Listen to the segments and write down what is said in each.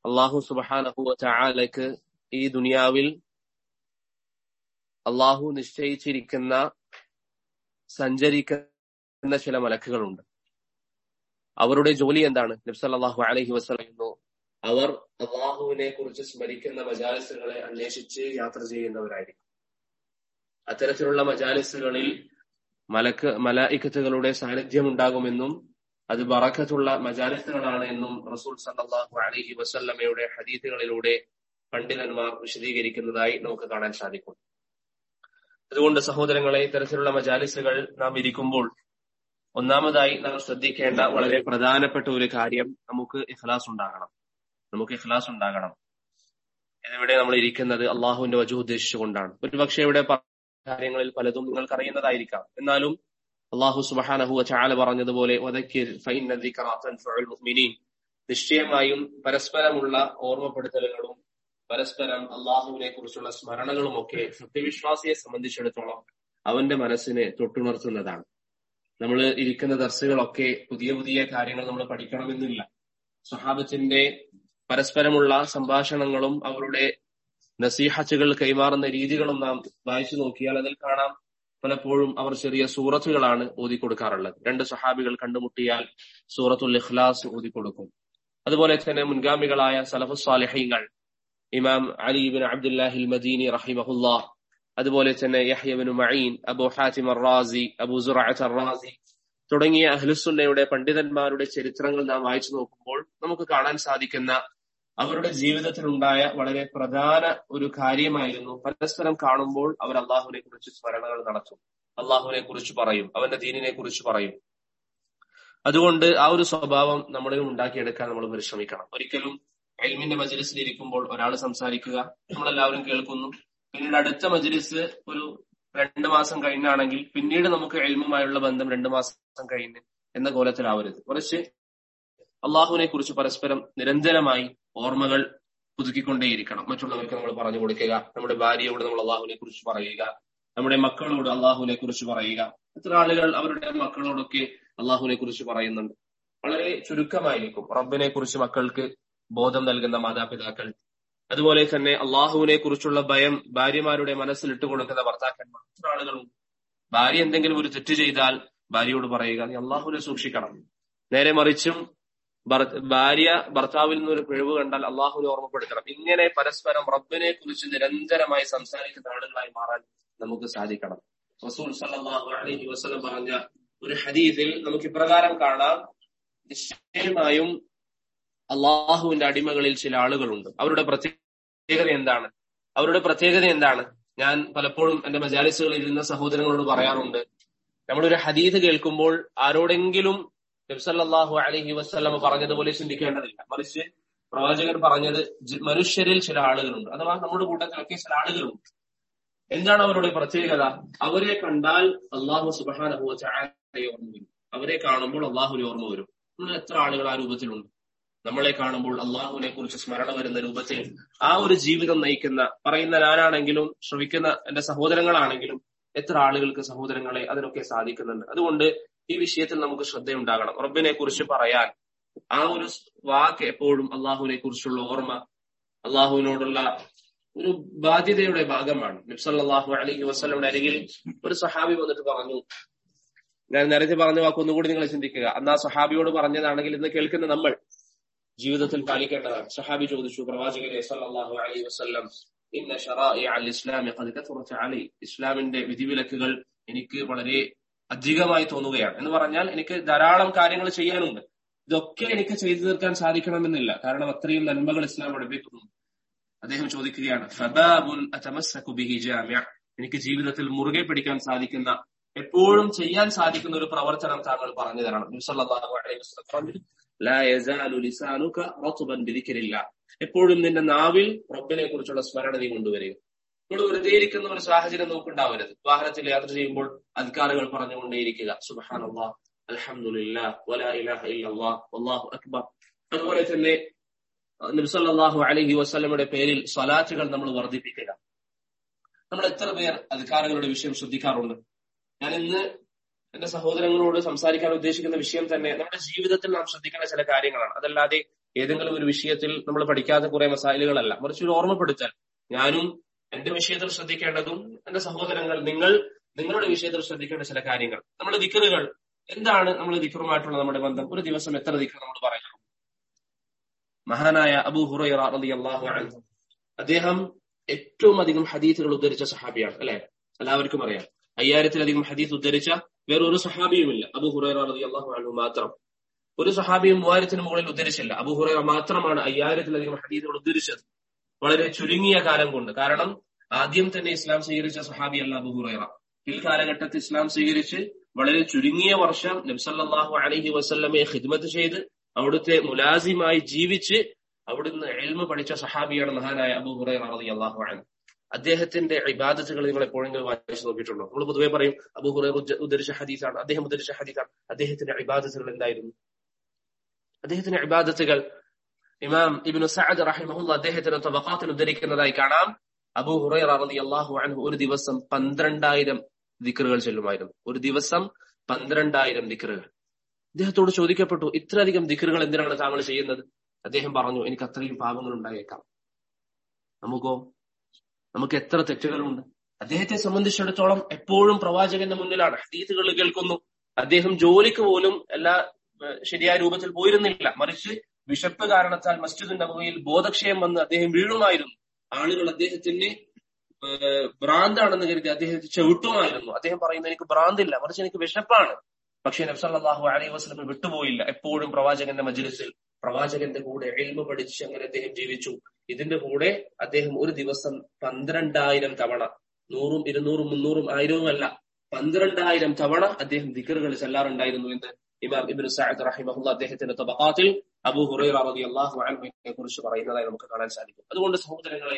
അള്ളാഹു സുബാനഹു ചാലക്ക് ഈ ദുനിയാവിൽ അള്ളാഹു നിശ്ചയിച്ചിരിക്കുന്ന സഞ്ചരിക്കുന്ന ചില മലക്കുകളുണ്ട് അവരുടെ ജോലി എന്താണ് നബ്സല്ലാഹു അലഹി വസ്ലു അവർ അള്ളാഹുവിനെ കുറിച്ച് സ്മരിക്കുന്ന മജാലിസുകളെ അന്വേഷിച്ച് യാത്ര ചെയ്യുന്നവരായിരിക്കും അത്തരത്തിലുള്ള മജാലിസുകളിൽ മലക്ക് മലായിക്കത്തുകളുടെ സാന്നിധ്യം ഉണ്ടാകുമെന്നും അത് ബറക്കത്തുള്ള മജാലിസുകളാണ് എന്നും റസൂൽ സല്ലാഹു അലഹി വസല്ലമയുടെ ഹദീസുകളിലൂടെ പണ്ഡിതന്മാർ വിശദീകരിക്കുന്നതായി നമുക്ക് കാണാൻ സാധിക്കും അതുകൊണ്ട് സഹോദരങ്ങളെ ഇത്തരത്തിലുള്ള മജാലിസുകൾ നാം ഇരിക്കുമ്പോൾ ഒന്നാമതായി നാം ശ്രദ്ധിക്കേണ്ട വളരെ പ്രധാനപ്പെട്ട ഒരു കാര്യം നമുക്ക് ഇഖ്ലാസ് ഉണ്ടാകണം നമുക്ക് ഇഖ്ലാസ് ഉണ്ടാകണം ഇതിവിടെ നമ്മൾ ഇരിക്കുന്നത് അള്ളാഹുവിന്റെ വജു ഉദ്ദേശിച്ചുകൊണ്ടാണ് ഒരുപക്ഷെ ഇവിടെ കാര്യങ്ങളിൽ പലതും നിങ്ങൾക്ക് അറിയുന്നതായിരിക്കാം എന്നാലും അള്ളാഹു സുബാനഹു ചാല പറഞ്ഞതുപോലെ നിശ്ചയമായും പരസ്പരമുള്ള ഓർമ്മപ്പെടുത്തലുകളും പരസ്പരം അള്ളാഹുവിനെ കുറിച്ചുള്ള സ്മരണകളും ഒക്കെ സത്യവിശ്വാസിയെ സംബന്ധിച്ചിടത്തോളം അവന്റെ മനസ്സിനെ തൊട്ടുണർത്തുന്നതാണ് നമ്മൾ ഇരിക്കുന്ന ദർസുകളൊക്കെ പുതിയ പുതിയ കാര്യങ്ങൾ നമ്മൾ പഠിക്കണമെന്നില്ല സ്വഹാബത്തിന്റെ പരസ്പരമുള്ള സംഭാഷണങ്ങളും അവരുടെ നസീഹത്തുകൾ കൈമാറുന്ന രീതികളും നാം വായിച്ചു നോക്കിയാൽ അതിൽ കാണാം പലപ്പോഴും അവർ ചെറിയ സൂറത്തുകളാണ് ഓതിക്കൊടുക്കാറുള്ളത് രണ്ട് സഹാബികൾ കണ്ടുമുട്ടിയാൽ സൂറത്തുൽ ഇഖ്ലാസ് ഓതിക്കൊടുക്കും അതുപോലെ തന്നെ മുൻഗാമികളായ സലഫു സാലിഹീങ്ങൾ ഇമാം അലിബിൻ അബ്ദുല്ലാഹിൽ മദീനി റഹിമഹുല്ലാ അതുപോലെ തന്നെ യഹ്യബിൻ മഈൻ അബു ഹാത്തിം റാസി അബു സുറഅത്ത് റാസി തുടങ്ങിയ അഹ്ലുസുന്നയുടെ പണ്ഡിതന്മാരുടെ ചരിത്രങ്ങൾ നാം വായിച്ചു നോക്കുമ്പോൾ നമുക്ക് കാണാൻ സാധിക്കുന്ന അവരുടെ ജീവിതത്തിലുണ്ടായ വളരെ പ്രധാന ഒരു കാര്യമായിരുന്നു പരസ്പരം കാണുമ്പോൾ അവർ അള്ളാഹുവിനെ കുറിച്ച് സ്മരണകൾ നടത്തും അള്ളാഹുവിനെ കുറിച്ച് പറയും അവന്റെ ദീനിനെ കുറിച്ച് പറയും അതുകൊണ്ട് ആ ഒരു സ്വഭാവം നമ്മളിൽ ഉണ്ടാക്കിയെടുക്കാൻ നമ്മൾ പരിശ്രമിക്കണം ഒരിക്കലും എൽമിന്റെ മജലിസിൽ ഇരിക്കുമ്പോൾ ഒരാൾ സംസാരിക്കുക നമ്മളെല്ലാവരും കേൾക്കുന്നു പിന്നീട് അടുത്ത മജലിസ് ഒരു രണ്ട് മാസം കഴിഞ്ഞാണെങ്കിൽ പിന്നീട് നമുക്ക് എൽമുമായുള്ള ബന്ധം രണ്ട് മാസം കഴിഞ്ഞ് എന്ന കോലത്തിലാവരുത് കുറച്ച് അള്ളാഹുവിനെ കുറിച്ച് പരസ്പരം നിരന്തരമായി ഓർമ്മകൾ പുതുക്കിക്കൊണ്ടേയിരിക്കണം മറ്റുള്ളവർക്ക് നമ്മൾ പറഞ്ഞു കൊടുക്കുക നമ്മുടെ ഭാര്യയോട് നമ്മൾ അള്ളാഹുവിനെ കുറിച്ച് പറയുക നമ്മുടെ മക്കളോട് അള്ളാഹുവിനെ കുറിച്ച് പറയുക എത്ര ആളുകൾ അവരുടെ മക്കളോടൊക്കെ അള്ളാഹുവിനെ കുറിച്ച് പറയുന്നുണ്ട് വളരെ ചുരുക്കമായിരിക്കും റബ്ബിനെ കുറിച്ച് മക്കൾക്ക് ബോധം നൽകുന്ന മാതാപിതാക്കൾ അതുപോലെ തന്നെ അള്ളാഹുവിനെ കുറിച്ചുള്ള ഭയം ഭാര്യമാരുടെ മനസ്സിൽ ഇട്ടുകൊടുക്കുന്ന ഭർത്താക്കന്മാർ എത്ര ആളുകളുണ്ട് ഭാര്യ എന്തെങ്കിലും ഒരു തെറ്റ് ചെയ്താൽ ഭാര്യയോട് പറയുക നീ അള്ളാഹുവിനെ സൂക്ഷിക്കണം നേരെ മറിച്ചും ഭാര്യ ഭർത്താവിൽ നിന്ന് ഒരു പിഴവ് കണ്ടാൽ അള്ളാഹുവിനെ ഓർമ്മപ്പെടുത്തണം ഇങ്ങനെ പരസ്പരം റബ്ബിനെ കുറിച്ച് നിരന്തരമായി സംസാരിക്കുന്ന ആളുകളായി മാറാൻ നമുക്ക് സാധിക്കണം റസൂൽ സല്ലല്ലാഹു അലൈഹി വസല്ലം പറഞ്ഞ ഒരു ഹദീസിൽ നമുക്ക് ഇപ്രകാരം കാണാം നിശ്ചയമായും അള്ളാഹുവിന്റെ അടിമകളിൽ ചില ആളുകളുണ്ട് അവരുടെ പ്രത്യേകത എന്താണ് അവരുടെ പ്രത്യേകത എന്താണ് ഞാൻ പലപ്പോഴും എന്റെ മജാലിസുകളിൽ ഇരുന്ന സഹോദരങ്ങളോട് പറയാറുണ്ട് നമ്മളൊരു ഹദീദ് കേൾക്കുമ്പോൾ ആരോടെങ്കിലും നബ്സല്ലാഹു അലഹി വസ്ലമ പറഞ്ഞതുപോലെ ചിന്തിക്കേണ്ടതില്ല മറിച്ച് പ്രവാചകൻ പറഞ്ഞത് മനുഷ്യരിൽ ചില ആളുകളുണ്ട് അഥവാ നമ്മുടെ കൂട്ടത്തിലൊക്കെ ചില ആളുകളുണ്ട് എന്താണ് അവരുടെ പ്രത്യേകത അവരെ കണ്ടാൽ അള്ളാഹു സുബാനഹു ഓർമ്മ വരും അവരെ കാണുമ്പോൾ അള്ളാഹുവിനെ ഓർമ്മ വരും നമ്മൾ എത്ര ആളുകൾ ആ രൂപത്തിലുണ്ട് നമ്മളെ കാണുമ്പോൾ അള്ളാഹുവിനെ കുറിച്ച് സ്മരണ വരുന്ന രൂപത്തിൽ ആ ഒരു ജീവിതം നയിക്കുന്ന പറയുന്ന ഞാനാണെങ്കിലും ശ്രമിക്കുന്ന എന്റെ സഹോദരങ്ങളാണെങ്കിലും എത്ര ആളുകൾക്ക് സഹോദരങ്ങളെ അതിനൊക്കെ സാധിക്കുന്നുണ്ട് അതുകൊണ്ട് ഈ വിഷയത്തിൽ നമുക്ക് ശ്രദ്ധയുണ്ടാകണം റബ്ബിനെ കുറിച്ച് പറയാൻ ആ ഒരു വാക്ക് എപ്പോഴും അള്ളാഹുവിനെ കുറിച്ചുള്ള ഓർമ്മ അള്ളാഹുവിനോടുള്ള ഒരു ബാധ്യതയുടെ ഭാഗമാണ് നബ്സല്ലാഹു അലൈഹി വസ്ലമിന്റെ അരികിൽ ഒരു സഹാബി വന്നിട്ട് പറഞ്ഞു ഞാൻ നേരത്തെ പറഞ്ഞ വാക്ക് ഒന്നുകൂടി നിങ്ങൾ ചിന്തിക്കുക അന്ന് ആ സഹാബിയോട് പറഞ്ഞതാണെങ്കിൽ ഇന്ന് കേൾക്കുന്ന നമ്മൾ ജീവിതത്തിൽ പാലിക്കേണ്ടതാണ് സഹാബി ചോദിച്ചു പ്രവാചകരെ സല്ലല്ലാഹു അലൈഹി വസല്ലം ഇന്ന ഷറാഇ അൽ ഇസ്ലാമി ഖദ് കഥറത് അലൈ ഇസ്ലാമിന്റെ വിധിവിലക്കുകൾ എനിക്ക് വളരെ അധികമായി തോന്നുകയാണ് എന്ന് പറഞ്ഞാൽ എനിക്ക് ധാരാളം കാര്യങ്ങൾ ചെയ്യാനുണ്ട് ഇതൊക്കെ എനിക്ക് ചെയ്തു തീർക്കാൻ സാധിക്കണമെന്നില്ല കാരണം അത്രയും നന്മകൾ ഇസ്ലാം പഠിപ്പിക്കുന്നു അദ്ദേഹം ചോദിക്കുകയാണ് ഫബാബുൻ അതമസ്സകു ബിഹി ജാമിഅ എനിക്ക് ജീവിതത്തിൽ മുറുകെ പിടിക്കാൻ സാധിക്കുന്ന എപ്പോഴും ചെയ്യാൻ സാധിക്കുന്ന ഒരു പ്രവർത്തനം താങ്കൾ പറഞ്ഞു തരണം നബിസല്ലല്ലാഹു അലൈഹി വസല്ലം പറഞ്ഞു ലാ യസാലു ലിസാനുക റത്ബൻ ബിദിക്രില്ല എപ്പോഴും നിന്റെ നാവിൽ റബ്ബിനെ കുറിച്ചുള്ള സ്മരണ നീ കൊണ്ടുവരിക നമ്മൾ വെറുതെ ഇരിക്കുന്ന ഒരു സാഹചര്യം നോക്കുണ്ടാവരുത് വാഹനത്തിൽ യാത്ര ചെയ്യുമ്പോൾ അധികാറുകൾ പറഞ്ഞുകൊണ്ടേയിരിക്കുക സുബ്ഹാനല്ലാഹ് അൽഹംദുലില്ലാഹ് വലാ ഇലാഹ ഇല്ലല്ലാഹ് വല്ലാഹു അക്ബർ അതുപോലെ തന്നെ നബിസല്ലാഹു അലഹി വസ്ലമയുടെ പേരിൽ സ്വലാറ്റുകൾ നമ്മൾ വർദ്ധിപ്പിക്കുക നമ്മൾ എത്ര പേർ അധികാരങ്ങളുടെ വിഷയം ശ്രദ്ധിക്കാറുണ്ട് ഞാൻ ഇന്ന് എന്റെ സഹോദരങ്ങളോട് സംസാരിക്കാൻ ഉദ്ദേശിക്കുന്ന വിഷയം തന്നെ നമ്മുടെ ജീവിതത്തിൽ നാം ശ്രദ്ധിക്കേണ്ട ചില കാര്യങ്ങളാണ് അതല്ലാതെ ഏതെങ്കിലും ഒരു വിഷയത്തിൽ നമ്മൾ പഠിക്കാത്ത കുറെ മസായിലുകളല്ല മറിച്ച് ഒരു ഓർമ്മപ്പെടുത്തൽ ഞാനും എന്റെ വിഷയത്തിൽ ശ്രദ്ധിക്കേണ്ടതും എന്റെ സഹോദരങ്ങൾ നിങ്ങൾ നിങ്ങളുടെ വിഷയത്തിൽ ശ്രദ്ധിക്കേണ്ട ചില കാര്യങ്ങൾ നമ്മുടെ ദിക്കറുകൾ എന്താണ് നമ്മൾ ദിക്കറുമായിട്ടുള്ള നമ്മുടെ ബന്ധം ഒരു ദിവസം എത്ര ദിക്കർ നമ്മൾ പറയണം മഹാനായ അബു ഹുറൈറ റളിയല്ലാഹു അൻഹു അദ്ദേഹം ഏറ്റവും അധികം ഹദീസുകൾ ഉദ്ധരിച്ച സഹാബിയാണ് അല്ലെ എല്ലാവർക്കും അറിയാം അയ്യായിരത്തിലധികം ഹദീസ് ഉദ്ധരിച്ച വേറൊരു സഹാബിയുമില്ല അബു ഹുറൈറ റളിയല്ലാഹു അൻഹു മാത്രം ഒരു സഹാബിയും മൂവായിരത്തിന് മുകളിൽ ഉദ്ധരിച്ചില്ല അബു ഹുറൈറ മാത്രമാണ് അയ്യായിരത്തിലധികം ഹദീസുകൾ ഉദ്ധരിച്ചത് വളരെ ചുരുങ്ങിയ കാലം കൊണ്ട് കാരണം ആദ്യം തന്നെ ഇസ്ലാം സ്വീകരിച്ച സഹാബിയല്ല അബു ഹുറൈറ പിൽക്കാലഘട്ടത്തിൽ ഇസ്ലാം സ്വീകരിച്ച് വളരെ ചുരുങ്ങിയ വർഷം നബ്സല്ലാഹു അലഹി വസ്ല്ലമയെ ഖിദ്മത്ത് ചെയ്ത് അവിടുത്തെ മുലാസിമായി ജീവിച്ച് അവിടുന്ന് എൽമ പഠിച്ച സഹാബിയാണ് മഹാനായ അബു ഹുറൈറ റളിയല്ലാഹു അൻഹു അദ്ദേഹത്തിന്റെ ഇബാദത്തുകൾ നിങ്ങൾ എപ്പോഴെങ്കിലും വായിച്ചു നോക്കിയിട്ടുണ്ടോ നമ്മൾ പൊതുവെ പറയും അബു ഹുറൈറ ഉദ്ധരിച്ച ഹദീസാണ് അദ്ദേഹം ഉദ്ധരിച്ച ഹദീസാണ് അദ്ദേഹത്തിന്റെ ഇബാദത്തുകൾ എന്തായിരുന്നു അദ്ദേഹത്തിന്റെ ഇബാദത്തുകൾ ഇമാം ഇബ്നു സഅദ് റഹിമഹുല്ല അദ്ദേഹത്തിന്റെ തബഖാത്തിൽ ഉദ്ധരിക്കുന്നതായി കാണാം അബൂ ഹുറൈറ റളിയല്ലാഹു അൻഹു ഒരു ദിവസം പന്ത്രണ്ടായിരം ദിക്റുകൾ ചൊല്ലുമായിരുന്നു ഒരു ദിവസം പന്ത്രണ്ടായിരം ദിക്റുകൾ അദ്ദേഹത്തോട് ചോദിക്കപ്പെട്ടു ഇത്രയധികം ദിക്റുകൾ എന്തിനാണ് താങ്കൾ ചെയ്യുന്നത് അദ്ദേഹം പറഞ്ഞു എനിക്ക് അത്രയും പാപങ്ങൾ ഉണ്ടായേക്കാം നമുക്കോ നമുക്ക് എത്ര തെറ്റുകളുണ്ട് അദ്ദേഹത്തെ സംബന്ധിച്ചിടത്തോളം എപ്പോഴും പ്രവാചകന്റെ മുന്നിലാണ് ഹദീസുകൾ കേൾക്കുന്നു അദ്ദേഹം ജോലിക്ക് പോലും എല്ലാ ശരിയായ രൂപത്തിൽ പോയിരുന്നില്ല മറിച്ച് വിശപ്പ് കാരണത്താൽ മസ്ജിദ് നബവിയിൽ ബോധക്ഷയം വന്ന് അദ്ദേഹം വീഴുമായിരുന്നു ആളുകൾ അദ്ദേഹത്തിന് ഭ്രാന്താണെന്ന് കരുതി അദ്ദേഹത്തെ ചവിട്ടുമായിരുന്നു അദ്ദേഹം പറയുന്നു എനിക്ക് ഭ്രാന്തില്ല മറിച്ച് എനിക്ക് വിശപ്പാണ് പക്ഷേ നബ്സല്ലാഹു അലൈഹി വസ്ലം വിട്ടുപോയില്ല എപ്പോഴും പ്രവാചകന്റെ മജ്ലിസിൽ പ്രവാചകന്റെ കൂടെ എൽമ പഠിച്ച് അങ്ങനെ അദ്ദേഹം ജീവിച്ചു ഇതിന്റെ കൂടെ അദ്ദേഹം ഒരു ദിവസം പന്ത്രണ്ടായിരം തവണ നൂറും ഇരുന്നൂറും മുന്നൂറും ആയിരവും അല്ല പന്ത്രണ്ടായിരം തവണ അദ്ദേഹം ദിക്കറുകൾ ചെല്ലാറുണ്ടായിരുന്നു എന്ന് ഇമാം ഇബ്നു സഅദ് റഹിമഹുല്ല അദ്ദേഹത്തിന്റെ തബഖാത്തിൽ അബൂ ഹുറൈറ റളിയല്ലാഹു അൻഹുവിനെ കുറിച്ച് പറയുന്നതായി നമുക്ക് കാണാൻ സാധിക്കും അതുകൊണ്ട് സഹോദരങ്ങളെ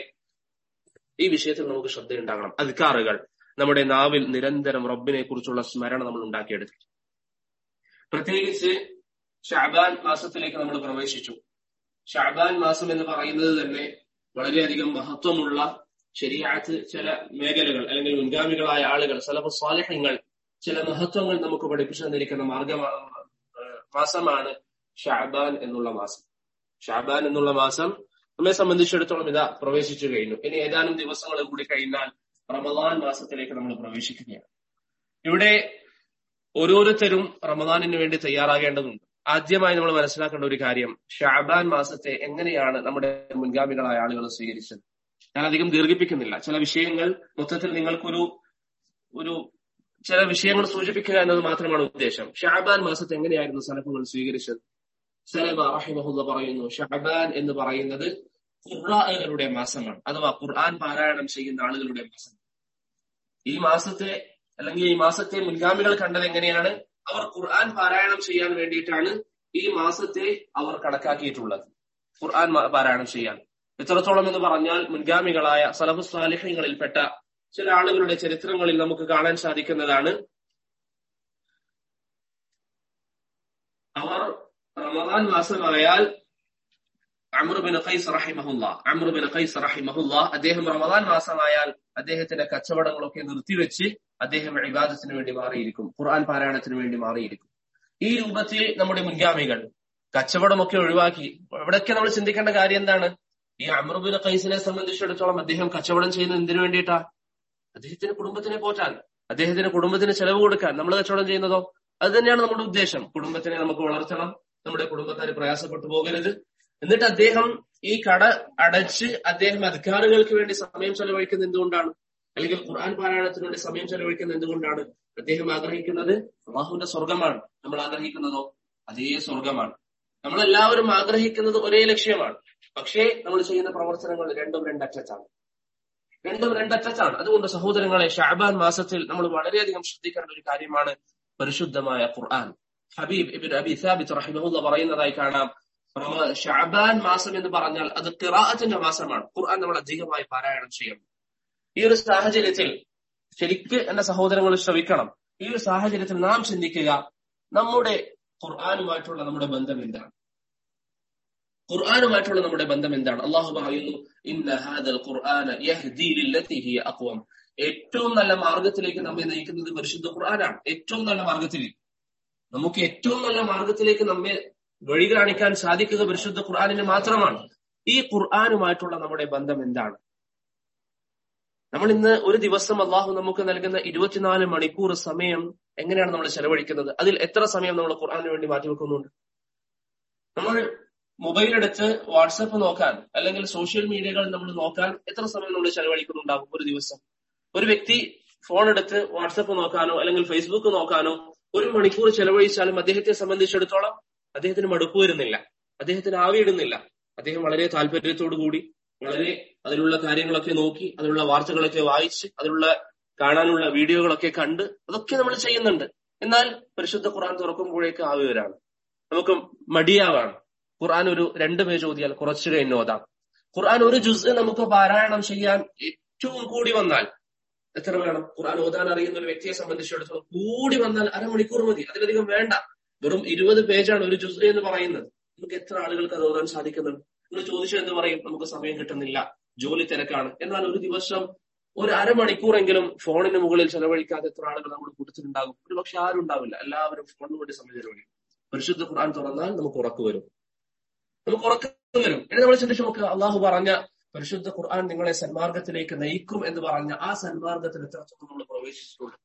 ഈ വിഷയത്തിൽ നമുക്ക് ശ്രദ്ധയുണ്ടാകണം അധികാറുകൾ നമ്മുടെ നാവിൽ നിരന്തരം റബ്ബിനെ കുറിച്ചുള്ള സ്മരണ നമ്മൾ ഉണ്ടാക്കിയെടുക്കും പ്രത്യേകിച്ച് ഷാബാൻ മാസത്തിലേക്ക് നമ്മൾ പ്രവേശിച്ചു ഷാബാൻ മാസം എന്ന് പറയുന്നത് തന്നെ വളരെയധികം മഹത്വമുള്ള ശരിയാത്ത് ചില മേഖലകൾ അല്ലെങ്കിൽ മുൻഗാമികളായ ആളുകൾ സലഫ സ്വാലഹ്യങ്ങൾ ചില മഹത്വങ്ങൾ നമുക്ക് പഠിപ്പിച്ചു തന്നിരിക്കുന്ന മാർഗ മാസമാണ് ഷാബാൻ എന്നുള്ള മാസം ഷാബാൻ എന്നുള്ള മാസം നമ്മെ സംബന്ധിച്ചിടത്തോളം ഇതാ പ്രവേശിച്ചു കഴിഞ്ഞു ഇനി ഏതാനും ദിവസങ്ങൾ കൂടി കഴിഞ്ഞാൽ റമദാൻ മാസത്തിലേക്ക് നമ്മൾ പ്രവേശിക്കുകയാണ് ഇവിടെ ഓരോരുത്തരും റമദാനിന് വേണ്ടി തയ്യാറാകേണ്ടതുണ്ട് ആദ്യമായി നമ്മൾ മനസ്സിലാക്കേണ്ട ഒരു കാര്യം ഷാബാൻ മാസത്തെ എങ്ങനെയാണ് നമ്മുടെ മുൻഗാമികളായ ആളുകൾ സ്വീകരിച്ചത് ഞാൻ അധികം ദീർഘിപ്പിക്കുന്നില്ല ചില വിഷയങ്ങൾ മൊത്തത്തിൽ നിങ്ങൾക്കൊരു ഒരു ചില വിഷയങ്ങൾ സൂചിപ്പിക്കുക എന്നത് മാത്രമാണ് ഉദ്ദേശം ഷാബാൻ മാസത്തെ എങ്ങനെയായിരുന്നു സലഫുകൾ സ്വീകരിച്ചത് സലമ റഹിമഹുല്ല പറയുന്നു ഷാബാൻ എന്ന് പറയുന്നത് ഖുർആാനുകളുടെ മാസമാണ് അഥവാ ഖുർആൻ പാരായണം ചെയ്യുന്ന ആളുകളുടെ മാസം ഈ മാസത്തെ അല്ലെങ്കിൽ ഈ മാസത്തെ മുൻഗാമികൾ കണ്ടത് എങ്ങനെയാണ് അവർ ഖുർആൻ പാരായണം ചെയ്യാൻ വേണ്ടിയിട്ടാണ് ഈ മാസത്തെ അവർ കണക്കാക്കിയിട്ടുള്ളത് ഖുർആൻ പാരായണം ചെയ്യാൻ എത്രത്തോളം എന്ന് പറഞ്ഞാൽ മുൻഗാമികളായ സലഫു സാലിഹ്യങ്ങളിൽപ്പെട്ട ചില ആളുകളുടെ ചരിത്രങ്ങളിൽ നമുക്ക് കാണാൻ സാധിക്കുന്നതാണ് അവർ റമദാൻ മാസമായാൽ അമറുബിൻ ഖൈസ് റഹിമഹുല്ല അമറുബിൻ ഖൈസ് റഹിമഹുല്ല അദ്ദേഹം റമദാൻ മാസമായാൽ അദ്ദേഹത്തിന്റെ കച്ചവടങ്ങളൊക്കെ നിർത്തിവെച്ച് അദ്ദേഹം ഇബാദത്തിന് വേണ്ടി മാറിയിരിക്കും ഖുർആൻ പാരായണത്തിന് വേണ്ടി മാറിയിരിക്കും ഈ രൂപത്തിൽ നമ്മുടെ മുൻഗാമികൾ കച്ചവടമൊക്കെ ഒഴിവാക്കി ഇവിടെയൊക്കെ നമ്മൾ ചിന്തിക്കേണ്ട കാര്യം എന്താണ് ഈ അമറുബിൻ ഖൈസിനെ സംബന്ധിച്ചിടത്തോളം അദ്ദേഹം കച്ചവടം ചെയ്യുന്നത് എന്തിനു വേണ്ടിയിട്ടാ അദ്ദേഹത്തിന്റെ കുടുംബത്തിനെ പോറ്റാൻ അദ്ദേഹത്തിന്റെ കുടുംബത്തിന് ചെലവ് കൊടുക്കാൻ നമ്മൾ കച്ചവടം ചെയ്യുന്നതോ അത് തന്നെയാണ് നമ്മുടെ ഉദ്ദേശം കുടുംബത്തിനെ നമുക്ക് വളർത്തണം നമ്മുടെ കുടുംബക്കാർ പ്രയാസപ്പെട്ടു പോകരുത് എന്നിട്ട് അദ്ദേഹം ഈ കട അടച്ച് അദ്ദേഹം അധികാരികൾക്ക് വേണ്ടി സമയം ചെലവഴിക്കുന്നത് എന്തുകൊണ്ടാണ് അല്ലെങ്കിൽ ഖുർആൻ പാരായണത്തിന് വേണ്ടി സമയം ചെലവഴിക്കുന്നത് എന്തുകൊണ്ടാണ് അദ്ദേഹം ആഗ്രഹിക്കുന്നത് അള്ളാഹുവിന്റെ സ്വർഗമാണ് നമ്മൾ ആഗ്രഹിക്കുന്നതോ അതേ സ്വർഗമാണ് നമ്മളെല്ലാവരും ആഗ്രഹിക്കുന്നത് ഒരേ ലക്ഷ്യമാണ് പക്ഷേ നമ്മൾ ചെയ്യുന്ന പ്രവർത്തനങ്ങൾ രണ്ടും രണ്ടറ്റത്താണ് രണ്ടും രണ്ടറ്റത്താണ് അതുകൊണ്ട് സഹോദരങ്ങളെ ഷാബാൻ മാസത്തിൽ നമ്മൾ വളരെയധികം ശ്രദ്ധിക്കേണ്ട ഒരു കാര്യമാണ് പരിശുദ്ധമായ ഖുർആൻ ഹബീബ് ഇബിൻ അബി സാബിത്ത് റഹിമഹുല്ല പറയുന്നതായി കാണാം ഷാബാൻ മാസം എന്ന് പറഞ്ഞാൽ അത് ഖിറാഅത്തിന്റെ മാസമാണ് ഖുർആൻ നമ്മൾ അധികമായി പാരായണം ചെയ്യണം ഈ ഒരു സാഹചര്യത്തിൽ ശരിക്ക് എന്റെ സഹോദരങ്ങൾ ശ്രവിക്കണം ഈ ഒരു സാഹചര്യത്തിൽ നാം ചിന്തിക്കുക നമ്മുടെ ഖുർആാനുമായിട്ടുള്ള നമ്മുടെ ബന്ധം എന്താണ് ഖുർആാനുമായിട്ടുള്ള നമ്മുടെ ബന്ധം എന്താണ് അള്ളാഹു പറയുന്നു ഇന്ന ഹാദൽ ഖുർആന യഹ്ദി ലില്ലതി ഹിയ അഖ്വം ഏറ്റവും നല്ല മാർഗത്തിലേക്ക് നമ്മെ നയിക്കുന്നത് പരിശുദ്ധ ഖുർആനാണ് ഏറ്റവും നല്ല മാർഗത്തിലേക്ക് നമുക്ക് ഏറ്റവും നല്ല മാർഗത്തിലേക്ക് നമ്മെ വഴി കാണിക്കാൻ സാധിക്കുക പരിശുദ്ധ ഖുർആാനിന് മാത്രമാണ് ഈ ഖുർആാനുമായിട്ടുള്ള നമ്മുടെ ബന്ധം എന്താണ് നമ്മൾ ഇന്ന് ഒരു ദിവസം അള്ളാഹു നമുക്ക് നൽകുന്ന ഇരുപത്തിനാല് മണിക്കൂർ സമയം എങ്ങനെയാണ് നമ്മൾ ചെലവഴിക്കുന്നത് അതിൽ എത്ര സമയം നമ്മൾ ഖുർആാനു വേണ്ടി മാറ്റിവെക്കുന്നുണ്ട് നമ്മൾ മൊബൈൽ എടുത്ത് വാട്സപ്പ് നോക്കാൻ അല്ലെങ്കിൽ സോഷ്യൽ മീഡിയകൾ നമ്മൾ നോക്കാൻ എത്ര സമയം നമ്മൾ ചെലവഴിക്കുന്നുണ്ടാകും ഒരു ദിവസം ഒരു വ്യക്തി ഫോൺ എടുത്ത് വാട്സപ്പ് നോക്കാനോ അല്ലെങ്കിൽ ഫേസ്ബുക്ക് നോക്കാനോ ഒരു മണിക്കൂർ ചെലവഴിച്ചാലും അദ്ദേഹത്തെ സംബന്ധിച്ചിടത്തോളം അദ്ദേഹത്തിന് മടുപ്പ് വരുന്നില്ല അദ്ദേഹത്തിന് ആവിയിടുന്നില്ല അദ്ദേഹം വളരെ താല്പര്യത്തോടു കൂടി വളരെ അതിലുള്ള കാര്യങ്ങളൊക്കെ നോക്കി അതിലുള്ള വാർത്തകളൊക്കെ വായിച്ച് അതിലുള്ള കാണാനുള്ള വീഡിയോകളൊക്കെ കണ്ട് അതൊക്കെ നമ്മൾ ചെയ്യുന്നുണ്ട് എന്നാൽ പരിശുദ്ധ ഖുർആൻ തുറക്കുമ്പോഴേക്ക് ആവിയവരാണ് നമുക്ക് മടിയാവാണ് ഖുർആൻ ഒരു രണ്ട് പേജ് ഓതിയാൽ കുറച്ചു കഴിഞ്ഞ് ഓതാം ഖുർആൻ ഒരു ജുസ് നമുക്ക് പാരായണം ചെയ്യാൻ ഏറ്റവും കൂടി വന്നാൽ എത്ര വേണം ഖുർആൻ ഓതാൻ അറിയുന്ന ഒരു വ്യക്തിയെ സംബന്ധിച്ചിടത്തോളം കൂടി വന്നാൽ അരമണിക്കൂർ മതി അതിലധികം വേണ്ട വെറും ഇരുപത് പേജാണ് ഒരു ജുസ് എന്ന് പറയുന്നത് നമുക്ക് എത്ര ആളുകൾക്ക് അത് ഓതാൻ സാധിക്കുന്നുണ്ട് നിങ്ങൾ ചോദിച്ചാൽ എന്ത് പറയും നമുക്ക് സമയം കിട്ടുന്നില്ല ജോലി തിരക്കാണ് എന്നാൽ ഒരു ദിവസം ഒരു അരമണിക്കൂറെങ്കിലും ഫോണിന് മുകളിൽ ചെലവഴിക്കാതെ എത്ര ആളുകൾ നമ്മുടെ കൂട്ടത്തിലുണ്ടാകും ഒരു പക്ഷെ ആരും ഉണ്ടാവില്ല എല്ലാവരും ഫോണിന് വേണ്ടി സമയം ചെലവഴിക്കും പരിശുദ്ധ ഖുർആൻ തുറന്നാൽ നമുക്ക് ഉറക്കു വരും നമുക്ക് ഉറക്കം വരും ഇനി നമ്മൾ ചിന്തിച്ചു നോക്കുക അള്ളാഹു പറഞ്ഞ പരിശുദ്ധ ഖുർആൻ നിങ്ങളെ സന്മാർഗത്തിലേക്ക് നയിക്കും എന്ന് പറഞ്ഞ ആ സന്മാർഗത്തിൽ എത്രത്തോളം നമ്മൾ പ്രവേശിച്ചിട്ടുണ്ട്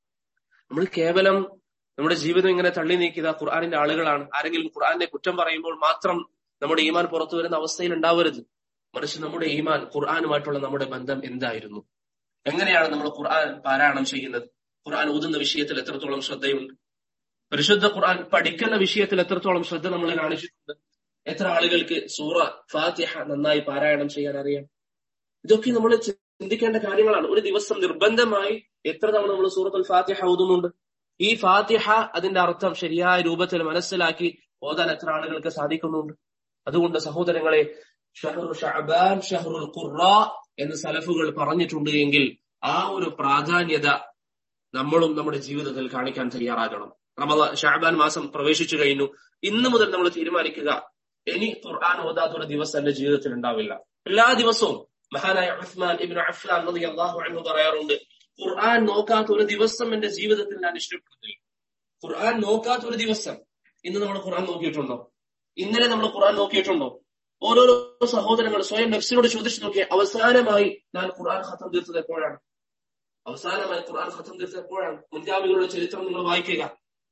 നമ്മൾ കേവലം നമ്മുടെ ജീവിതം ഇങ്ങനെ തള്ളി നീക്കിയത് ഖുർആാനിന്റെ ആളുകളാണ് ആരെങ്കിലും ഖുർആാനെ കുറ്റം പറയുമ്പോൾ മാത്രം നമ്മുടെ ഈമാൻ പുറത്തു വരുന്ന അവസ്ഥയിൽ ഉണ്ടാവരുത് മറിച്ച് നമ്മുടെ ഈമാൻ ഖുർആാനുമായിട്ടുള്ള നമ്മുടെ ബന്ധം എന്തായിരുന്നു എങ്ങനെയാണ് നമ്മൾ ഖുർആൻ പാരായണം ചെയ്യുന്നത് ഖുർആൻ ഊതുന്ന വിഷയത്തിൽ എത്രത്തോളം ശ്രദ്ധയുണ്ട് പരിശുദ്ധ ഖുർആൻ പഠിക്കുന്ന വിഷയത്തിൽ എത്രത്തോളം ശ്രദ്ധ നമ്മൾ കാണിച്ചിട്ടുണ്ട് എത്ര ആളുകൾക്ക് സൂറ ഫാത്തിഹ നന്നായി പാരായണം ചെയ്യാൻ അറിയാം ഇതൊക്കെ നമ്മൾ ചിന്തിക്കേണ്ട കാര്യങ്ങളാണ് ഒരു ദിവസം നിർബന്ധമായി എത്ര തവണ നമ്മൾ സൂറത്തുൽ ഫാത്തിഹ ഓതുന്നുണ്ട് ഈ ഫാത്തിഹ അതിന്റെ അർത്ഥം ശരിയായ രൂപത്തിൽ മനസ്സിലാക്കി ഓതാൻ എത്ര ആളുകൾക്ക് സാധിക്കുന്നുണ്ട് അതുകൊണ്ട് സഹോദരങ്ങളെ ഷഹറു ഷഅബാൻ ഷഹറുൽ ഖുറ എന്ന് സലഫുകൾ പറഞ്ഞിട്ടുണ്ട് എങ്കിൽ ആ ഒരു പ്രാധാന്യത നമ്മളും നമ്മുടെ ജീവിതത്തിൽ കാണിക്കാൻ തയ്യാറാകണം റമദ ഷാബാൻ മാസം പ്രവേശിച്ചു കഴിഞ്ഞു ഇന്ന് മുതൽ നമ്മൾ തീരുമാനിക്കുക ഇനി ഖുർആൻ ഓതാത്ത ഒരു ദിവസം എന്റെ ജീവിതത്തിൽ ഉണ്ടാവില്ല എല്ലാ ദിവസവും മഹാനായ ഉസ്മാൻ ഇബ്നു അഫ്ലാൻ റളിയല്ലാഹു അൻഹു പറയാറുണ്ട് ഖുർആൻ നോക്കാത്ത ഒരു ദിവസം എന്റെ ജീവിതത്തിൽ ഞാൻ ഇഷ്ടപ്പെടുന്നില്ല ഖുർആൻ നോക്കാത്ത ഒരു ദിവസം ഇന്ന് നമ്മൾ ഖുർആൻ നോക്കിയിട്ടുണ്ടോ ഇന്നലെ നമ്മൾ ഖുർആൻ നോക്കിയിട്ടുണ്ടോ ഓരോരോ സഹോദരങ്ങൾ സ്വയം നഫ്സിനോട് ചോദിച്ചു നോക്കിയ അവസാനമായി ഞാൻ ഖുർആൻ ഖത്തം തീർത്തത് എപ്പോഴാണ് അവസാനമായി ഖുർആൻ ഖത്തം തീർത്തത് എപ്പോഴാണ് മുൻഗാമികളുടെ ചരിത്രം നിങ്ങൾ വായിക്കുക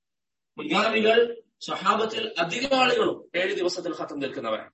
മുൻഗാമികൾ സ്വഹാബത്തിൽ അധിക ആളുകളും ഏഴ് ദിവസത്തിൽ ഖത്തം തീർക്കുന്നവരാണ്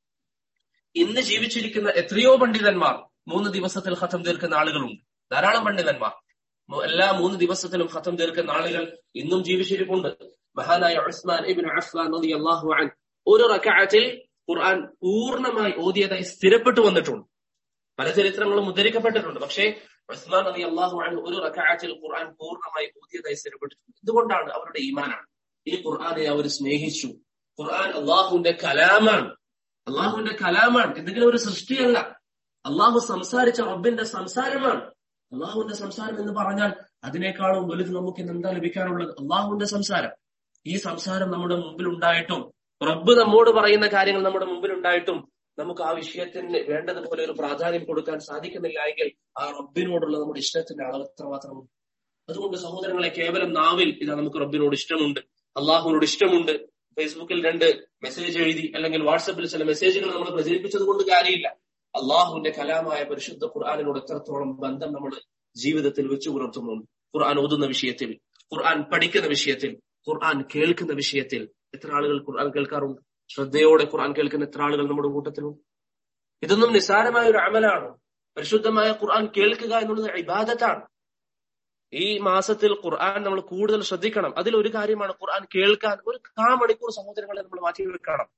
ഇന്ന് ജീവിച്ചിരിക്കുന്ന എത്രയോ പണ്ഡിതന്മാർ മൂന്ന് ദിവസത്തിൽ ഖത്തം തീർക്കുന്ന ആളുകളുണ്ട് ധാരാളം പണ്ഡിതന്മാർ എല്ലാ മൂന്ന് ദിവസത്തിലും ഖത്തം തീർക്കുന്ന ആളുകൾ ഇന്നും ജീവിച്ചിരിപ്പുണ്ട് മഹാനായ ഉസ്മാൻ ഇബ്നു അഫ്ലാൻ റളിയല്ലാഹു അൻഹു ഒരു റക്അത്തിൽ ഖുർആൻ പൂർണ്ണമായി ഓതിയതായി സ്ഥിരപ്പെട്ടു വന്നിട്ടുണ്ട് പല ചരിത്രങ്ങളും ഉദ്ധരിക്കപ്പെട്ടിട്ടുണ്ട് പക്ഷേ ഉസ്മാൻ അലി അള്ളാഹു അൻഹു ഒരു റക്അത്തിൽ ഖുർആൻ പൂർണ്ണമായി ഓതിയതായി സ്ഥിരപ്പെട്ടിട്ടുണ്ട് ഇതുകൊണ്ടാണ് അവരുടെ ഈമാനാണ് ഈ ഖുർആനെ അവർ സ്നേഹിച്ചു ഖുർആൻ അള്ളാഹുവിന്റെ കലാമാണ് അള്ളാഹുവിന്റെ കലാമാണ് എന്തെങ്കിലും ഒരു സൃഷ്ടിയല്ല അള്ളാഹു സംസാരിച്ച റബ്ബിന്റെ സംസാരമാണ് അള്ളാഹുവിന്റെ സംസാരം എന്ന് പറഞ്ഞാൽ അതിനേക്കാളും വലുത് നമുക്ക് ഇന്ന് എന്താ ലഭിക്കാനുള്ളത് അള്ളാഹുവിന്റെ സംസാരം ഈ സംസാരം നമ്മുടെ മുമ്പിൽ ഉണ്ടായിട്ടും റബ്ബ് നമ്മോട് പറയുന്ന കാര്യങ്ങൾ നമ്മുടെ മുമ്പിൽ ഉണ്ടായിട്ടും നമുക്ക് ആ വിഷയത്തിന് വേണ്ടതുപോലെ ഒരു പ്രാധാന്യം കൊടുക്കാൻ സാധിക്കുന്നില്ല എങ്കിൽ ആ റബ്ബിനോടുള്ള നമ്മുടെ ഇഷ്ടത്തിന്റെ അളവ് എത്രമാത്രമുണ്ട് അതുകൊണ്ട് സഹോദരങ്ങളെ കേവലം നാവിൽ ഇതാ നമുക്ക് റബ്ബിനോട് ഇഷ്ടമുണ്ട് അള്ളാഹുവിനോട് ഇഷ്ടമുണ്ട് ഫേസ്ബുക്കിൽ രണ്ട് മെസ്സേജ് എഴുതി അല്ലെങ്കിൽ വാട്സപ്പിൽ ചില മെസ്സേജുകൾ നമ്മൾ പ്രചരിപ്പിച്ചത് കൊണ്ട് കാര്യമില്ല അള്ളാഹുവിന്റെ കലാമായ പരിശുദ്ധ ഖുർആാനിനോട് എത്രത്തോളം ബന്ധം നമ്മൾ ജീവിതത്തിൽ വെച്ചു പുലർത്തുന്നുണ്ട് ഖുർആൻ ഓതുന്ന വിഷയത്തിൽ ഖുർആൻ പഠിക്കുന്ന വിഷയത്തിൽ ഖുർആൻ കേൾക്കുന്ന വിഷയത്തിൽ എത്ര ആളുകൾ ഖുർആൻ കേൾക്കാറുണ്ട് ശ്രദ്ധയോടെ ഖുർആൻ കേൾക്കുന്ന എത്ര ആളുകൾ നമ്മുടെ കൂട്ടത്തിലുണ്ട് ഇതൊന്നും നിസ്സാരമായ ഒരു അമലാണ് പരിശുദ്ധമായ ഖുർആൻ കേൾക്കുക എന്നുള്ളത് ഇബാദത്താണ് ഈ മാസത്തിൽ ഖുർആൻ നമ്മൾ കൂടുതൽ ശ്രദ്ധിക്കണം അതിൽ ഒരു കാര്യമാണ് ഖുർആൻ കേൾക്കാൻ ഒരു കാ മണിക്കൂർ സഹോദരങ്ങളെ നമ്മൾ മാറ്റി വെക്കണം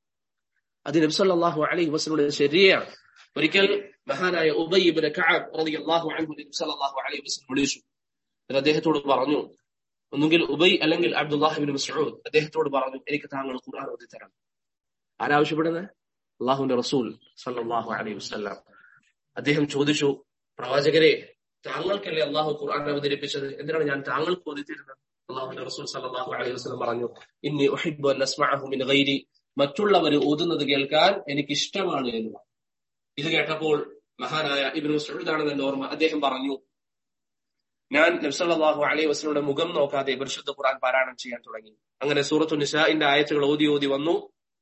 അത് നബ്സല്ലാഹു അലൈഹി വസ്ലയുടെ ശരിയാണ് ഒരിക്കൽ മഹാനായ ഉബൈബിന് കഅബ് റളിയല്ലാഹു അൻഹു നബി സല്ലല്ലാഹു അലൈഹി വസല്ലം വിളിച്ചു അദ്ദേഹത്തോട് പറഞ്ഞു ഒന്നുകിൽ ഉബൈ അല്ലെങ്കിൽ അബ്ദുല്ലാഹിബിൻ മസ്ഊദ് അദ്ദേഹത്തോട് പറഞ്ഞു എനിക്ക് താങ്കൾ ഖുർആൻ ഓതി തരണം ആരാവശ്യപ്പെടുന്നത് അള്ളാഹുവിന്റെ റസൂൽ സല്ലല്ലാഹു അലൈഹി വസല്ലം അദ്ദേഹം ചോദിച്ചു പ്രവാചകരെ താങ്കൾക്കല്ലേ അള്ളാഹു ഖുർആൻ അവതരിപ്പിച്ചത് എന്തിനാണ് ഞാൻ താങ്കൾക്ക് ഓതിത്തരുന്നത് അള്ളാഹുവിന്റെ റസൂൽ സല്ലല്ലാഹു അലൈഹി വസല്ലം പറഞ്ഞു ഇന്നി ഉഹിബ്ബു അൻ അസ്മഅഹു മിൻ ഗൈരി മറ്റുള്ളവർ ഓതുന്നത് കേൾക്കാൻ എനിക്ക് ഇഷ്ടമാണ് എന്ന് ഇത് കേട്ടപ്പോൾ മഹാനായ ഇബ്നു മസ്ഊദ് ആണെന്ന് എന്റെ ഓർമ്മ അദ്ദേഹം പറഞ്ഞു ഞാൻ നബ്സല്ലാഹു അലൈഹി വസ്ലയുടെ മുഖം നോക്കാതെ പരിശുദ്ധ ഖുർആൻ പാരായണം ചെയ്യാൻ തുടങ്ങി അങ്ങനെ സൂറത്തു നിസാഇന്റെ ആയത്തുകൾ ഓതി ഓതി വന്നു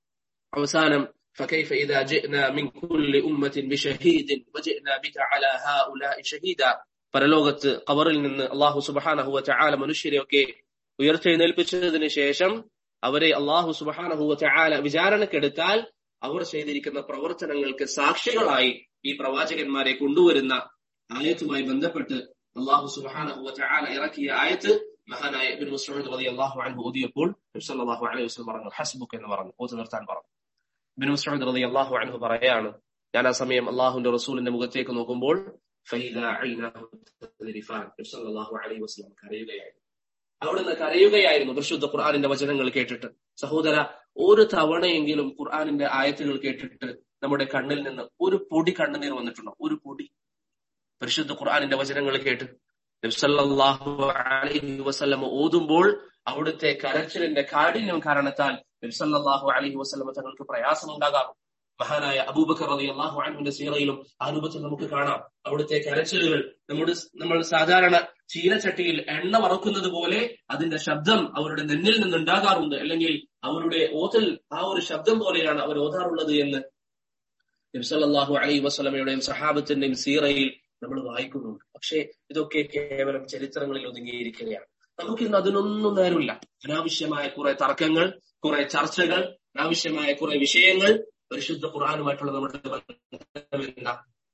അവസാനം فكيف إذا جئنا من كل أمة بشهيد وجئنا بك على هؤلاء شهيدا പരലോകത്ത് ഖബറിൽ നിന്ന് അള്ളാഹു സുബഹാനഹുവ ചാല മനുഷ്യരെയൊക്കെ ഉയർത്തെഴുന്നേൽപ്പിച്ചതിന് ശേഷം അവരെ അള്ളാഹു സുബഹാനഹുവ ചാല വിചാരണക്കെടുത്താൽ അവർ ചെയ്തിരിക്കുന്ന പ്രവർത്തനങ്ങൾക്ക് സാക്ഷികളായി ഈ പ്രവാചകന്മാരെ കൊണ്ടുവരുന്ന ആയത്തുമായി ബന്ധപ്പെട്ട് അള്ളാഹു സുബഹാനഹുവ ചാല ഇറക്കിയ ആയത്ത് മഹാനായ ഇബ്നു മസ്ഊദ് റളിയല്ലാഹു അൻഹു ഓതിയപ്പോൾ നബി സല്ലല്ലാഹു അലൈഹി വസല്ലം പറഞ്ഞു ഹസ്ബുക്ക് എന്ന് പറഞ്ഞു ഓതി നിർത്താൻ പറഞ്ഞു ഇബ്നു മസ്ഊദ് റളിയല്ലാഹു അൻഹു പറയാണ് ഞാൻ ആ സമയം അള്ളാഹുവിന്റെ റസൂലിന്റെ മുഖത്തേക്ക് നോക്കുമ്പോൾ ഫൈദാ ഐനഹു തദ്രിഫാൻ നബി സല്ലല്ലാഹു അലൈഹി വസല്ലം കരയുകയായിരുന്നു അവിടുന്ന് കരയുകയായിരുന്നു പരിശുദ്ധ ഖുർആാനിന്റെ വചനങ്ങൾ കേട്ടിട്ട് സഹോദര ഒരു തവണയെങ്കിലും ഖുർആാനിന്റെ ആയത്തുകൾ കേട്ടിട്ട് നമ്മുടെ കണ്ണിൽ നിന്ന് ഒരു പൊടി കണ്ണുനീർ വന്നിട്ടുണ്ടോ ഒരു പൊടി പരിശുദ്ധ ഖുർആാനിന്റെ വചനങ്ങൾ കേട്ട് നബ്സല്ലാഹു അലൈഹി വസല്ലം ഓതുമ്പോൾ അവിടുത്തെ കരച്ചിലിന്റെ കാഠിന്യം കാരണത്താൽ നബ്സല്ലാഹു അലൈഹി വസല്ലം തങ്ങൾക്ക് പ്രയാസമുണ്ടാകാറും മഹാനായ അബൂബക്കർ റതി അള്ളാഹു അൻഹുവിന്റെ സീറയിലും ആ രൂപത്തിൽ നമുക്ക് കാണാം അവിടുത്തെ കരച്ചിലുകൾ നമ്മുടെ നമ്മൾ സാധാരണ ചീനച്ചട്ടിയിൽ എണ്ണ വറക്കുന്നത് പോലെ അതിന്റെ ശബ്ദം അവരുടെ നെന്നിൽ നിന്നുണ്ടാകാറുണ്ട് അല്ലെങ്കിൽ അവരുടെ ഓതൽ ആ ഒരു ശബ്ദം പോലെയാണ് അവർ ഓതാറുള്ളത് എന്ന് നബ്സല്ലാഹു അലൈഹി വസ്ലമയുടെയും സഹാബത്തിന്റെയും സീറയിൽ നമ്മൾ വായിക്കുന്നുണ്ട് പക്ഷേ ഇതൊക്കെ കേവലം ചരിത്രങ്ങളിൽ ഒതുങ്ങിയിരിക്കുകയാണ് നമുക്കിന്ന് അതിനൊന്നും നേരമില്ല അനാവശ്യമായ കുറെ തർക്കങ്ങൾ കുറെ ചർച്ചകൾ അനാവശ്യമായ കുറെ വിഷയങ്ങൾ പരിശുദ്ധ ഖുർആാനുമായിട്ടുള്ള നമ്മുടെ ബന്ധമില്ല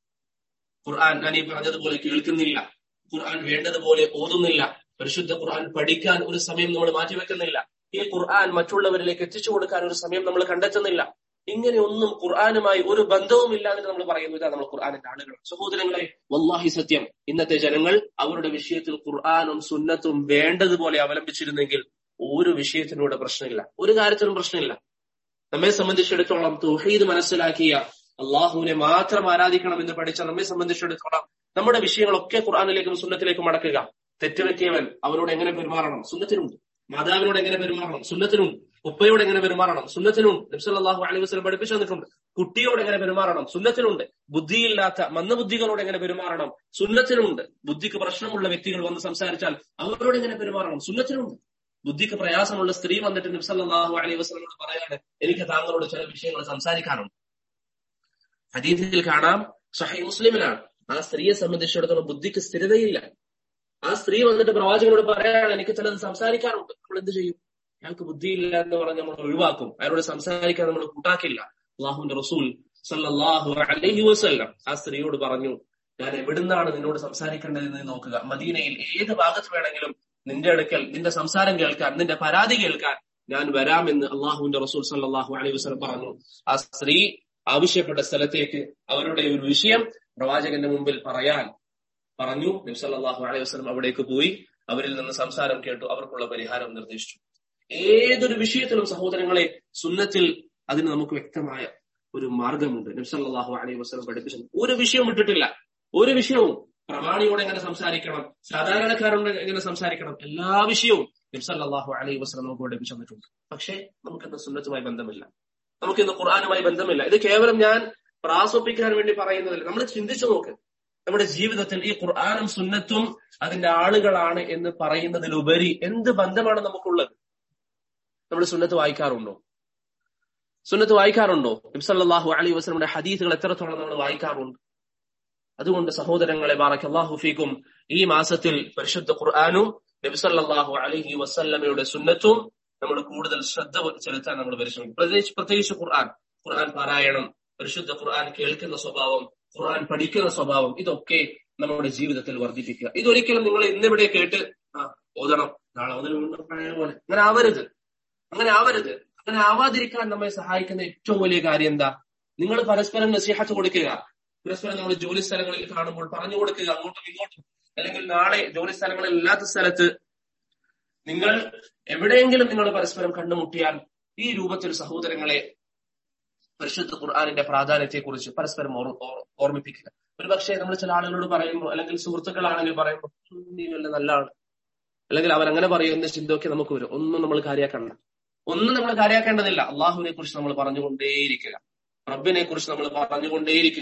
ഖുർആൻ ഞാൻ ഈ പറഞ്ഞതുപോലെ കേൾക്കുന്നില്ല ഖുർആൻ വേണ്ടതുപോലെ ഓതുന്നില്ല പരിശുദ്ധ ഖുർആൻ പഠിക്കാൻ ഒരു സമയം നമ്മൾ മാറ്റിവെക്കുന്നില്ല ഈ ഖുർആൻ മറ്റുള്ളവരിലേക്ക് എത്തിച്ചു കൊടുക്കാൻ ഒരു സമയം നമ്മൾ കണ്ടെത്തുന്നില്ല ഇങ്ങനെ ഒന്നും ഖുർആാനുമായി ഒരു ബന്ധവും ഇല്ലാതെ നമ്മൾ പറയുന്നു ഇതാ നമ്മൾ ഖുർആാനിന്റെ ആളുകൾ സഹോദരങ്ങളെ വല്ലാഹി സത്യം ഇന്നത്തെ ജനങ്ങൾ അവരുടെ വിഷയത്തിൽ ഖുർആാനും സുന്നത്തും വേണ്ടതുപോലെ അവലംബിച്ചിരുന്നെങ്കിൽ ഒരു വിഷയത്തിനൂടെ പ്രശ്നമില്ല ഒരു കാര്യത്തിനും പ്രശ്നമില്ല നമ്മെ സംബന്ധിച്ചിടത്തോളം തൗഹീദ് മനസ്സിലാക്കിയ അള്ളാഹുവിനെ മാത്രം ആരാധിക്കണം എന്ന് പഠിച്ച നമ്മെ സംബന്ധിച്ചിടത്തോളം നമ്മുടെ വിഷയങ്ങളൊക്കെ ഖുർആാനിലേക്കും സുന്നത്തിലേക്കും അടക്കുക തെറ്റുപറ്റിയവൻ അവരോട് എങ്ങനെ പെരുമാറണം സുന്നത്തിനുണ്ട് മാതാവിനോട് എങ്ങനെ പെരുമാറണം സുന്നത്തിനുണ്ട് ഉപ്പയോട് എങ്ങനെ പെരുമാറണം സുന്നത്തിനുണ്ട് നബ്സല്ലാഹു അലൈഹി വസ്ലം പഠിപ്പിച്ചു തന്നിട്ടുണ്ട് കുട്ടിയോട് എങ്ങനെ പെരുമാറണം സുന്നത്തിനുണ്ട് ബുദ്ധിയില്ലാത്ത മന്ദബുദ്ധികളോട് എങ്ങനെ പെരുമാറണം സുന്നത്തിനുണ്ട് ബുദ്ധിക്ക് പ്രശ്നമുള്ള വ്യക്തികൾ വന്ന് സംസാരിച്ചാൽ അവരോട് എങ്ങനെ പെരുമാറണം സുന്നത്തിനുണ്ട് ബുദ്ധിക്ക് പ്രയാസമുള്ള സ്ത്രീ വന്നിട്ട് നബ്സല്ലാഹു അലൈഹി വസ്ലമോട് പറയാണ് എനിക്ക് താങ്കളോട് ചില വിഷയങ്ങൾ സംസാരിക്കാനുണ്ട് ഹദീദിൽ കാണാം സഹി മുസ്ലിമിലാണ് ആ സ്ത്രീയെ സംബന്ധിച്ചിടത്തോളം ബുദ്ധിക്ക് സ്ഥിരതയില്ല ആ സ്ത്രീ വന്നിട്ട് പ്രവാചകനോട് പറയാണ് എനിക്ക് ചിലത് സംസാരിക്കാറുണ്ട് നമ്മൾ എന്ത് ചെയ്യും അയാൾക്ക് ബുദ്ധിയില്ല എന്ന് പറഞ്ഞ് നമ്മൾ ഒഴിവാക്കും അയാളോട് സംസാരിക്കാൻ നമ്മൾ കൂട്ടാക്കില്ല അള്ളാഹുന്റെ റസൂൽ സല്ലാഹു അലൈഹി വസ്ല്ലാം ആ സ്ത്രീയോട് പറഞ്ഞു ഞാൻ എവിടുന്നാണ് നിന്നോട് സംസാരിക്കേണ്ടതെന്ന് നോക്കുക മദീനയിൽ ഏത് ഭാഗത്ത് വേണമെങ്കിലും നിന്റെ അടുക്കൽ നിന്റെ സംസാരം കേൾക്കാൻ നിന്റെ പരാതി കേൾക്കാൻ ഞാൻ വരാമെന്ന് അള്ളാഹുവിന്റെ റസൂൽ സല്ലാഹു അലൈഹി വസ്ലം പറഞ്ഞു ആ സ്ത്രീ ആവശ്യപ്പെട്ട സ്ഥലത്തേക്ക് അവരുടെ ഒരു വിഷയം പ്രവാചകന്റെ മുമ്പിൽ പറയാൻ പറഞ്ഞു നബ്സല്ലാഹു അലൈഹി വസ്ലം അവിടേക്ക് പോയി അവരിൽ നിന്ന് സംസാരം കേട്ടു അവർക്കുള്ള പരിഹാരം നിർദ്ദേശിച്ചു ഏതൊരു വിഷയത്തിലും സഹോദരങ്ങളെ സുന്നത്തിൽ അതിന് നമുക്ക് വ്യക്തമായ ഒരു മാർഗമുണ്ട് നബ്സല്ലാഹു അലൈഹി വസ്ലം പഠിപ്പിച്ചു ഒരു വിഷയവും ഇട്ടിട്ടില്ല ഒരു വിഷയവും പ്രമാണിയോട് എങ്ങനെ സംസാരിക്കണം സാധാരണക്കാരോട് എങ്ങനെ സംസാരിക്കണം എല്ലാ വിഷയവും നബ്സല്ലാഹു അലൈഹി വസ്ലം നമുക്ക് പഠിപ്പിച്ചു തന്നിട്ടുണ്ട് പക്ഷേ നമുക്കിന്ന് സുന്നത്തുമായി ബന്ധമില്ല നമുക്കിന്ന് ഖുർആാനുമായി ബന്ധമില്ല ഇത് കേവലം ഞാൻ പ്രാസൊപ്പിക്കാൻ വേണ്ടി പറയുന്നതല്ല നമ്മൾ ചിന്തിച്ചു നോക്ക് നമ്മുടെ ജീവിതത്തിൽ ഈ ഖുർആാനും സുന്നത്തും അതിന്റെ ആളുകളാണ് എന്ന് പറയുന്നതിലുപരി എന്ത് ബന്ധമാണ് നമുക്കുള്ളത് നമ്മൾ സുന്നത്ത് വായിക്കാറുണ്ടോ സുന്നത്ത് വായിക്കാറുണ്ടോ നബ്സല്ലാഹു അലൈ വസ്ലമിന്റെ ഹദീസുകൾ എത്രത്തോളം നമ്മൾ വായിക്കാറുണ്ട് അതുകൊണ്ട് സഹോദരങ്ങളെ ബാറക് അള്ളാഹു ഫീക്കും ഈ മാസത്തിൽ പരിശുദ്ധ ഖുർആാനും നബ്സല്ലാഹു അലൈഹി വസല്ലമയുടെ സുന്നത്തും നമ്മൾ കൂടുതൽ ശ്രദ്ധ ചെലുത്താൻ നമ്മൾ പരിശ്രമിക്കും പ്രത്യേകിച്ച് പ്രത്യേകിച്ച് ഖുർആൻ ഖുർആൻ പാരായണം പരിശുദ്ധ ഖുർആൻ കേൾക്കുന്ന സ്വഭാവം ഖുർആൻ പഠിക്കുന്ന സ്വഭാവം ഇതൊക്കെ നമ്മുടെ ജീവിതത്തിൽ വർദ്ധിപ്പിക്കുക ഇതൊരിക്കലും നിങ്ങൾ ഇന്നിവിടെ കേട്ട് ആ ഓതണം നാളെ ഓതണം വീണ്ടും പഴയ പോലെ അങ്ങനെ ആവരുത് അങ്ങനെ ആവരുത് അങ്ങനെ ആവാതിരിക്കാൻ നമ്മെ സഹായിക്കുന്ന ഏറ്റവും വലിയ കാര്യം എന്താ നിങ്ങൾ പരസ്പരം നസീഹത്ത് കൊടുക്കുക പരസ്പരം നമ്മൾ ജോലി സ്ഥലങ്ങളിൽ കാണുമ്പോൾ പറഞ്ഞു കൊടുക്കുക അങ്ങോട്ടും ഇങ്ങോട്ടും അല്ലെങ്കിൽ നാളെ ജോലി സ്ഥലങ്ങളിൽ ഇല്ലാത്ത സ്ഥലത്ത് നിങ്ങൾ എവിടെയെങ്കിലും നിങ്ങൾ പരസ്പരം കണ്ടുമുട്ടിയാൽ ഈ രൂപത്തിൽ സഹോദരങ്ങളെ പരിശുദ്ധ ഖുർആാനിന്റെ പ്രാധാന്യത്തെക്കുറിച്ച് പരസ്പരം ഓർമ്മിപ്പിക്കുക ഒരു പക്ഷേ നമ്മൾ ചില ആളുകളോട് പറയുമ്പോൾ അല്ലെങ്കിൽ സുഹൃത്തുക്കളാണെങ്കിൽ പറയുമ്പോൾ നീ വല്ല നല്ല ആള് അല്ലെങ്കിൽ അവൻ അങ്ങനെ പറയുന്ന ചിന്തയൊക്കെ നമുക്ക് വരും ഒന്നും നമ്മൾ കാര്യാക്കണ്ട ഒന്നും നമ്മൾ കാര്യാക്കേണ്ടതില്ല അള്ളാഹുവിനെ കുറിച്ച് നമ്മൾ പറഞ്ഞുകൊണ്ടേയിരിക്കുക റബ്ബിനെ കുറിച്ച് നമ്മൾ പറഞ്ഞുകൊണ്ടേയിരിക്കുക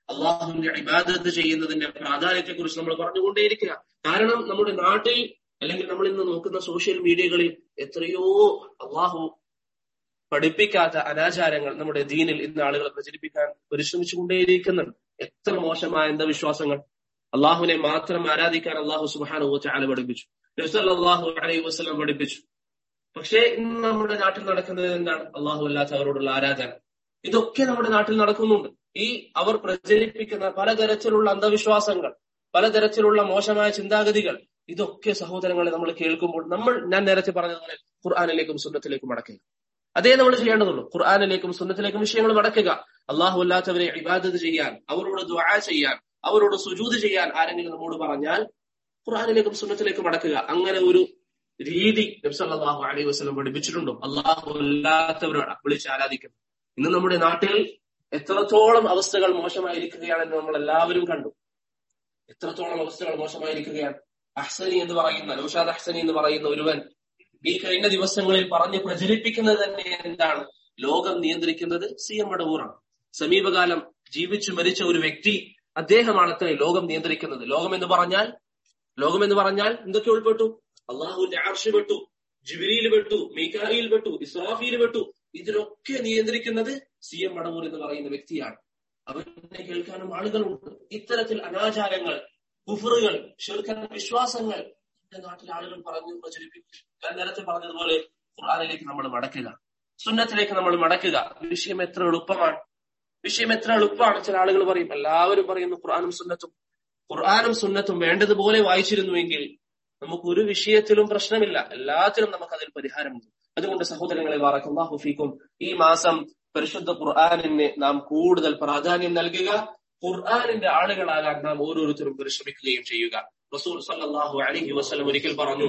അള്ളാഹുവിന്റെ ഇബാദത്ത് ചെയ്യുന്നതിന്റെ പ്രാധാന്യത്തെ കുറിച്ച് നമ്മൾ പറഞ്ഞുകൊണ്ടേയിരിക്കുക കാരണം നമ്മുടെ നാട്ടിൽ അല്ലെങ്കിൽ നമ്മൾ ഇന്ന് നോക്കുന്ന സോഷ്യൽ മീഡിയകളിൽ എത്രയോ അള്ളാഹു പഠിപ്പിക്കാത്ത അനാചാരങ്ങൾ നമ്മുടെ ദീനിൽ ഇന്ന് ആളുകളെ പ്രചരിപ്പിക്കാൻ പരിശ്രമിച്ചുകൊണ്ടേയിരിക്കുന്നുണ്ട് എത്ര മോശമായ അന്ധവിശ്വാസങ്ങൾ അള്ളാഹുവിനെ മാത്രം ആരാധിക്കാൻ അള്ളാഹു സുബാനു ചാല പഠിപ്പിച്ചു അള്ളാഹു അലൈഹി വസ്ലം പഠിപ്പിച്ചു പക്ഷേ ഇന്ന് നമ്മുടെ നാട്ടിൽ നടക്കുന്നത് എന്താണ് അള്ളാഹു അല്ലാത്തവരോടുള്ള ആരാധന ഇതൊക്കെ നമ്മുടെ നാട്ടിൽ നടക്കുന്നുണ്ട് ഈ അവർ പ്രചരിപ്പിക്കുന്ന പലതരത്തിലുള്ള അന്ധവിശ്വാസങ്ങൾ പലതരത്തിലുള്ള മോശമായ ചിന്താഗതികൾ ഇതൊക്കെ സഹോദരങ്ങളെ നമ്മൾ കേൾക്കുമ്പോൾ നമ്മൾ ഞാൻ നേരത്തെ പറഞ്ഞതുപോലെ ഖുർആാനിലേക്കും സുന്നത്തിലേക്കും മടക്കുക അതേ നമ്മൾ ചെയ്യേണ്ടതുള്ളൂ ഖുർആാനിലേക്കും സുന്നത്തിലേക്കും വിഷയങ്ങൾ മടക്കുക അള്ളാഹു അല്ലാത്തവരെ ഇബാദത്ത് ചെയ്യാൻ അവരോട് ദുആ ചെയ്യാൻ അവരോട് സുജൂത് ചെയ്യാൻ ആരെങ്കിലും നമ്മോട് പറഞ്ഞാൽ ഖുർആാനിലേക്കും സുന്നത്തിലേക്കും മടക്കുക അങ്ങനെ ഒരു രീതി നബ്സല്ലാഹു അലൈഹി വസ്ലം പഠിപ്പിച്ചിട്ടുണ്ടോ അള്ളാഹു അല്ലാത്തവരോട് വിളിച്ച് ആരാധിക്കുന്നു ഇന്ന് നമ്മുടെ നാട്ടിൽ എത്രത്തോളം അവസ്ഥകൾ മോശമായിരിക്കുകയാണെന്ന് നമ്മൾ എല്ലാവരും കണ്ടു എത്രത്തോളം അവസ്ഥകൾ മോശമായിരിക്കുകയാണ് അഹ്സനി എന്ന് പറയുന്ന നൌഷാദ് അഹ്സനി എന്ന് പറയുന്ന ഒരുവൻ ഈ കഴിഞ്ഞ ദിവസങ്ങളിൽ പറഞ്ഞ് പ്രചരിപ്പിക്കുന്നത് തന്നെ എന്താണ് ലോകം നിയന്ത്രിക്കുന്നത് സി എം മടവൂറാണ് സമീപകാലം ജീവിച്ചു മരിച്ച ഒരു വ്യക്തി അദ്ദേഹമാണ് അത്ര ലോകം നിയന്ത്രിക്കുന്നത് ലോകം എന്ന് പറഞ്ഞാൽ ലോകം എന്ന് പറഞ്ഞാൽ എന്തൊക്കെ ഉൾപ്പെട്ടു അള്ളാഹുവിന്റെ ആർഷ് പെട്ടു ജിബിരിയിൽ പെട്ടു മീക്കായിൽ പെട്ടു ഇസ്രാഫിയിൽ പെട്ടു ഇതിലൊക്കെ നിയന്ത്രിക്കുന്നത് സി എം മടവൂർ എന്ന് പറയുന്ന വ്യക്തിയാണ് അവനെ കേൾക്കാനും ആളുകളുണ്ട് ഇത്തരത്തിൽ അനാചാരങ്ങൾ കുഫറുകൾ ഷെർക്കൻ വിശ്വാസങ്ങൾ നാട്ടിലെ ആളുകൾ പറഞ്ഞു പ്രചരിപ്പിക്കും ഞാൻ നേരത്തെ പറഞ്ഞതുപോലെ ഖുർആാനിലേക്ക് നമ്മൾ മടക്കുക സുന്നത്തിലേക്ക് നമ്മൾ മടക്കുക വിഷയം എത്ര എളുപ്പമാണ് വിഷയം എത്ര എളുപ്പമാണ് ചില ആളുകൾ പറയും എല്ലാവരും പറയുന്നു ഖുർആാനും സുന്നത്തും ഖുർആാനും സുന്നത്തും വേണ്ടതുപോലെ വായിച്ചിരുന്നുവെങ്കിൽ നമുക്ക് ഒരു വിഷയത്തിലും പ്രശ്നമില്ല എല്ലാത്തിലും നമുക്ക് അതിൽ പരിഹാരമുണ്ട് അതുകൊണ്ട് സഹോദരങ്ങളെ വാറക്കുല്ലാഹുഫീക്കും ഈ മാസം പരിശുദ്ധ ഖുർആാനിന് നാം കൂടുതൽ പ്രാധാന്യം നൽകുക ഖുർആാനിന്റെ ആളുകളാകാൻ നാം ഓരോരുത്തരും പരിശ്രമിക്കുകയും ചെയ്യുക റസൂൽ സല്ലല്ലാഹു അലൈഹി വസല്ലം ഒരിക്കൽ പറഞ്ഞു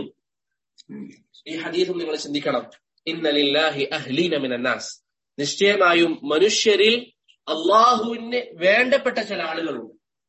ഈ ഹദീസും നിങ്ങൾ ചിന്തിക്കണം ഇന്നലില്ലാഹി അഹ്ലീന മിനന്നാസ് നിശ്ചയമായും മനുഷ്യരിൽ അള്ളാഹുവിന് വേണ്ടപ്പെട്ട ചില ആളുകളുണ്ട്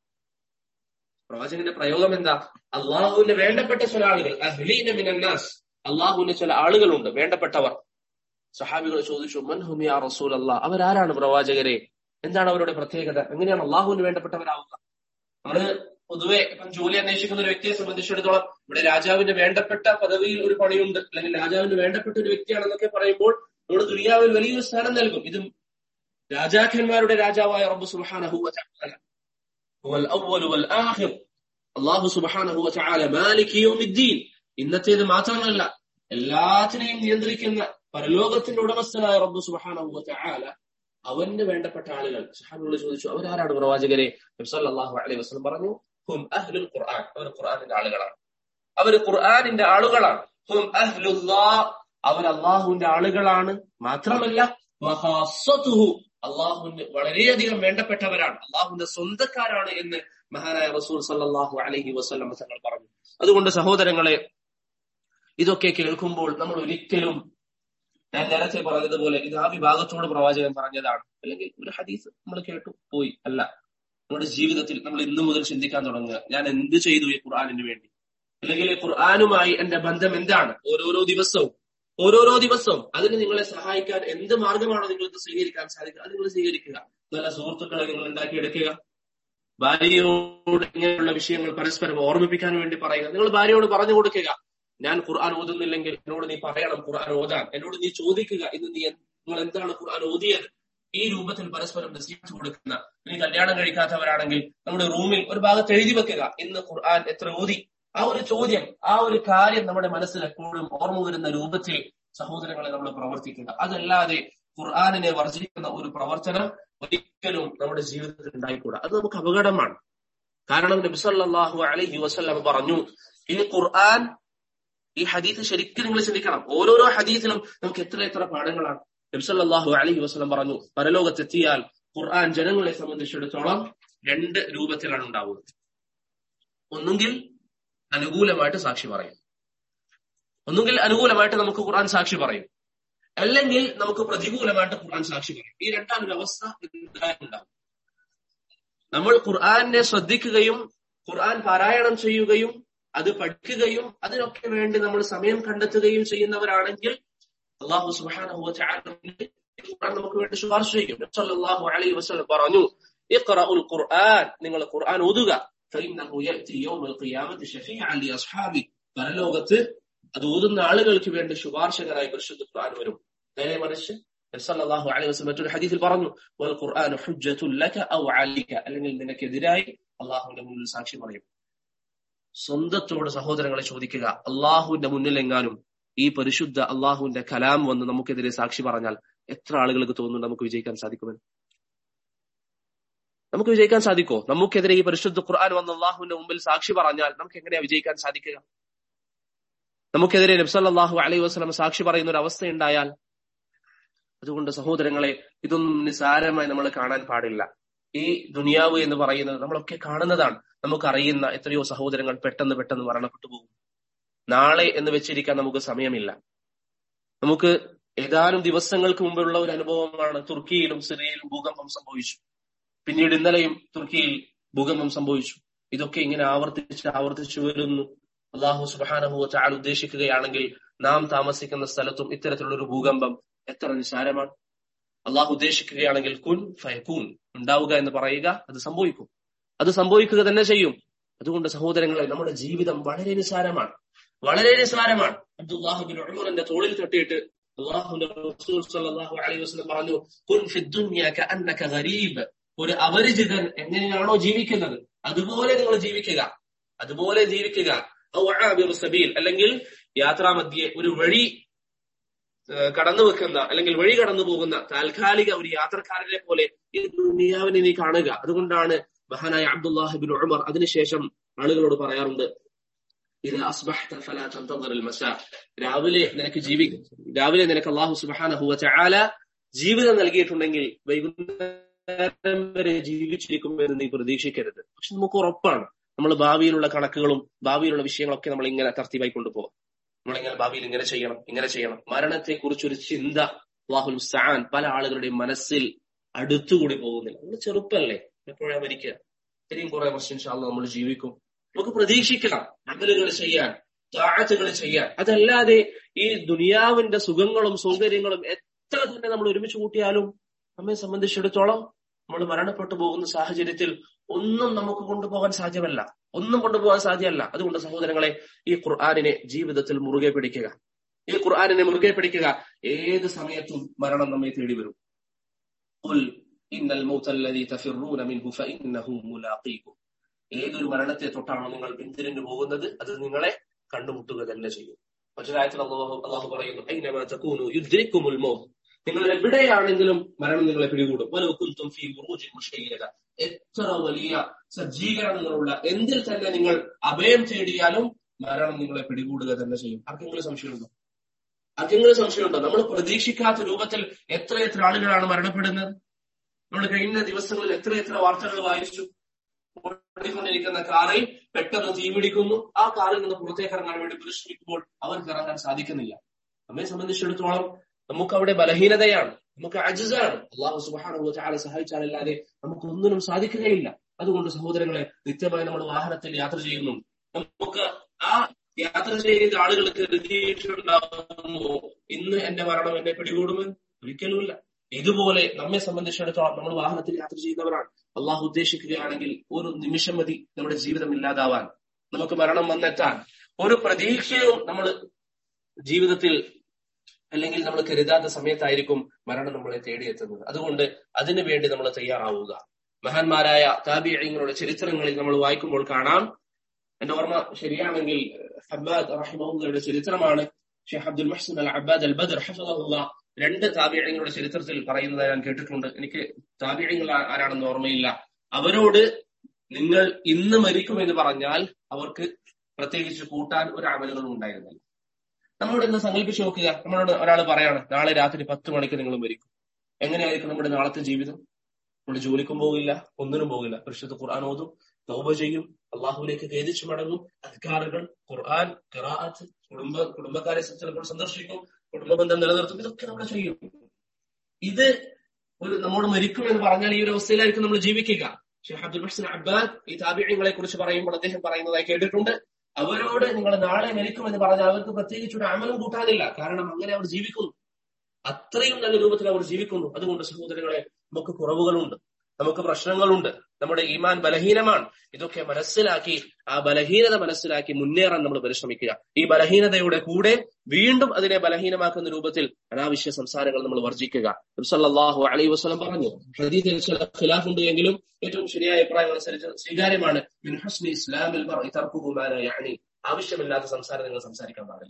പ്രവാചകന്റെ പ്രയോഗം എന്താ അള്ളാഹുവിന് വേണ്ടപ്പെട്ട ചില ആളുകൾ അഹ്ലീന മിനന്നാസ് അള്ളാഹുവിന് ചില ആളുകളുണ്ട് വേണ്ടപ്പെട്ടവർ സഹാബികൾ ചോദിച്ചു മൻഹും യാ റസൂൽ അള്ളാഹ് അവരാരാണ് പ്രവാചകരെ എന്താണ് അവരുടെ പ്രത്യേകത എങ്ങനെയാണ് അള്ളാഹുവിന് വേണ്ടപ്പെട്ടവരാവുക നമ്മള് പൊതുവെ ഇപ്പം ജോലി അന്വേഷിക്കുന്ന ഒരു വ്യക്തിയെ സംബന്ധിച്ചിടത്തോളം ഇവിടെ രാജാവിന് വേണ്ടപ്പെട്ട പദവിയിൽ ഒരു പണിയുണ്ട് അല്ലെങ്കിൽ രാജാവിന് വേണ്ടപ്പെട്ട ഒരു വ്യക്തിയാണെന്നൊക്കെ പറയുമ്പോൾ നമ്മൾ ദുനിയാവിൽ വലിയൊരു സ്ഥാനം നൽകും ഇതും രാജാക്കന്മാരുടെ രാജാവായ റബ്ബ് സുബ്ഹാനഹു വതആല ഹുവൽ അവ്വൽ വൽ ആഖിർ അല്ലാഹു സുബ്ഹാനഹു വതആല മാലിക് യൗമിദ്ദീൻ ഇന്നത്തേത് മാത്രമല്ല എല്ലാത്തിനെയും നിയന്ത്രിക്കുന്ന പരലോകത്തിന്റെ ഉടമസ്ഥനായ റബ്ബ് സുബ്ഹാനഹു വതആല അവന് വേണ്ടപ്പെട്ട ആളുകൾ സഹാബികളോട് ചോദിച്ചു അവരാരാണ് പ്രവാചകരെ നബ്സല്ലാഹു അലൈഹി വസ്ലം പറഞ്ഞു ഹും അഹ്ലുൽ ഖുർആൻ അവർ ഖുർആനിന്റെ ആളുകളാണ് അവർ ഖുർആനിന്റെ ആളുകളാണ് ഹും അഹ്ലുല്ലാ അവർ അള്ളാഹുവിന്റെ ആളുകളാണ് മാത്രമല്ല മഹാസത്തുഹു അള്ളാഹുവിന് വളരെയധികം വേണ്ടപ്പെട്ടവരാണ് അള്ളാഹുവിന്റെ സ്വന്തക്കാരാണ് എന്ന് മഹാനായ റസൂൽ സല്ലാഹു അലൈഹി വസ്ലം തങ്ങൾ പറഞ്ഞു അതുകൊണ്ട് സഹോദരങ്ങളെ ഇതൊക്കെ കേൾക്കുമ്പോൾ നമ്മൾ ഒരിക്കലും ഞാൻ നേരത്തെ പറഞ്ഞതുപോലെ ഇത് ആ വിഭാഗത്തോട് പ്രവാചകൻ പറഞ്ഞതാണ് അല്ലെങ്കിൽ ഒരു ഹദീസ് നമ്മൾ കേട്ടു പോയി അല്ല നമ്മുടെ ജീവിതത്തിൽ നമ്മൾ ഇന്നു മുതൽ ചിന്തിക്കാൻ തുടങ്ങുക ഞാൻ എന്ത് ചെയ്തു ഈ ഖുർആാനിന് വേണ്ടി അല്ലെങ്കിൽ ഖുർആാനുമായി എന്റെ ബന്ധം എന്താണ് ഓരോരോ ദിവസവും ഓരോരോ ദിവസവും അതിന് നിങ്ങളെ സഹായിക്കാൻ എന്ത് മാർഗമാണോ നിങ്ങൾക്ക് സ്വീകരിക്കാൻ സാധിക്കുക അത് നിങ്ങൾ സ്വീകരിക്കുക നല്ല സുഹൃത്തുക്കളെ നിങ്ങൾ ഉണ്ടാക്കിയെടുക്കുക ഭാര്യയോട് ഇങ്ങനെയുള്ള വിഷയങ്ങൾ പരസ്പരം ഓർമ്മിപ്പിക്കാൻ വേണ്ടി പറയുക നിങ്ങൾ ഭാര്യയോട് പറഞ്ഞു കൊടുക്കുക ഞാൻ ഖുർആൻ ഓതുന്നില്ലെങ്കിൽ എന്നോട് നീ പറയണം ഖുർആൻ ഓതാൻ എന്നോട് നീ ചോദിക്കുക ഇന്ന് നീ നിങ്ങൾ എന്താണ് ഖുർആൻ ഓതിയത് ഈ രൂപത്തിൽ പരസ്പരം നസീഹത്ത് കൊടുക്കുന്ന ഇനി കല്യാണം കഴിക്കാത്തവരാണെങ്കിൽ നമ്മുടെ റൂമിൽ ഒരു ഭാഗത്ത് എഴുതി വെക്കുക ഇന്ന് ഖുർആൻ എത്ര ഓതി ആ ഒരു ചോദ്യം ആ ഒരു കാര്യം നമ്മുടെ മനസ്സിൽ എപ്പോഴും ഓർമ്മ വരുന്ന രൂപത്തിൽ സഹോദരങ്ങളെ നമ്മൾ പ്രവർത്തിക്കുക അതല്ലാതെ ഖുർആാനിനെ വർജിക്കുന്ന ഒരു പ്രവർത്തനം ഒരിക്കലും നമ്മുടെ ജീവിതത്തിൽ ഉണ്ടായിക്കൂടാ അത് നമുക്ക് അപകടമാണ് കാരണം നബിസല്ലാഹു അലൈഹി വസ്ല്ലാം പറഞ്ഞു ഈ ഖുർആൻ ഈ ഹദീസ് ശരിക്കും നിങ്ങൾ ചിന്തിക്കണം ഓരോരോ ഹദീസിലും നമുക്ക് എത്ര എത്ര പാഠങ്ങളാണ് നബ്സല്ലാഹു അലഹി വസ്ലം പറഞ്ഞു പരലോകത്തെത്തിയാൽ ഖുർആൻ ജനങ്ങളെ സംബന്ധിച്ചിടത്തോളം രണ്ട് രൂപത്തിലാണ് ഉണ്ടാവുന്നത് ഒന്നുകിൽ അനുകൂലമായിട്ട് സാക്ഷി പറയും ഒന്നുകിൽ അനുകൂലമായിട്ട് നമുക്ക് ഖുർആൻ സാക്ഷി പറയും അല്ലെങ്കിൽ നമുക്ക് പ്രതികൂലമായിട്ട് ഖുർആൻ സാക്ഷി പറയും ഈ രണ്ടാം ഒരു അവസ്ഥ എന്തായാലും ഉണ്ടാവും നമ്മൾ ഖുർആനെ ശ്രദ്ധിക്കുകയും ഖുർആൻ പാരായണം ചെയ്യുകയും അത് പഠിക്കുകയും അതിനൊക്കെ വേണ്ടി നമ്മൾ സമയം കണ്ടെത്തുകയും ചെയ്യുന്നവരാണെങ്കിൽ അള്ളാഹു സുബാനഹു ഖുർആൻ നമുക്ക് വേണ്ടി ശുപാർശ ചെയ്യും സല്ലല്ലാഹു അലൈഹി വസല്ലം പറഞ്ഞു ഇഖ്റഉൽ ഖുർആൻ നിങ്ങൾ ഖുർആൻ ഓതുക ഫഇന്നഹു യഅതി യൗമൽ ഖിയാമത്തി ഷഫീഅൻ ലി അസ്ഹാബി പരലോകത്ത് അത് ഓതുന്ന ആളുകൾക്ക് വേണ്ടി ശുപാർശകരായി പരിശുദ്ധ ഖുർആൻ വരും നേരെ മറിച്ച് സല്ലല്ലാഹു അലൈഹി വസല്ലം മറ്റൊരു ഹദീസിൽ പറഞ്ഞു വൽ ഖുർആൻ ഹുജ്ജത്തുൻ ലക ഔ അലൈക അല്ലെങ്കിൽ നിനക്കെതിരായി അള്ളാഹുവിന്റെ മുന്നിൽ സാക്ഷി പറയും സ്വന്തത്തോട് സഹോദരങ്ങളെ ചോദിക്കുക അള്ളാഹുവിന്റെ മുന്നിലെങ്ങാനും ഈ പരിശുദ്ധ അള്ളാഹുവിന്റെ കലാം വന്ന് നമുക്കെതിരെ സാക്ഷി പറഞ്ഞാൽ എത്ര ആളുകൾക്ക് തോന്നുന്നു നമുക്ക് വിജയിക്കാൻ സാധിക്കുമെന്ന് നമുക്ക് വിജയിക്കാൻ സാധിക്കോ നമുക്കെതിരെ ഈ പരിശുദ്ധ ഖുർആൻ വന്ന് അള്ളാഹുവിന്റെ മുമ്പിൽ സാക്ഷി പറഞ്ഞാൽ നമുക്ക് എങ്ങനെയാ വിജയിക്കാൻ സാധിക്കുക നമുക്കെതിരെ നബ്സല്ലാഹു അലൈഹി വസ്ലം സാക്ഷി പറയുന്ന ഒരു അവസ്ഥ ഉണ്ടായാൽ അതുകൊണ്ട് സഹോദരങ്ങളെ ഇതൊന്നും നിസാരമായി നമ്മൾ കാണാൻ പാടില്ല ഈ ദുനിയാവ് എന്ന് പറയുന്നത് നമ്മളൊക്കെ കാണുന്നതാണ് നമുക്കറിയുന്ന എത്രയോ സഹോദരങ്ങൾ പെട്ടെന്ന് പെട്ടെന്ന് മരണപ്പെട്ടു പോകും നാളെ എന്ന് വെച്ചിരിക്കാൻ നമുക്ക് സമയമില്ല നമുക്ക് ഏതാനും ദിവസങ്ങൾക്ക് മുമ്പുള്ള ഒരു അനുഭവമാണ് തുർക്കിയിലും സിറിയയിലും ഭൂകമ്പം സംഭവിച്ചു പിന്നീട് ഇന്നലെയും തുർക്കിയിൽ ഭൂകമ്പം സംഭവിച്ചു ഇതൊക്കെ ഇങ്ങനെ ആവർത്തിച്ച് ആവർത്തിച്ചു വരുന്നു അള്ളാഹു സുബാനഹു ചാൽ ഉദ്ദേശിക്കുകയാണെങ്കിൽ നാം താമസിക്കുന്ന സ്ഥലത്തും ഇത്തരത്തിലുള്ള ഒരു ഭൂകമ്പം എത്ര നിസാരമാണ് അള്ളാഹു ഉദ്ദേശിക്കുകയാണെങ്കിൽ കുൻ ഫയക്കൂൻ ഉണ്ടാവുക എന്ന് പറയുക അത് സംഭവിക്കും അത് സംഭവിക്കുക തന്നെ ചെയ്യും അതുകൊണ്ട് സഹോദരങ്ങളെ നമ്മുടെ ജീവിതം വളരെ നിസാരമാണ് വളരെ നിസാരമാണ് അബ്ദുല്ലാഹിബിൻ ഉമറിന്റെ തോളിൽ തട്ടിയിട്ട് അള്ളാഹുന്റെ റസൂൽ സല്ലല്ലാഹു അലൈഹി വസല്ലം പറഞ്ഞു കുൻ ഫി ദുനിയ കഅന്നക ഗരീബ് ഒരു അപരിചിതൻ എങ്ങനെയാണോ ജീവിക്കുന്നത് അതുപോലെ നിങ്ങൾ ജീവിക്കുക അതുപോലെ ജീവിക്കുക ഔ ആബിർ സബീൽ അല്ലെങ്കിൽ യാത്രാമധ്യേ ഒരു വഴി കടന്നു വെക്കുന്ന അല്ലെങ്കിൽ വഴി കടന്നു പോകുന്ന താൽക്കാലിക ഒരു യാത്രക്കാരനെ പോലെ ഈ ദുനിയാവിനെ നീ കാണുക അതുകൊണ്ടാണ് മഹാനായ അബ്ദുല്ലാഹിബിൻ ഉമർ അതിനുശേഷം ആളുകളോട് പറയാറുണ്ട് ഇത് അസ്ബഹ്ത ഫലാ തന്തദർ മസാ രാവിലെ നിനക്ക് ജീവിക്കും രാവിലെ നിനക്ക് അള്ളാഹു സുബ്ഹാനഹു വതആല ജീവിതം നൽകിയിട്ടുണ്ടെങ്കിൽ വൈകുന്നേരം വരെ ജീവിച്ചിരിക്കുമെന്ന് നീ പ്രതീക്ഷിക്കരുത് പക്ഷെ നമുക്ക് ഉറപ്പാണ് നമ്മൾ ഭാവിയിലുള്ള കണക്കുകളും ഭാവിയിലുള്ള വിഷയങ്ങളൊക്കെ നമ്മൾ ഇങ്ങനെ തർത്തിവായി കൊണ്ടുപോകും നമ്മളിങ്ങനെ ഭാവിയിൽ ഇങ്ങനെ ചെയ്യണം ഇങ്ങനെ ചെയ്യണം മരണത്തെ കുറിച്ചൊരു ചിന്ത അള്ളാഹുൽ മുസ്താൻ പല ആളുകളുടെയും മനസ്സിൽ അടുത്തുകൂടി പോകുന്നില്ല നമ്മൾ ചെറുപ്പല്ലേ എപ്പോഴാ മരിക്കുക ഇത്രയും കുറെ വർഷം നമ്മൾ ജീവിക്കും നമുക്ക് പ്രതീക്ഷിക്കണം അമലുകൾ ചെയ്യാൻ താഴത്തുകൾ ചെയ്യാൻ അതല്ലാതെ ഈ ദുനിയാവിന്റെ സുഖങ്ങളും സൗകര്യങ്ങളും എത്ര തന്നെ നമ്മൾ ഒരുമിച്ച് കൂട്ടിയാലും നമ്മെ സംബന്ധിച്ചിടത്തോളം നമ്മൾ മരണപ്പെട്ടു പോകുന്ന സാഹചര്യത്തിൽ ഒന്നും നമുക്ക് കൊണ്ടുപോകാൻ സാധ്യമല്ല ഒന്നും കൊണ്ടുപോകാൻ സാധ്യമല്ല അതുകൊണ്ട് സഹോദരങ്ങളെ ഈ ഖുർആാനിനെ ജീവിതത്തിൽ മുറുകെ പിടിക്കുക ഈ ഖുർആാനിനെ മുറുകെ പിടിക്കുക ഏത് സമയത്തും മരണം നമ്മെ തേടി വരും ഇന്നൽ ഏതൊരു മരണത്തെ തൊട്ടാണോ നിങ്ങൾ പിന്തിരിഞ്ഞു പോകുന്നത് അത് നിങ്ങളെ കണ്ടുമുട്ടുക തന്നെ ചെയ്യും മറ്റൊരായത്തിൽ അള്ളാഹു പറയുന്നു യുദ്ധിക്കുമുൽ മൗത്ത് നിങ്ങൾ എവിടെയാണെങ്കിലും മരണം നിങ്ങളെ പിടികൂടും എത്ര വലിയ സജ്ജീകരണങ്ങളുള്ള എന്തിൽ തന്നെ നിങ്ങൾ അഭയം തേടിയാലും മരണം നിങ്ങളെ പിടികൂടുക തന്നെ ചെയ്യും ആർക്കെങ്കിലും സംശയമുണ്ടോ ആർക്കെങ്കിലും സംശയമുണ്ടോ നമ്മൾ പ്രതീക്ഷിക്കാത്ത രൂപത്തിൽ എത്ര എത്ര ആളുകളാണ് മരണപ്പെടുന്നത് നമ്മൾ കഴിഞ്ഞ ദിവസങ്ങളിൽ എത്ര എത്ര വാർത്തകൾ വായിച്ചു ഓടിക്കൊണ്ടിരിക്കുന്ന കാറിൽ പെട്ടെന്ന് തീപിടിക്കുന്നു ആ കാറിൽ നിന്ന് പുറത്തേക്ക് ഇറങ്ങാൻ വേണ്ടി പരിശ്രമിക്കുമ്പോൾ അവർക്ക് ഇറങ്ങാൻ സാധിക്കുന്നില്ല നമ്മെ സംബന്ധിച്ചിടത്തോളം നമുക്ക് അവിടെ ബലഹീനതയാണ് നമുക്ക് അജിസാണ് അള്ളാഹു സുബാന ചാല സഹായിച്ചാലല്ലാതെ നമുക്ക് ഒന്നിനും സാധിക്കുകയില്ല അതുകൊണ്ട് സഹോദരങ്ങളെ നിത്യമായി നമ്മൾ വാഹനത്തിൽ യാത്ര ചെയ്യുന്നു നമുക്ക് ആ യാത്ര ചെയ്ത ആളുകൾക്ക് കരുതിയിട്ടുണ്ടാകുന്നു ഇന്ന് എന്റെ മരണം എന്നെ പിടികൂടുമെന്ന് ഒരിക്കലുമില്ല ഇതുപോലെ നമ്മെ സംബന്ധിച്ചിടത്തോളം നമ്മൾ വാഹനത്തിൽ യാത്ര ചെയ്യുന്നവരാണ് അള്ളാഹു ഉദ്ദേശിക്കുകയാണെങ്കിൽ ഒരു നിമിഷം മതി നമ്മുടെ ജീവിതം ഇല്ലാതാവാൻ നമുക്ക് മരണം വന്നെത്താൻ ഒരു പ്രതീക്ഷയും നമ്മൾ ജീവിതത്തിൽ അല്ലെങ്കിൽ നമ്മൾ കരുതാത്ത സമയത്തായിരിക്കും മരണം നമ്മളെ തേടിയെത്തുന്നത് അതുകൊണ്ട് അതിനു വേണ്ടി നമ്മൾ തയ്യാറാവുക മഹാന്മാരായ താബിയങ്ങളുടെ ചരിത്രങ്ങളിൽ നമ്മൾ വായിക്കുമ്പോൾ കാണാം എന്റെ ഓർമ്മ ശരിയാണെങ്കിൽ ഹബ്ബാദ് റഹിമയുടെ ചരിത്രമാണ് ഷെയ്ഖ് അബ്ദുൽ മഹ്സൻ അൽ അബ്ബാദ് അൽ ബദർ ഹഫദുള്ള രണ്ട് താബിയങ്ങളുടെ ചരിത്രത്തിൽ പറയുന്നത് ഞാൻ കേട്ടിട്ടുണ്ട് എനിക്ക് താബിയങ്ങൾ ആരാണെന്ന് ഓർമ്മയില്ല അവരോട് നിങ്ങൾ ഇന്ന് മരിക്കുമെന്ന് പറഞ്ഞാൽ അവർക്ക് പ്രത്യേകിച്ച് കൂട്ടാൻ ഒരു അമലുകളും ഉണ്ടായിരുന്നില്ല നമ്മളോട് ഇന്ന് സങ്കല്പിച്ച് നോക്കുക നമ്മളോട് ഒരാൾ പറയാണ് നാളെ രാത്രി പത്ത് മണിക്ക് നിങ്ങൾ മരിക്കും എങ്ങനെയായിരിക്കും നമ്മുടെ നാളത്തെ ജീവിതം നമ്മൾ ജോലിക്കും പോകില്ല ഒന്നിനും പോകില്ല പരിശുദ്ധ ഖുർആൻ ഓതും തൗബ ചെയ്യും അള്ളാഹുവിലേക്ക് ഖേദിച്ചു മടങ്ങും അധികാറുകൾ ഖുർആൻ ഖിറാഅത്ത് കുടുംബ കുടുംബക്കാരെ ചിലപ്പോൾ സന്ദർശിക്കും കുടുംബ ബന്ധം നിലനിർത്തും ഇതൊക്കെ നമ്മൾ ചെയ്യും ഇത് ഒരു നമ്മോട് മരിക്കും എന്ന് പറഞ്ഞാൽ ഈ ഒരു അവസ്ഥയിലായിരിക്കും നമ്മൾ ജീവിക്കുക ഷെയ്ഖ് അബ്ദുൽ മഹ്സൻ അബ്ബാദ് ഈ താബിയങ്ങളെ കുറിച്ച് പറയുമ്പോൾ അദ്ദേഹം പറയുന്നതായി കേട്ടിട്ടുണ്ട് അവരോട് നിങ്ങൾ നാളെ മരിക്കുമെന്ന് പറഞ്ഞാൽ അവർക്ക് പ്രത്യേകിച്ച് ഒരു അമലും കൂട്ടാനില്ല കാരണം അങ്ങനെ അവർ ജീവിക്കുന്നു അത്രയും നല്ല രൂപത്തിൽ അവർ ജീവിക്കുന്നു അതുകൊണ്ട് സഹോദരങ്ങളെ നമുക്ക് കുറവുകളുണ്ട് നമുക്ക് പ്രശ്നങ്ങളുണ്ട് നമ്മുടെ ഈമാൻ ബലഹീനമാണ് ഇതൊക്കെ മനസ്സിലാക്കി ആ ബലഹീനത മനസ്സിലാക്കി മുന്നേറാൻ നമ്മൾ പരിശ്രമിക്കുക ഈ ബലഹീനതയുടെ കൂടെ വീണ്ടും അതിനെ ബലഹീനമാക്കുന്ന രൂപത്തിൽ അനാവശ്യ സംസാരങ്ങൾ നമ്മൾ വർജിക്കുക സല്ലല്ലാഹു അലൈഹി വസല്ലം പറഞ്ഞു ഹദീസിൽ ചില ഖിലാഫ് ഉണ്ട് എങ്കിലും ഏറ്റവും ശരിയായ അഭിപ്രായം അനുസരിച്ച് സ്വീകാര്യമാണ് മിൻ ഹുസ്നി ഇസ്ലാമിൽ മർഇ തർക്കുഹു മാ ലാ യഅനി ആവശ്യമില്ലാത്ത സംസാരം നിങ്ങൾ സംസാരിക്കാൻ പാടില്ല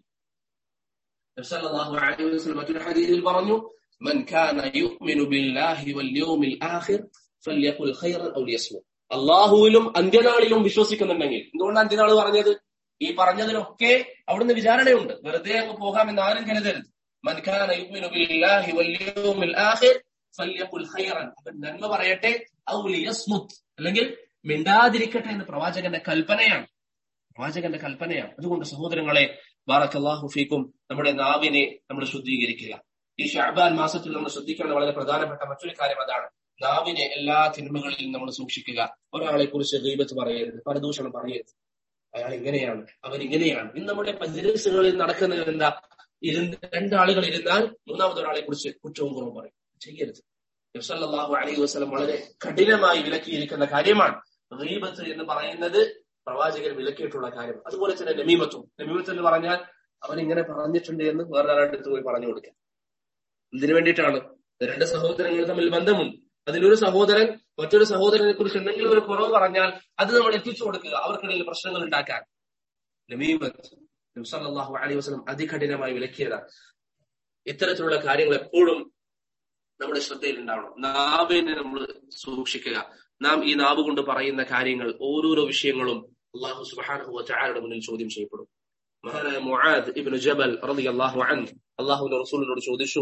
സല്ലല്ലാഹു അലൈഹി വസല്ലം മറ്റൊരു ഹദീസിൽ പറഞ്ഞു من كان يؤمن بالله واليوم الآخر فليقل خيرا أو ليصمت അള്ളാഹുവിലും അന്ത്യനാളിലും വിശ്വസിക്കുന്നുണ്ടെങ്കിൽ എന്തുകൊണ്ടാണ് അന്ത്യനാൾ പറഞ്ഞത് ഈ പറഞ്ഞതിലൊക്കെ അവിടുന്ന് വിചാരണയുണ്ട് വെറുതെ അങ്ങ് പോകാമെന്ന് ആരും കരുതരുത് من كان يؤمن بالله واليوم الآخر فليقل خيرا അവൻ നന്മ പറയട്ടെ أو ليصمت അല്ലെങ്കിൽ മിണ്ടാതിരിക്കട്ടെ എന്ന് പ്രവാചകന്റെ കൽപ്പനയാണ് പ്രവാചകന്റെ കൽപ്പനയാണ് അതുകൊണ്ട് സഹോദരങ്ങളെ ബാറക്കല്ലാഹു ഫീക്കും നമ്മുടെ നാവിനെ നമ്മൾ ശുദ്ധീകരിക്കുക ഈ ഷാബാൻ മാസത്തിൽ നമ്മൾ ശ്രദ്ധിക്കേണ്ട വളരെ പ്രധാനപ്പെട്ട മറ്റൊരു കാര്യം അതാണ് നാവിനെ എല്ലാ തിന്മകളിലും നമ്മൾ സൂക്ഷിക്കുക ഒരാളെ കുറിച്ച് ദൈവത്ത് പറയരുത് പരദൂഷണം പറയരുത് അയാൾ ഇങ്ങനെയാണ് അവൻ ഇങ്ങനെയാണ് ഇന്ന് നമ്മുടെ മജ്ലിസുകളിൽ നടക്കുന്നത് എന്താ ഇരുന്ന് രണ്ടാളുകൾ ഇരുന്നാൽ മൂന്നാമത് ഒരാളെ കുറിച്ച് കുറ്റവും കുറവും പറയും ചെയ്യരുത് നബ്സല്ലാഹു അലൈഹി വസ്ലം വളരെ കഠിനമായി വിലക്കിയിരിക്കുന്ന കാര്യമാണ് റീബത്ത് എന്ന് പറയുന്നത് പ്രവാചകർ വിലക്കിയിട്ടുള്ള കാര്യം അതുപോലെ തന്നെ നമീമത്തും നമീമത്ത് എന്ന് പറഞ്ഞാൽ അവൻ ഇങ്ങനെ പറഞ്ഞിട്ടുണ്ട് എന്ന് വേറൊരാളുടെ പോയി പറഞ്ഞു കൊടുക്കുക ഇതിനു വേണ്ടിയിട്ടാണ് രണ്ട് സഹോദരങ്ങൾ തമ്മിൽ ബന്ധമുണ്ട് അതിലൊരു സഹോദരൻ മറ്റൊരു സഹോദരനെ കുറിച്ച് എന്തെങ്കിലും ഒരു കുറവ് പറഞ്ഞാൽ അത് നമ്മൾ എത്തിച്ചു കൊടുക്കുക അവർക്കിടയിൽ പ്രശ്നങ്ങൾ ഉണ്ടാക്കാൻ നമീമത്ത് നബ്സല്ലാഹു അലൈഹി വസ്ലം അതികഠിനമായി വിലക്കിയതാണ് ഇത്തരത്തിലുള്ള കാര്യങ്ങൾ എപ്പോഴും നമ്മുടെ ശ്രദ്ധയിൽ ഉണ്ടാവണം നാവിനെ നമ്മൾ സൂക്ഷിക്കുക നാം ഈ നാവ് കൊണ്ട് പറയുന്ന കാര്യങ്ങൾ ഓരോരോ വിഷയങ്ങളും അള്ളാഹു സുബാനഹു ചാരുടെ മുന്നിൽ ചോദ്യം ചെയ്യപ്പെടും മഹാനായ മുആദ് ഇബ്നു ജബൽ റളിയല്ലാഹു അൻഹു അള്ളാഹുവിന്റെ റസൂലിനോട് ചോദിച്ചു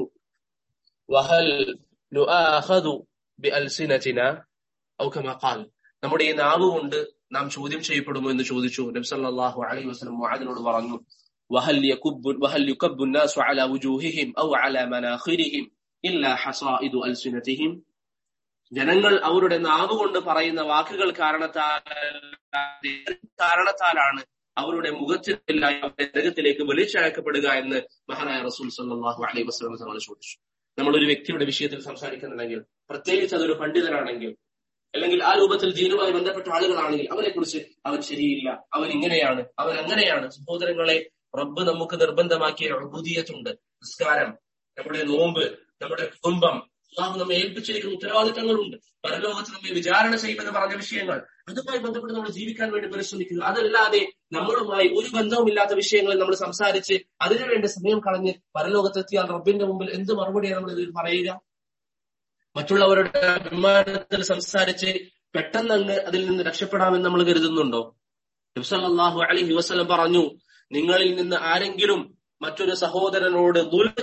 വഹൽ നുആഖദു ബിഅൽസിനതിന ഔ കമാ ഖാൽ നമ്മുടെ ഈ നാവ് കൊണ്ട് നാം ചോദ്യം ചെയ്യപ്പെടുമോ എന്ന് ചോദിച്ചു നബി സല്ലല്ലാഹു അലൈഹി വസല്ലം മുആദിനോട് പറഞ്ഞു വഹൽ യകുബ്ബു വഹൽ യുകബ്ബു الناس على وجوههم او على مناخرهم ഇല്ല ഹസായിദു അൽസിനതിഹിം ജനങ്ങൾ അവരുടെ നാവ് കൊണ്ട് പറയുന്ന വാക്കുകൾ കാരണത്താൽ കാരണത്താലാണ് അവരുടെ മുഖത്തിൽ അവരുടെ നരകത്തിലേക്ക് വലിച്ചഴക്കപ്പെടുക എന്ന് മഹാനായ റസൂൽ സല്ലാഹു അലൈഹി വസ്ലം തങ്ങൾ ചോദിച്ചു നമ്മൾ ഒരു വ്യക്തിയുടെ വിഷയത്തിൽ സംസാരിക്കുന്നുണ്ടെങ്കിൽ പ്രത്യേകിച്ച് അതൊരു പണ്ഡിതനാണെങ്കിൽ അല്ലെങ്കിൽ ആ രൂപത്തിൽ ദീനുമായി ബന്ധപ്പെട്ട ആളുകളാണെങ്കിൽ അവനെ കുറിച്ച് അവൻ ശരിയില്ല അവൻ ഇങ്ങനെയാണ് അവൻ അങ്ങനെയാണ് സഹോദരങ്ങളെ റബ്ബ് നമുക്ക് നിർബന്ധമാക്കിയ അബുദിയത്തുണ്ട് നിസ്കാരം നമ്മുടെ നോമ്പ് നമ്മുടെ കുടുംബം അള്ളാഹു നമ്മെ ഏൽപ്പിച്ചിരിക്കുന്ന ഉത്തരവാദിത്തങ്ങളുണ്ട് പരലോകത്ത് നമ്മെ വിചാരണ ചെയ്യുമെന്ന് പറഞ്ഞ വിഷയങ്ങൾ അതുമായി ബന്ധപ്പെട്ട് നമ്മൾ ജീവിക്കാൻ വേണ്ടി പരിശ്രമിക്കുക അതല്ലാതെ നമ്മളുമായി ഒരു ബന്ധവുമില്ലാത്ത വിഷയങ്ങളിൽ നമ്മൾ സംസാരിച്ച് അതിനുവേണ്ടി സമയം കളഞ്ഞ് പരലോകത്തെത്തിയാൽ റബ്ബിന്റെ മുമ്പിൽ എന്ത് മറുപടിയാണ് നമ്മൾ ഇതിൽ പറയുക മറ്റുള്ളവരുടെ അഭിമാനത്തിൽ സംസാരിച്ച് പെട്ടെന്ന് അങ്ങ് അതിൽ നിന്ന് രക്ഷപ്പെടാമെന്ന് നമ്മൾ കരുതുന്നുണ്ടോ നബ്സല്ലാഹു അലൈഹി വസ്ലം പറഞ്ഞു നിങ്ങളിൽ നിന്ന് ആരെങ്കിലും മറ്റൊരു സഹോദരനോട്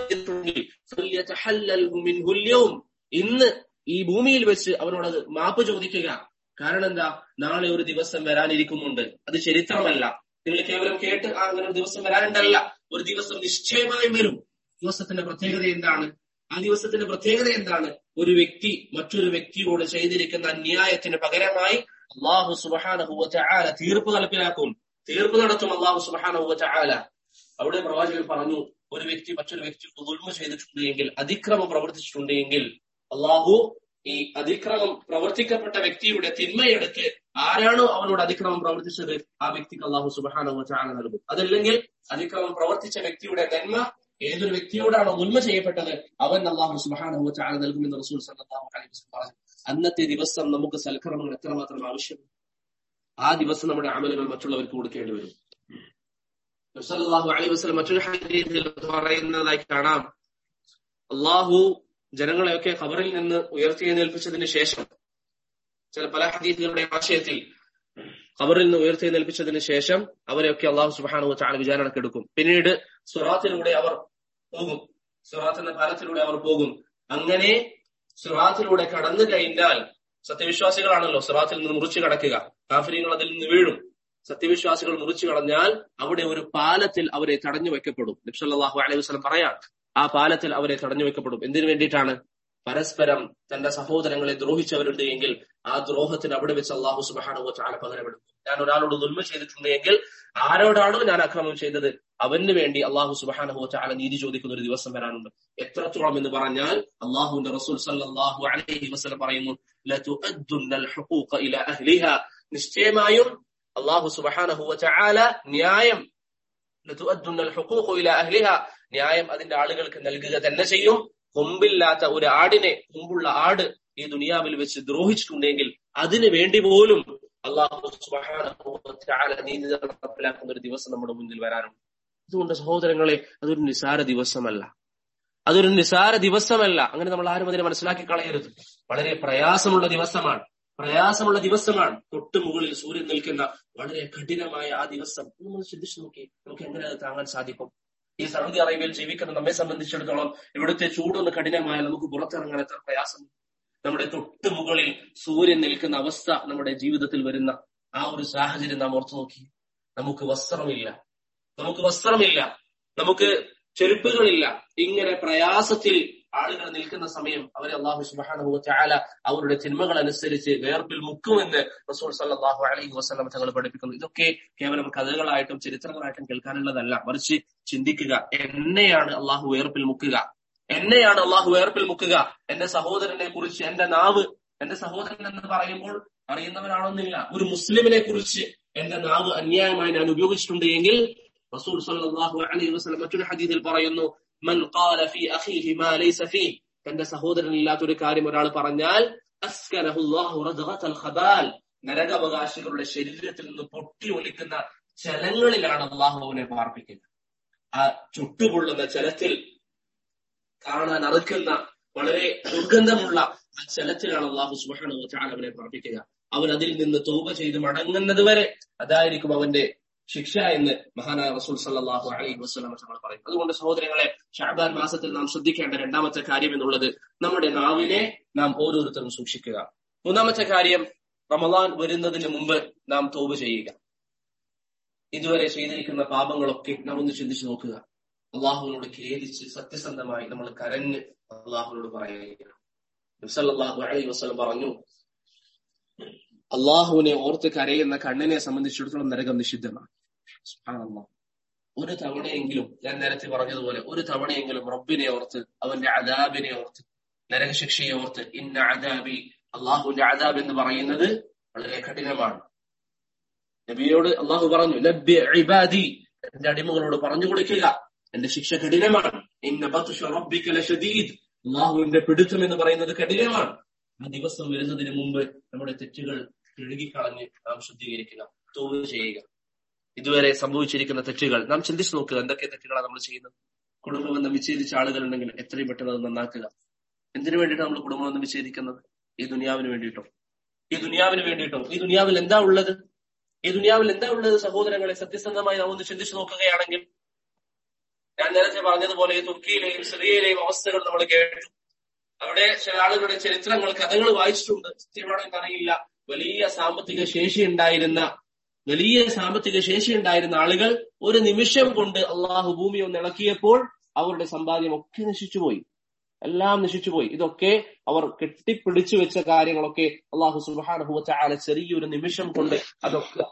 ഇന്ന് ഈ ഭൂമിയിൽ വെച്ച് അവനോട് അത് മാപ്പ് ചോദിക്കുക കാരണം എന്താ നാളെ ഒരു ദിവസം വരാനിരിക്കുന്നുണ്ട് അത് ചരിത്രമല്ല നിങ്ങൾ കേവലം കേട്ട് ആ അങ്ങനെ ഒരു ദിവസം വരാനുണ്ടല്ല ഒരു ദിവസം നിശ്ചയമായും വരും ദിവസത്തിന്റെ പ്രത്യേകത എന്താണ് ആ ദിവസത്തിന്റെ പ്രത്യേകത എന്താണ് ഒരു വ്യക്തി മറ്റൊരു വ്യക്തിയോട് ചെയ്തിരിക്കുന്ന അന്യായത്തിന് പകരമായി അള്ളാഹു സുബാനഹുവ ചാല തീർപ്പ് നടപ്പിലാക്കും തീർപ്പ് നടത്തും അള്ളാഹു സുബാനഹുവ ചാല അവിടെ പ്രവാചകൻ പറഞ്ഞു ഒരു വ്യക്തി മറ്റൊരു വ്യക്തിക്ക് ദുൽമ ചെയ്തിട്ടുണ്ട് എങ്കിൽ അതിക്രമം പ്രവർത്തിച്ചിട്ടുണ്ട് എങ്കിൽ അള്ളാഹു ഈ അതിക്രമം പ്രവർത്തിക്കപ്പെട്ട വ്യക്തിയുടെ തിന്മയെടുത്ത് ആരാണോ അവനോട് അതിക്രമം പ്രവർത്തിച്ചത് ആ വ്യക്തിക്ക് അള്ളാഹു സുബാനോ ചാല നൽകും അതല്ലെങ്കിൽ അതിക്രമം പ്രവർത്തിച്ച വ്യക്തിയുടെ നന്മ ഏതൊരു വ്യക്തിയോടാണോ ഉന്മ ചെയ്യപ്പെട്ടത് അവൻ അള്ളാഹു സുബാനോ ചാല നൽകുമെന്ന് റസൂൽ സല്ലാഹു അലൈഹി വസല്ലം പറഞ്ഞു അന്നത്തെ ദിവസം നമുക്ക് സൽക്കർമ്മങ്ങൾ എത്രമാത്രം ആവശ്യമാണ് ആ ദിവസം നമ്മുടെ അമലുകൾ മറ്റുള്ളവർക്ക് കൊടുക്കേണ്ടി വരും സല്ലല്ലാഹു അലൈഹി വസല്ലം മറ്റൊരു ഹദീസിൽ പറയുന്നതായി കാണാം അള്ളാഹു ജനങ്ങളെയൊക്കെ ഖബറിൽ നിന്ന് ഉയർത്തിയെഴുന്നേൽപ്പിച്ചതിന് ശേഷം ചില പല ഹദീസുകളുടെ ആശയത്തിൽ ഖബറിൽ നിന്ന് ഉയർത്തിയെഴുന്നേൽപ്പിച്ചതിന് ശേഷം അവരെയൊക്കെ അള്ളാഹു സുബാനു ചാല വിചാരണക്കെടുക്കും പിന്നീട് സുറാത്തിലൂടെ അവർ പോകും സുറാത്ത് എന്ന കാലത്തിലൂടെ അവർ പോകും അങ്ങനെ സുറാത്തിലൂടെ കടന്നു കഴിഞ്ഞാൽ സത്യവിശ്വാസികളാണല്ലോ സുറാത്തിൽ നിന്ന് മുറിച്ചു കടക്കുക കാഫര്യങ്ങൾ അതിൽ നിന്ന് വീഴും സത്യവിശ്വാസികൾ മുറിച്ചു കളഞ്ഞാൽ അവിടെ ഒരു പാലത്തിൽ അവരെ തടഞ്ഞു വെക്കപ്പെടും നബ്സല്ലാഹു അലൈഹി വസ്ലം പറയാണ് ആ പാലത്തിൽ അവരെ തടഞ്ഞു വെക്കപ്പെടും എന്തിനു വേണ്ടിയിട്ടാണ് പരസ്പരം തന്റെ സഹോദരങ്ങളെ ദ്രോഹിച്ചവരുണ്ട് എങ്കിൽ ആ ദ്രോഹത്തിന് അവിടെ വെച്ച് അള്ളാഹു സുബാനു ചാല പകരമെടുക്കും ഞാൻ ഒരാളോട് ദുൽമ ചെയ്തിട്ടുണ്ട് എങ്കിൽ ആരോടാണോ ഞാൻ അക്രമം ചെയ്തത് അവന് വേണ്ടി അള്ളാഹു സുബാനഹു ചാല നീതി ചോദിക്കുന്ന ഒരു ദിവസം വരാനുണ്ട് എത്രത്തോളം എന്ന് പറഞ്ഞാൽ അള്ളാഹുവിന്റെ റസൂൽ സല്ലല്ലാഹു അലൈഹി വസല്ലം പറയുന്നു ലതുഅദ്ദുന്നൽ ഹുഖൂഖ ഇലാ അഹ്ലിഹ നിശ്ചയമായും അള്ളാഹു സുബാനഹു ചാല ന്യായം ലതുഅദ്ദുന്നൽ ഹുഖൂഖ ഇലാ അഹ്ലിഹ ന്യായം അതിന്റെ ആളുകൾക്ക് നൽകുക തന്നെ ചെയ്യും കൊമ്പില്ലാത്ത ഒരു ആടിനെ കൊമ്പുള്ള ആട് ഈ ദുനിയാവിൽ വെച്ച് ദ്രോഹിച്ചിട്ടുണ്ടെങ്കിൽ അതിനു വേണ്ടി പോലും അള്ളാഹു സുബ്ഹാനഹു വ തആല നീതി നടപ്പിലാക്കുന്ന ഒരു ദിവസം നമ്മുടെ മുന്നിൽ വരാനുണ്ട് അതുകൊണ്ട് സഹോദരങ്ങളെ അതൊരു നിസാര ദിവസമല്ല അതൊരു നിസാര ദിവസമല്ല അങ്ങനെ നമ്മൾ ആരും അതിനെ മനസ്സിലാക്കി കളയരുത് വളരെ പ്രയാസമുള്ള ദിവസമാണ് പ്രയാസമുള്ള ദിവസമാണ് തൊട്ട് മുകളിൽ സൂര്യൻ നിൽക്കുന്ന വളരെ കഠിനമായ ആ ദിവസം നമ്മൾ ചിന്തിച്ചു നോക്കി നമുക്ക് എങ്ങനെ അത് താങ്ങാൻ സാധിക്കും ഈ സൗദി അറേബ്യയിൽ ജീവിക്കുന്ന നമ്മെ സംബന്ധിച്ചിടത്തോളം ഇവിടുത്തെ ചൂടൊന്ന് കഠിനമായ നമുക്ക് പുറത്തിറങ്ങാൻ എത്ര പ്രയാസം നമ്മുടെ തൊട്ട് മുകളിൽ സൂര്യൻ നിൽക്കുന്ന അവസ്ഥ നമ്മുടെ ജീവിതത്തിൽ വരുന്ന ആ ഒരു സാഹചര്യം നാം ഓർത്തു നോക്കി നമുക്ക് വസ്ത്രമില്ല നമുക്ക് വസ്ത്രമില്ല നമുക്ക് ചെരുപ്പുകളില്ല ഇങ്ങനെ പ്രയാസത്തിൽ ആളുകൾ നിൽക്കുന്ന സമയം അവരെ അള്ളാഹു സുബാനഹു ചാല അവരുടെ തിന്മകൾ അനുസരിച്ച് വേർപ്പിൽ മുക്കുമെന്ന് റസൂൽ സല്ലാഹു അലൈഹി വസ്ലം തങ്ങൾ പഠിപ്പിക്കുന്നു ഇതൊക്കെ കേവലം കഥകളായിട്ടും ചരിത്രങ്ങളായിട്ടും കേൾക്കാനുള്ളതല്ല മറിച്ച് ചിന്തിക്കുക എന്നെയാണ് അള്ളാഹു വേർപ്പിൽ മുക്കുക എന്നെയാണ് അള്ളാഹു വേർപ്പിൽ മുക്കുക എന്റെ സഹോദരനെ കുറിച്ച് എന്റെ നാവ് എന്റെ സഹോദരൻ എന്ന് പറയുമ്പോൾ അറിയുന്നവരാണെന്നില്ല ഒരു മുസ്ലിമിനെ കുറിച്ച് എന്റെ നാവ് അന്യായമായി ഞാൻ ഉപയോഗിച്ചിട്ടുണ്ട് എങ്കിൽ റസൂൽ സല്ലല്ലാഹു അലൈഹി വസല്ലം മറ്റൊരു ഹദീസിൽ പറയുന്നു മൻ ഖാല ഫീ അഖീഹി മാ ലൈസ ഫീ തന്റെ സഹോദരനില്ലാത്ത ഒരു കാര്യം ഒരാൾ പറഞ്ഞാൽ അസ്കനഹു അല്ലാഹു റദ്ഗതൽ ഖബാൽ നരകാവകാശികളുടെ ശരീരത്തിൽ നിന്ന് പൊട്ടി ഒലിക്കുന്ന ചലങ്ങളിലാണ് അള്ളാഹുവിനെ പാർപ്പിക്കുക ആ ചുട്ടുകൊള്ളുന്ന ചലത്തിൽ കാണാൻ അറുക്കുന്ന വളരെ ദുർഗന്ധമുള്ള ആ ചലത്തിലാണ് അള്ളാഹു സുബാനു അവനെ പാർപ്പിക്കുക അവൻ അതിൽ നിന്ന് തോപ ചെയ്ത് മടങ്ങുന്നത് വരെ അതായിരിക്കും അവന്റെ ശിക്ഷ എന്ന് മഹാനായ റസൂൽ സല്ലാഹു അലൈഹി വസ്ലാം തങ്ങൾ പറയും അതുകൊണ്ട് സഹോദരങ്ങളെ ഷാബാൻ മാസത്തിൽ നാം ശ്രദ്ധിക്കേണ്ട രണ്ടാമത്തെ കാര്യം എന്നുള്ളത് നമ്മുടെ നാവിനെ നാം ഓരോരുത്തരും സൂക്ഷിക്കുക മൂന്നാമത്തെ കാര്യം റമദാൻ വരുന്നതിന് മുമ്പ് നാം തോപ് ചെയ്യുക ഇതുവരെ ചെയ്തിരിക്കുന്ന പാപങ്ങളൊക്കെ നാം ഒന്ന് ചിന്തിച്ചു നോക്കുക അള്ളാഹുവിനോട് ഖേദിച്ച് സത്യസന്ധമായി നമ്മൾ കരഞ്ഞ് അള്ളാഹുവിനോട് പറയുക നബ്സല്ലാഹു അലൈഹി വസ്ലം പറഞ്ഞു അള്ളാഹുവിനെ ഓർത്ത് കരയുന്ന കണ്ണിനെ സംബന്ധിച്ചിടത്തോളം നരകം നിഷിദ്ധമാണ് ഒരു തവണയെങ്കിലും ഞാൻ നേരത്തെ പറഞ്ഞതുപോലെ ഒരു തവണയെങ്കിലും റബ്ബിനെ ഓർത്ത് അവന്റെ അദാബിനെ ഓർത്ത് നരകശിക്ഷയെ ഓർത്ത് ഇന്ന അദാബി അള്ളാഹുവിന്റെ അദാബ് എന്ന് പറയുന്നത് വളരെ കഠിനമാണ് നബിയോട് അള്ളാഹു പറഞ്ഞു ലബ്യ ഇബാദി എന്റെ അടിമകളോട് പറഞ്ഞു കൊടുക്കുക എന്റെ ശിക്ഷ കഠിനമാണ് ഇന്ന ബത്തുഷ റബ്ബിക ലശദീദ് അള്ളാഹുവിന്റെ പിടുത്തം എന്ന് പറയുന്നത് കഠിനമാണ് ആ ദിവസം വരുന്നതിന് മുമ്പ് നമ്മുടെ തെറ്റുകൾ കഴുകിക്കളഞ്ഞ് നാം ശുദ്ധീകരിക്കുക തോവ് ചെയ്യുക ഇതുവരെ സംഭവിച്ചിരിക്കുന്ന തെറ്റുകൾ നാം ചിന്തിച്ചു നോക്കുക എന്തൊക്കെ തെറ്റുകളാണ് നമ്മൾ ചെയ്യുന്നത് കുടുംബബന്ധം വിച്ഛേദിച്ച ആളുകൾ ഉണ്ടെങ്കിൽ എത്രയും പെട്ടെന്ന് അത് നന്നാക്കുക എന്തിനു വേണ്ടിയിട്ടാണ് നമ്മൾ കുടുംബബന്ധം വിച്ഛേദിക്കുന്നത് ഈ ദുനിയാവിന് വേണ്ടിയിട്ടോ ഈ ദുനിയാവിന് വേണ്ടിയിട്ടോ ഈ ദുനിയാവിൽ എന്താ ഉള്ളത് ഈ ദുനിയാവിൽ എന്താ ഉള്ളത് സഹോദരങ്ങളെ സത്യസന്ധമായി നാം ഒന്ന് ചിന്തിച്ചു നോക്കുകയാണെങ്കിൽ ഞാൻ നേരത്തെ പറഞ്ഞതുപോലെ ഈ തുർക്കിയിലെയും സിറിയയിലെയും അവസ്ഥകൾ നമ്മൾ കേട്ടു അവിടെ ചില ആളുകളുടെ ചരിത്രങ്ങൾ കഥകൾ വായിച്ചിട്ടുണ്ട് സത്യമാണോ എന്നറിയില്ല വലിയ സാമ്പത്തിക ശേഷി ഉണ്ടായിരുന്ന വലിയ സാമ്പത്തിക ശേഷി ഉണ്ടായിരുന്ന ആളുകൾ ഒരു നിമിഷം കൊണ്ട് അള്ളാഹു ഭൂമി ഒന്ന് ഇളക്കിയപ്പോൾ അവരുടെ സമ്പാദ്യം ഒക്കെ നശിച്ചുപോയി എല്ലാം നശിച്ചുപോയി ഇതൊക്കെ അവർ കെട്ടിപ്പിടിച്ചു വെച്ച കാര്യങ്ങളൊക്കെ അള്ളാഹു സുബാനഹുവച്ച ആല ചെറിയൊരു നിമിഷം കൊണ്ട് അതൊക്കെ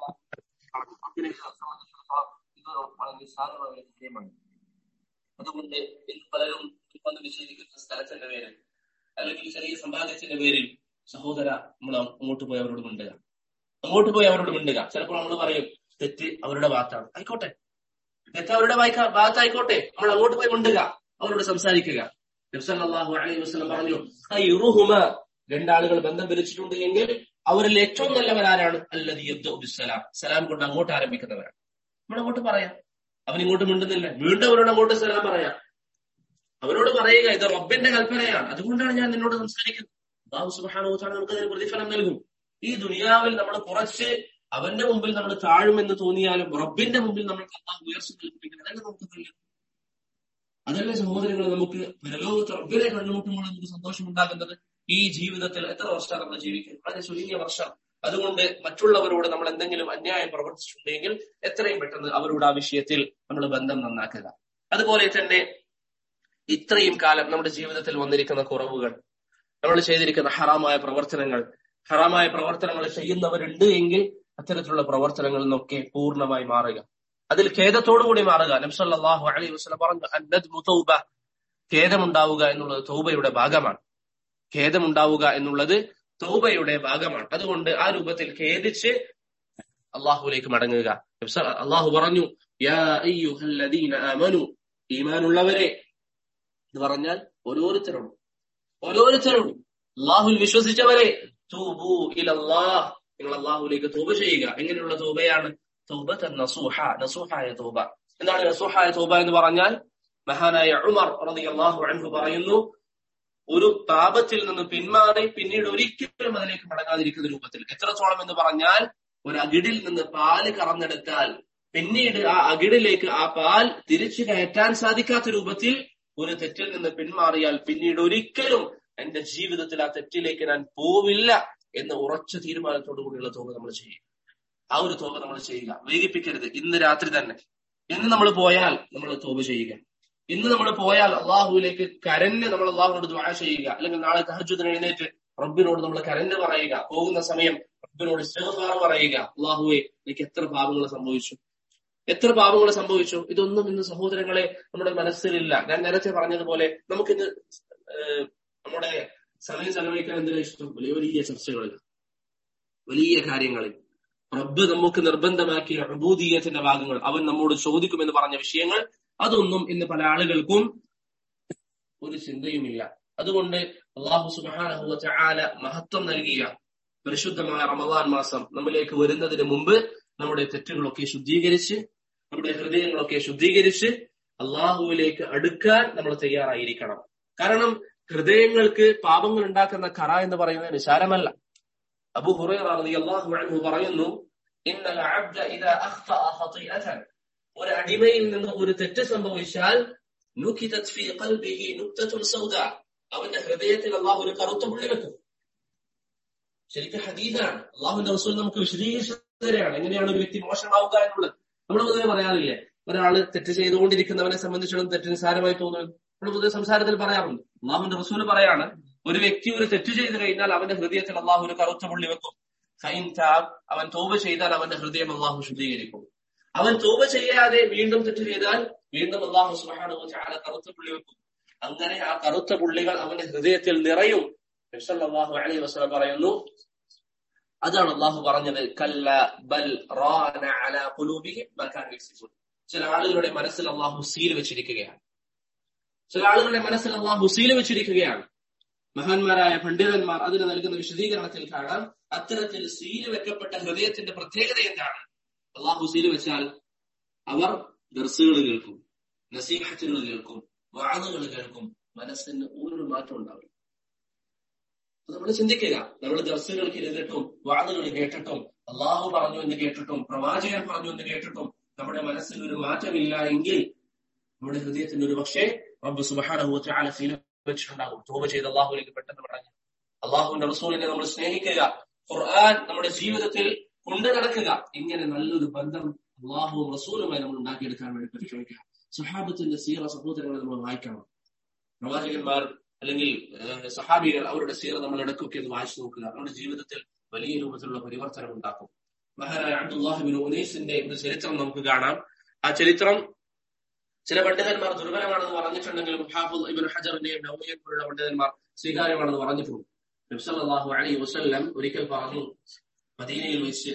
ഇത് വളരെ നിസ്സാരമായ കാര്യമാണ് അതുകൊണ്ട് ഇന്ന് പലരും വന്ന് വിശേഷിക്കുന്ന സ്ഥലത്തിന്റെ പേരിൽ അല്ലെങ്കിൽ ചെറിയ സമ്പാദ്യത്തിന്റെ പേരിൽ സഹോദര നമ്മൾ അങ്ങോട്ട് പോയി അവരോട് മിണ്ടുക അങ്ങോട്ട് പോയി അവരോട് മിണ്ടുക ചിലപ്പോൾ നമ്മൾ പറയും തെറ്റ് അവരുടെ ഭാഗത്താണ് ആയിക്കോട്ടെ തെറ്റ് അവരുടെ ഭാഗത്തായിക്കോട്ടെ നമ്മൾ അങ്ങോട്ട് പോയി മിണ്ടുക അവരോട് സംസാരിക്കുക നബ്സല്ലാഹു അലൈഹി വസ്ലം പറഞ്ഞു ഖൈറുഹുമ രണ്ടാളുകൾ ബന്ധം പിരിച്ചിട്ടുണ്ട് എങ്കിൽ അവരിൽ ഏറ്റവും നല്ലവരാരാണ് അല്ലതി സലാം സലാം കൊണ്ട് അങ്ങോട്ട് ആരംഭിക്കുന്നവരാണ് നമ്മൾ അങ്ങോട്ട് പറയാം അവൻ ഇങ്ങോട്ട് മിണ്ടുന്നില്ല വീണ്ടും അവരോട് അങ്ങോട്ട് സലാം പറയാം അവരോട് പറയുക ഇത് റബ്ബിന്റെ കൽപ്പനയാണ് അതുകൊണ്ടാണ് ഞാൻ നിന്നോട് സംസാരിക്കുന്നത് അള്ളാഹു സുബാനോ നമുക്ക് അതിന് പ്രതിഫലം നൽകും ഈ ദുനിയാവിൽ നമ്മൾ കുറച്ച് അവന്റെ മുമ്പിൽ നമ്മൾ താഴുമെന്ന് തോന്നിയാലും റബ്ബിന്റെ മുമ്പിൽ നമ്മൾക്ക് അള്ളാഹു ഉയർച്ച നൽകുമെങ്കിൽ അതല്ലേ നമുക്ക് നല്ലത് അതല്ലേ സഹോദരങ്ങൾ നമുക്ക് പരലോകത്ത് റബ്ബിനെ കണ്ടുമുട്ടുമ്പോൾ നമുക്ക് സന്തോഷം ഉണ്ടാകുന്നത് ഈ ജീവിതത്തിൽ എത്ര വർഷമാണ് നമ്മൾ ജീവിക്കുന്നത് വളരെ ചുരുങ്ങിയ വർഷം അതുകൊണ്ട് മറ്റുള്ളവരോട് നമ്മൾ എന്തെങ്കിലും അന്യായം പ്രവർത്തിച്ചിട്ടുണ്ടെങ്കിൽ എത്രയും പെട്ടെന്ന് അവരോട് ആ വിഷയത്തിൽ നമ്മൾ ബന്ധം നന്നാക്കുക അതുപോലെ തന്നെ ഇത്രയും കാലം നമ്മുടെ ജീവിതത്തിൽ വന്നിരിക്കുന്ന കുറവുകൾ നമ്മൾ ചെയ്തിരിക്കുന്ന ഹറാമായ പ്രവർത്തനങ്ങൾ ഹറാമായ പ്രവർത്തനങ്ങൾ ചെയ്യുന്നവരുണ്ട് എങ്കിൽ അത്തരത്തിലുള്ള പ്രവർത്തനങ്ങളിൽ നിന്നൊക്കെ പൂർണ്ണമായി മാറുക അതിൽ ഖേദത്തോടുകൂടി മാറുക നബ്സല്ലാഹു അലൈഹി വസ്ലം പറഞ്ഞു അന്നദ് തൗബ ഖേദമുണ്ടാവുക എന്നുള്ളത് തൗബയുടെ ഭാഗമാണ് ഖേദമുണ്ടാവുക എന്നുള്ളത് തൗബയുടെ ഭാഗമാണ് അതുകൊണ്ട് ആ രൂപത്തിൽ ഖേദിച്ച് അള്ളാഹുലേക്ക് മടങ്ങുക അള്ളാഹു പറഞ്ഞു യാ അയ്യുഹല്ലദീന ആമനു ഈമാനുള്ളവരെ എന്ന് പറഞ്ഞാൽ ഓരോരുത്തരും ഓരോരുത്തരും അള്ളാഹുൽ വിശ്വസിച്ചവരെ തൂബു ഇലല്ലാഹ് നിങ്ങൾ അള്ളാഹുലേക്ക് തൂബ ചെയ്യുക എങ്ങനെയുള്ള തൂബയാണ് തൗബത്തൻ നസൂഹ നസൂഹായ തൗബ എന്താണ് നസൂഹായ തൗബ എന്ന് പറഞ്ഞാൽ മഹാനായ ഉമർ റളിയല്ലാഹു അൻഹു പറയുന്നു ഒരു പാപത്തിൽ നിന്ന് പിന്മാറി പിന്നീട് ഒരിക്കലും അതിലേക്ക് മടങ്ങാതിരിക്കുന്ന രൂപത്തിൽ എത്രത്തോളം എന്ന് പറഞ്ഞാൽ ഒരു അകിടിൽ നിന്ന് പാല് കറന്നെടുത്താൽ പിന്നീട് ആ അകിടിലേക്ക് ആ പാൽ തിരിച്ചു കയറ്റാൻ സാധിക്കാത്ത രൂപത്തിൽ ഒരു തെറ്റിൽ നിന്ന് പിന്മാറിയാൽ പിന്നീട് ഒരിക്കലും എന്റെ ജീവിതത്തിൽ ആ തെറ്റിലേക്ക് ഞാൻ പോവില്ല എന്ന ഉറച്ച തീരുമാനത്തോടു കൂടിയുള്ള തോക നമ്മൾ ചെയ്യുക ആ ഒരു തോക നമ്മൾ ചെയ്യുക വൈകിപ്പിക്കരുത് ഇന്ന് രാത്രി തന്നെ ഇന്ന് നമ്മൾ പോയാൽ നമ്മൾ തോപ ചെയ്യുക ഇന്ന് നമ്മൾ പോയാൽ അള്ളാഹുവിലേക്ക് കരഞ്ഞ് നമ്മൾ അള്ളാഹുനോട് ദ്വാര ചെയ്യുക അല്ലെങ്കിൽ നാളെ തഹജുദിന് എഴുന്നേറ്റ് റബ്ബിനോട് നമ്മൾ കരഞ്ഞ് പറയുക പോകുന്ന സമയം റബ്ബിനോട് ഇസ്തിഗ്ഫാർ പറയുക അള്ളാഹുവെ എനിക്ക് എത്ര പാപങ്ങൾ സംഭവിച്ചു എത്ര പാപങ്ങൾ സംഭവിച്ചു ഇതൊന്നും ഇന്ന് സഹോദരങ്ങളെ നമ്മുടെ മനസ്സിലില്ല ഞാൻ നേരത്തെ പറഞ്ഞതുപോലെ നമുക്കിന്ന് നമ്മുടെ സമയം ചെലവഴിക്കാൻ എന്തിനാ ഇഷ്ടം വലിയ വലിയ ചർച്ചകളിൽ വലിയ കാര്യങ്ങളിൽ റബ്ബ് നമുക്ക് നിർബന്ധമാക്കിയ അബൂദീയത്തിന്റെ ഭാഗങ്ങൾ അവൻ നമ്മോട് ചോദിക്കുമെന്ന് പറഞ്ഞ വിഷയങ്ങൾ അതൊന്നും ഇന്ന് പല ആളുകൾക്കും ഒരു ചിന്തയുമില്ല അതുകൊണ്ട് അള്ളാഹു സുബാനഹുവ ചാല മഹത്വം നൽകിയ പരിശുദ്ധമായ റമദാൻ മാസം നമ്മിലേക്ക് വരുന്നതിന് മുമ്പ് നമ്മുടെ തെറ്റുകളൊക്കെ ശുദ്ധീകരിച്ച് നമ്മുടെ ഹൃദയങ്ങളൊക്കെ ശുദ്ധീകരിച്ച് അള്ളാഹുവിലേക്ക് അടുക്കാൻ നമ്മൾ തയ്യാറായിരിക്കണം കാരണം ഹൃദയങ്ങൾക്ക് പാപങ്ങൾ ഉണ്ടാക്കുന്ന കറ എന്ന് പറയുന്നത് നിസാരമല്ല അബു ഹുറൈറാഹു അൻഹു പറയുന്നു ഇന്നൽ അബ്ദ ഇദാ അഖ്തഅ ഖതീഅതൻ ഒരു അടിമയിൽ നിന്ന് ഒരു തെറ്റ് സംഭവിച്ചാൽ നുകിതത് ഫീ ഖൽബിഹി നുക്തത്തുൻ സൗദാ അവന്റെ ഹൃദയത്തിൽ അള്ളാഹു ഒരു കറുത്ത പുള്ളി വെക്കും ശരിക്കും ഹദീദാണ് അള്ളാഹുവിന്റെ റസൂൽ നമുക്ക് വിശദീകരിച്ചു തരാണ് എങ്ങനെയാണ് ഒരു വ്യക്തി മോശമാവുക എന്നുള്ളത് നമ്മൾ പൊതുവെ പറയാറില്ലേ ഒരാള് തെറ്റ് ചെയ്തുകൊണ്ടിരിക്കുന്നവനെ സംബന്ധിച്ചിടത്തോളം തെറ്റ് നിസാരമായി തോന്നുന്നു നമ്മൾ പൊതുവെ സംസാരത്തിൽ പറയാറുണ്ട് അള്ളാഹുവിന്റെ റസൂൽ പറയാണ് ഒരു വ്യക്തി ഒരു തെറ്റ് ചെയ്തു കഴിഞ്ഞാൽ അവന്റെ ഹൃദയത്തിൽ അള്ളാഹു ഒരു കറുത്ത പുള്ളി വെക്കും ഫൈൻ താബ് അവൻ തോപ ചെയ്താൽ അവന്റെ ഹൃദയം അള്ളാഹു ശുദ്ധീകരിക്കും അവൻ തോപ ചെയ്യാതെ വീണ്ടും തെറ്റ് ചെയ്താൽ വീണ്ടും അള്ളാഹു സുഹാന കറുത്ത പുള്ളി വെക്കും അങ്ങനെ ആ കറുത്ത പുള്ളികൾ അവന്റെ ഹൃദയത്തിൽ നിറയും അള്ളാഹു അലൈഹി വസ്ലം പറയുന്നു അതാണ് അള്ളാഹു പറഞ്ഞത് കല്ല ബൽ റാന അലാ ഖുലൂബിഹിം മാ കാനൂ യക്സിബൂൻ ചില ആളുകളുടെ മനസ്സിൽ അള്ളാഹു സീൽ വെച്ചിരിക്കുകയാണ് ചില ആളുകളുടെ മനസ്സിൽ അള്ളാഹു സീൽ വെച്ചിരിക്കുകയാണ് മഹാന്മാരായ പണ്ഡിതന്മാർ അതിന് നൽകുന്ന വിശദീകരണത്തിൽ കാണാം അത്തരത്തിൽ സീൽ വെക്കപ്പെട്ട ഹൃദയത്തിന്റെ പ്രത്യേകത എന്താണ് അള്ളാഹു സീൽ വെച്ചാൽ അവർ ദർസുകൾ കേൾക്കും നസീഹത്തുകൾ കേൾക്കും വാദങ്ങൾ കേൾക്കും മനസ്സിന് ഒരു മാറ്റം ഉണ്ടാവില്ല നമ്മൾ ചിന്തിക്കുക നമ്മൾ ദർസുകൾക്ക് ഇരുന്നിട്ടും വാദങ്ങൾ കേട്ടിട്ടും അള്ളാഹു പറഞ്ഞു എന്ന് കേട്ടിട്ടും പ്രവാചകൻ പറഞ്ഞു എന്ന് കേട്ടിട്ടും നമ്മുടെ മനസ്സിൽ ഒരു മാറ്റമില്ല എങ്കിൽ നമ്മുടെ ഹൃദയത്തിന് ഒരു പക്ഷേ റബ്ബ് സുബാനഹുല ഫീൽ വെച്ചിട്ടുണ്ടാകും തോപ ചെയ്ത് അള്ളാഹുലേക്ക് പെട്ടെന്ന് മടങ്ങി അള്ളാഹുവിന്റെ റസൂലിനെ നമ്മൾ സ്നേഹിക്കുക ഖുർആൻ നമ്മുടെ ജീവിതത്തിൽ കൊണ്ടു നടക്കുക ഇങ്ങനെ നല്ലൊരു ബന്ധം അള്ളാഹുവും റസൂലുമായി നമ്മൾ ഉണ്ടാക്കിയെടുക്കാൻ വേണ്ടി പരിശ്രമിക്കുക സഹാബത്തിന്റെ സീറ സഹോദരങ്ങളെ നമ്മൾ വായിക്കണം പ്രവാചകന്മാർ അല്ലെങ്കിൽ സഹാബികൾ അവരുടെ സീറ നമ്മൾ ഇടയ്ക്കൊക്കെ ഒന്ന് വായിച്ചു നോക്കുക നമ്മുടെ ജീവിതത്തിൽ വലിയ രൂപത്തിലുള്ള പരിവർത്തനം ഉണ്ടാക്കും മഹാനായ അബ്ദുല്ലാഹിബിൻ ഉനൈസിന്റെ ഒരു ചരിത്രം നമുക്ക് കാണാം ആ ചരിത്രം ചില പണ്ഡിതന്മാർ ദുർബലമാണെന്ന് പറഞ്ഞിട്ടുണ്ടെങ്കിലും ഹാഫുൽ ഇബിൻ ഹജറിന്റെയും നൗമിയൻ പോലുള്ള പണ്ഡിതന്മാർ സ്വീകാര്യമാണെന്ന് പറഞ്ഞിട്ടുണ്ട് നബ്സല്ലാഹു അലൈഹി വസ്ല്ലം ഒരിക്കൽ പറഞ്ഞു മദീനയിൽ വെച്ച്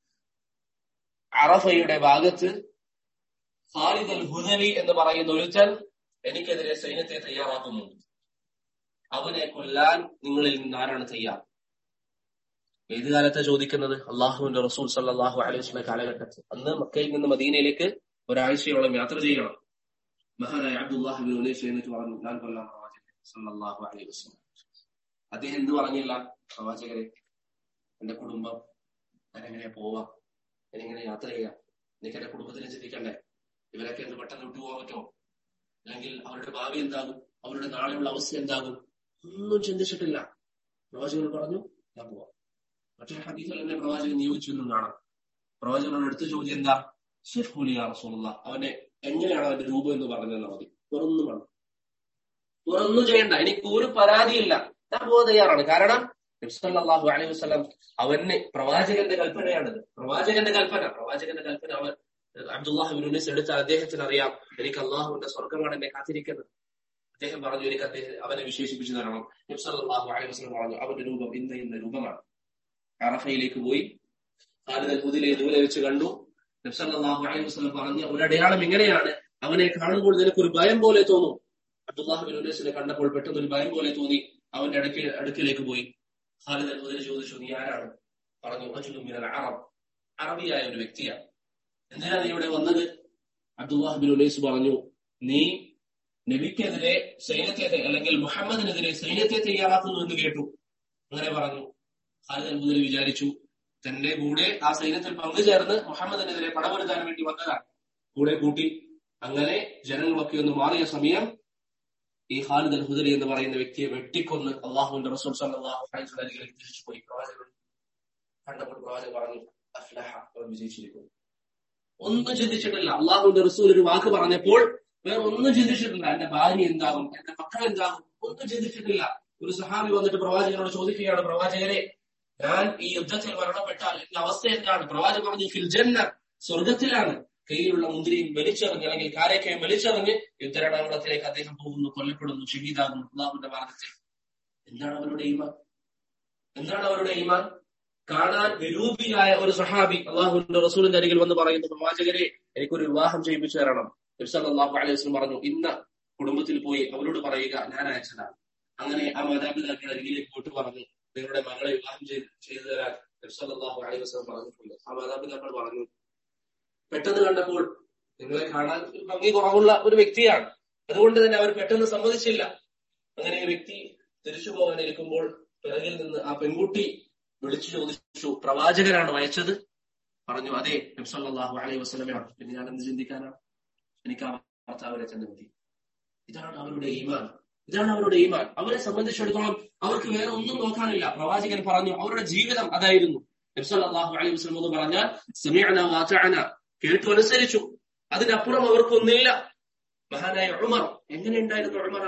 അറഫയുടെ ഭാഗത്ത് ഖാലിദ് അൽ ഹുദലി എന്ന് പറയുന്ന ഒരുത്തൻ എനിക്കെതിരെ സൈന്യത്തെ തയ്യാറാക്കുന്നുണ്ട് അവനെ കൊല്ലാൻ നിങ്ങളിൽ നിന്ന് ആരാണ് തയ്യാർ ഏത് കാലത്തെ ചോദിക്കുന്നത് അള്ളാഹുവിന്റെ റസൂൽ സല്ലാഹു അലൈഹി വസ്ലം കാലഘട്ടത്തിൽ അന്ന് മക്കയിൽ നിന്ന് മദീനയിലേക്ക് ഒരാഴ്ചയോളം യാത്ര ചെയ്യണം മഹാനായ അബ്ദുല്ലാഹിബിൻ ഉനൈസ് എന്നിട്ട് പറഞ്ഞു ഞാൻ കൊല്ലാൻ പ്രവാചകൻ സല്ലാഹു അലൈഹി വസ്ലം അദ്ദേഹം എന്ത് പറഞ്ഞില്ല പ്രവാചകരെ എന്റെ കുടുംബം ഞാൻ എങ്ങനെ പോവാം ഞാനെങ്ങനെ യാത്ര ചെയ്യാം എനിക്ക് എന്റെ കുടുംബത്തിനെ ചിന്തിക്കണ്ടേ ഇവരൊക്കെ എന്ത് പെട്ടെന്ന് വിട്ടുപോകാൻ പറ്റുമോ അല്ലെങ്കിൽ അവരുടെ ഭാവി എന്താകും അവരുടെ നാളെയുള്ള അവസ്ഥ എന്താകും ഒന്നും ചിന്തിച്ചിട്ടില്ല പ്രവാചകൻ പറഞ്ഞു ഞാൻ പോവാം മറ്റൊരു ഹദീസിൽ എന്നെ പ്രവാചകൻ നിയോഗിച്ചു എന്നും കാണാം പ്രവാചകനോട് എടുത്ത ചോദ്യം എന്താ ഷിഫുലിയ റസൂലുള്ള അവനെ എങ്ങനെയാണ് അവന്റെ രൂപം എന്ന് പറഞ്ഞതെന്ന് മതി തുറന്നു വേണം തുറന്നു ചെയ്യണ്ട എനിക്ക് ഒരു പരാതിയില്ല ഞാൻ പോകാൻ തയ്യാറാണ് കാരണം നബ്സല്ലാഹു അലൈഹി വസ്ലം അവന് പ്രവാചകന്റെ കൽപ്പനയാണിത് പ്രവാചകന്റെ കൽപ്പന പ്രവാചകന്റെ കൽപ്പന അവൻ അബ്ദുല്ലാഹിബിൻ ഉനീസ് എടുത്ത അദ്ദേഹത്തിന് അറിയാം എനിക്ക് അള്ളാഹുവിന്റെ സ്വർഗമാണ് എന്നെ കാത്തിരിക്കുന്നത് അദ്ദേഹം പറഞ്ഞു എനിക്ക് അദ്ദേഹം അവനെ വിശേഷിപ്പിച്ചു തരണം നബ്സല്ലാഹു അലൈഹി വസ്ലം പറഞ്ഞു അവന്റെ രൂപം ഇന്ന ഇന്ന രൂപമാണ് അറഫയിലേക്ക് പോയി ഖാലിദ് ഹുദിലെ ദൂരെ വെച്ച് കണ്ടു നബ്സല്ലാഹു അലൈഹി വസ്ലം പറഞ്ഞ ഒരു അടയാളം ഇങ്ങനെയാണ് അവനെ കാണുമ്പോൾ നിനക്കൊരു ഭയം പോലെ തോന്നും അബ്ദുല്ലാഹിബിൻ ഉനീസിനെ കണ്ടപ്പോൾ പെട്ടെന്ന് ഒരു ഭയം പോലെ തോന്നി അവന്റെ അടുക്ക അടുക്കിലേക്ക് പോയി ഖാലിദ് അൽ ഹുദിനെ ചോദിച്ചു നീ ആരാണ് പറഞ്ഞു റജുലുൻ മിനൽ അറബ് അറബിയായ ഒരു വ്യക്തിയാണ് എന്തിനാണ് നീ ഇവിടെ വന്നത് അബ്ദുല്ലാഹിബിൻ ഉലൈസ് പറഞ്ഞു നീ നബിക്കെതിരെ സൈന്യത്തെ അല്ലെങ്കിൽ മുഹമ്മദിനെതിരെ സൈന്യത്തെ തയ്യാറാക്കുന്നു എന്ന് കേട്ടു അങ്ങനെ പറഞ്ഞു ഖാലിദ് അൽബുദൽ വിചാരിച്ചു തന്റെ കൂടെ ആ സൈന്യത്തിൽ പങ്കുചേർന്ന് മുഹമ്മദിനെതിരെ പടപൊരുത്താൻ വേണ്ടി വന്നതാണ് കൂടെ കൂട്ടി അങ്ങനെ ജനങ്ങളൊക്കെ ഒന്ന് മാറിയ സമയം ഈ ഖാലിദ് അൽ ഹുദരി എന്ന് പറയുന്ന വ്യക്തിയെ വെട്ടിക്കൊന്ന് അള്ളാഹുവിന്റെ റസൂൽ സല്ലല്ലാഹു അലൈഹി വസല്ലം തിരിച്ചു പോയി പ്രവാചകൻ കണ്ടപ്പോൾ പ്രവാചകൻ പറഞ്ഞു അഫ്ലഹ അവൻ വിജയിച്ചിരിക്കുന്നു ഒന്നും ചിന്തിച്ചിട്ടില്ല അള്ളാഹുവിന്റെ റസൂൽ ഒരു വാക്ക് പറഞ്ഞപ്പോൾ വേറെ ഒന്നും ചിന്തിച്ചിട്ടില്ല എന്റെ ഭാര്യ എന്താകും എന്റെ മക്കൾ എന്താകും ഒന്നും ചിന്തിച്ചിട്ടില്ല ഒരു സഹാബി വന്നിട്ട് പ്രവാചകനോട് ചോദിക്കുകയാണ് പ്രവാചകരെ ഞാൻ ഈ യുദ്ധത്തിൽ മരണപ്പെട്ടാൽ എന്റെ അവസ്ഥ എന്താണ് പ്രവാചകൻ പറഞ്ഞു ഫിൽ ജന്ന സ്വർഗത്തിലാണ് കയ്യിലുള്ള മുന്തിരിയും വലിച്ചെറിഞ്ഞ് അല്ലെങ്കിൽ കാരക്കയും വലിച്ചെറിഞ്ഞ് യുദ്ധരണാകുളത്തിലേക്ക് അദ്ദേഹം പോകുന്നു കൊല്ലപ്പെടുന്നു ഷഹീദാകുന്നു അള്ളാഹുവിന്റെ മാർഗത്തിൽ എന്താണ് അവരുടെ ഈമാൻ എന്താണ് അവരുടെ ഈമാൻ കാണാൻ വിരൂപിയായ ഒരു സഹാബി അള്ളാഹുവിന്റെ റസൂലിന്റെ അരികിൽ വന്ന് പറയുന്നു പ്രവാചകരെ എനിക്കൊരു വിവാഹം ചെയ്യിപ്പിച്ചു തരണം അള്ളാഹു അലൈഹി വസ്ലം പറഞ്ഞു ഇന്ന കുടുംബത്തിൽ പോയി അവരോട് പറയുക ഞാൻ അയച്ചതാണ് അങ്ങനെ ആ മാതാപിതാക്കളുടെ അരികിലേക്ക് പോയിട്ട് പറഞ്ഞു നിങ്ങളുടെ മകളെ വിവാഹം ചെയ്ത് ചെയ്തു തരാൻ അള്ളാഹു അലൈഹി വസ്ലം പറഞ്ഞിട്ടുണ്ട് ആ മാതാപിതാക്കൾ പറഞ്ഞു പെട്ടെന്ന് കണ്ടപ്പോൾ നിങ്ങളെ കാണാൻ ഒരു ഭംഗി കുറവുള്ള ഒരു വ്യക്തിയാണ് അതുകൊണ്ട് തന്നെ അവർ പെട്ടെന്ന് സമ്മതിച്ചില്ല അങ്ങനെ ഈ വ്യക്തി തിരിച്ചു പോകാനിരിക്കുമ്പോൾ പിറകിൽ നിന്ന് ആ പെൺകുട്ടി വിളിച്ചു ചോദിച്ചു പ്രവാചകനാണ് അയച്ചത് പറഞ്ഞു അതെ നബ്സല്ലാഹു അലൈഹി വസ്ലമയാണ് പിന്നെ ഞാൻ എന്ത് ചിന്തിക്കാനാണ് എനിക്ക് ആ ഭർത്താവിനെ ചെന്ന് മതി ഇതാണ് അവരുടെ ഈമാൻ ഇതാണ് അവരുടെ ഈമാൻ അവരെ സംബന്ധിച്ചിടത്തോളം അവർക്ക് വേറെ ഒന്നും നോക്കാനില്ല പ്രവാചകൻ പറഞ്ഞു അവരുടെ ജീവിതം അതായിരുന്നു നബ്സല്ലാഹു അലൈഹി വസ്ലം എന്ന് പറഞ്ഞാൽ സമീഅന വാചഅന കേട്ടു അനുസരിച്ചു അതിനപ്പുറം അവർക്കൊന്നില്ല മഹാനായ ഉമർ എങ്ങനെയുണ്ടായിരുന്നു ഉമറ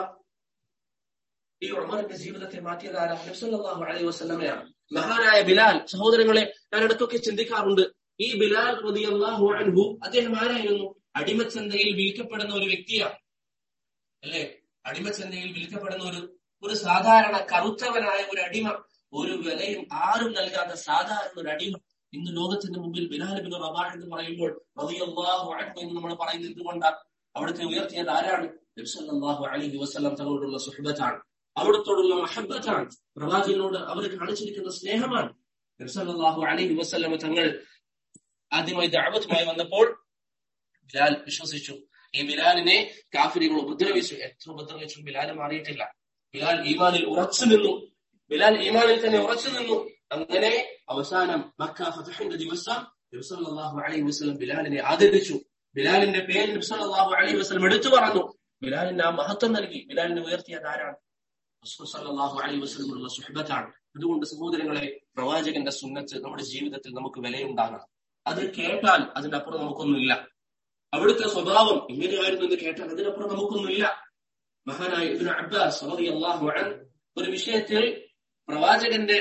ഈ ഉമറിന്റെ ജീവിതത്തെ മാറ്റിയത് ആരാ നബ്സല്ലാഹു അലൈഹി വസ്ലമയാണ് മഹാനായ ബിലാൽ സഹോദരങ്ങളെ ഞാൻ ഇടയ്ക്കൊക്കെ ചിന്തിക്കാറുണ്ട് ഈ ബിലാൽ റളിയല്ലാഹു അൻഹു അദ്ദേഹം ആരായിരുന്നു അടിമച്ചന്തയിൽ വിൽക്കപ്പെടുന്ന ഒരു വ്യക്തിയാണ് അല്ലെ അടിമച്ചന്തയിൽ വിൽക്കപ്പെടുന്ന ഒരു ഒരു സാധാരണ കറുത്തവനായ ഒരു അടിമ ഒരു വിലയും ആരും നൽകാത്ത സാധാരണ ഒരു അടിമ ഇന്ന് ലോകത്തിന്റെ മുമ്പിൽ ബിലാൽ ബിൻ റബാഹ് എന്ന് പറയുമ്പോൾ റളിയല്ലാഹു അൻഹു എന്ന് നമ്മൾ പറയുന്നത് എന്തുകൊണ്ടാണ് അവിടുത്തെ ഉയർത്തിയത് ആരാണ് നബ്സല്ലാഹു അലൈഹി വസല്ലം തങ്ങളോടുള്ള സുഹബത്താണ് അവിടത്തോടുള്ള മഹബത്താണ് പ്രവാചകനോട് അവർ കാണിച്ചിരിക്കുന്ന സ്നേഹമാണ് നബ്സല്ലാഹു അലൈഹി വസല്ലം തങ്ങൾ ആദ്യമായി ദഅവത്തുമായി വന്നപ്പോൾ ബിലാൽ വിശ്വസിച്ചു ഈ ബിലാലിനെ കാഫിരികൾ ഉപദ്രവിച്ചു എത്ര ഉപദ്രവിച്ചു ബിലാൽ മാറിയിട്ടില്ല ബിലാൽ ഈമാനിൽ ഉറച്ചു നിന്നു ബിലാൽ ഈമാനിൽ തന്നെ ഉറച്ചു നിന്നു അങ്ങനെ അവസാനം മക്ക ഫതഹിന്റെ ദിവസം നബ്സല്ലാഹു അലൈഹി വസല്ലം ബിലാലിനെ ആദരിച്ചു ബിലാലിന്റെ പേര് നബ്സല്ലാഹു അലൈഹി വസല്ലം എടുത്തു പറഞ്ഞു ബിലാലിന് ആ മഹത്വം നൽകി ബിലാലിനെ ഉയർത്തിയത് ആരാണ് സല്ലല്ലാഹു അലൈഹി വസല്ലമുള്ള സുഹബത്താണ് അതുകൊണ്ട് സഹോദരങ്ങളെ പ്രവാചകന്റെ സുന്നത്ത് നമ്മുടെ ജീവിതത്തിൽ നമുക്ക് വിലയുണ്ടാകണം അത് കേട്ടാൽ അതിനപ്പുറം നമുക്കൊന്നുമില്ല അവിടുത്തെ സ്വഭാവം ഇങ്ങനെയായിരുന്നു എന്ന് കേട്ടാൽ അതിനപ്പുറം നമുക്കൊന്നുമില്ല മഹാനായ ഇബ്നു അബ്ബാസ് റളിയല്ലാഹു അൻഹു ഒരു വിഷയത്തിൽ പ്രവാചകന്റെ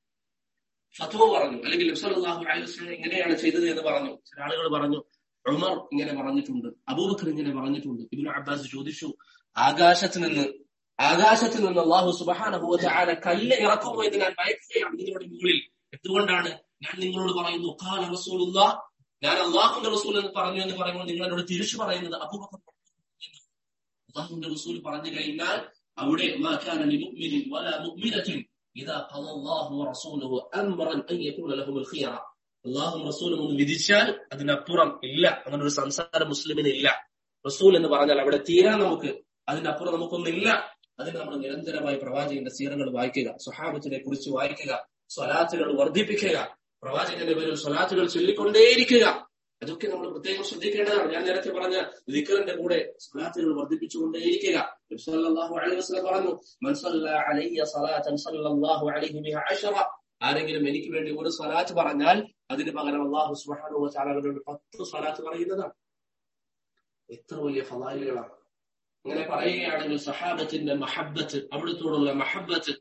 ഫത്വ പറഞ്ഞു അല്ലെങ്കിൽ നബ്സല്ലാഹു അലൈഹി വസല്ലം ഇങ്ങനെയാണ് ചെയ്തത് എന്ന് പറഞ്ഞു ചില ആളുകൾ പറഞ്ഞു ഉമർ ഇങ്ങനെ പറഞ്ഞിട്ടുണ്ട് അബൂബക്കർ ഇങ്ങനെ പറഞ്ഞിട്ടുണ്ട് ഇബ്നു അബ്ബാസ് ചോദിച്ചു ആകാശത്ത് നിന്ന് ആകാശത്ത് നിന്ന് അള്ളാഹു സുബഹാന കല്ല് ഇറക്കുമോ എന്ന് ഞാൻ ഭയക്കുകയാണ് നിങ്ങളുടെ മുകളിൽ എന്തുകൊണ്ടാണ് ഞാൻ നിങ്ങളോട് പറയുന്നു ഖാല റസൂലുള്ള ഞാൻ അള്ളാഹുന്റെ റസൂൽ എന്ന് പറഞ്ഞു എന്ന് പറയുമ്പോൾ നിങ്ങൾ എന്നോട് തിരിച്ചു പറയുന്നത് അബൂബക്കർ അള്ളാഹുന്റെ റസൂൽ പറഞ്ഞു കഴിഞ്ഞാൽ അവിടെ അള്ളാഹും റസൂലും ഒന്ന് വിധിച്ചാൽ അതിനപ്പുറം ഇല്ല അങ്ങനെ ഒരു സംസാരം മുസ്ലിമിന് ഇല്ല റസൂൽ എന്ന് പറഞ്ഞാൽ അവിടെ തീരാൻ നമുക്ക് അതിനപ്പുറം നമുക്കൊന്നില്ല അതിന് നമ്മൾ നിരന്തരമായി പ്രവാചകന്റെ സീറകൾ വായിക്കുക സ്വഹാബത്തിനെ കുറിച്ച് വായിക്കുക സ്വലാത്തുകൾ വർദ്ധിപ്പിക്കുക പ്രവാചകന്റെ പേരിൽ സ്വലാത്തുകൾ ചൊല്ലിക്കൊണ്ടേയിരിക്കുക അതൊക്കെ നമ്മൾ പ്രത്യേകം ശ്രദ്ധിക്കേണ്ടതാണ് ഞാൻ നേരത്തെ പറഞ്ഞ ദിക്കറിന്റെ കൂടെ സ്വലാത്തുകൾ വർദ്ധിപ്പിച്ചുകൊണ്ടേയിരിക്കുക പറഞ്ഞു ആരെങ്കിലും എനിക്ക് വേണ്ടി ഒരു സ്വലാത്ത് പറഞ്ഞാൽ അതിന് പകരം അള്ളാഹു സുബാനുവരുടെ പത്ത് സ്വലാത്ത് പറയുന്നതാണ് എത്ര വലിയ ഫലാലുകളാണ് അങ്ങനെ പറയുകയാണെങ്കിൽ സഹാബത്തിന്റെ മഹബത്ത് അവിടത്തോടുള്ള മഹബത്ത്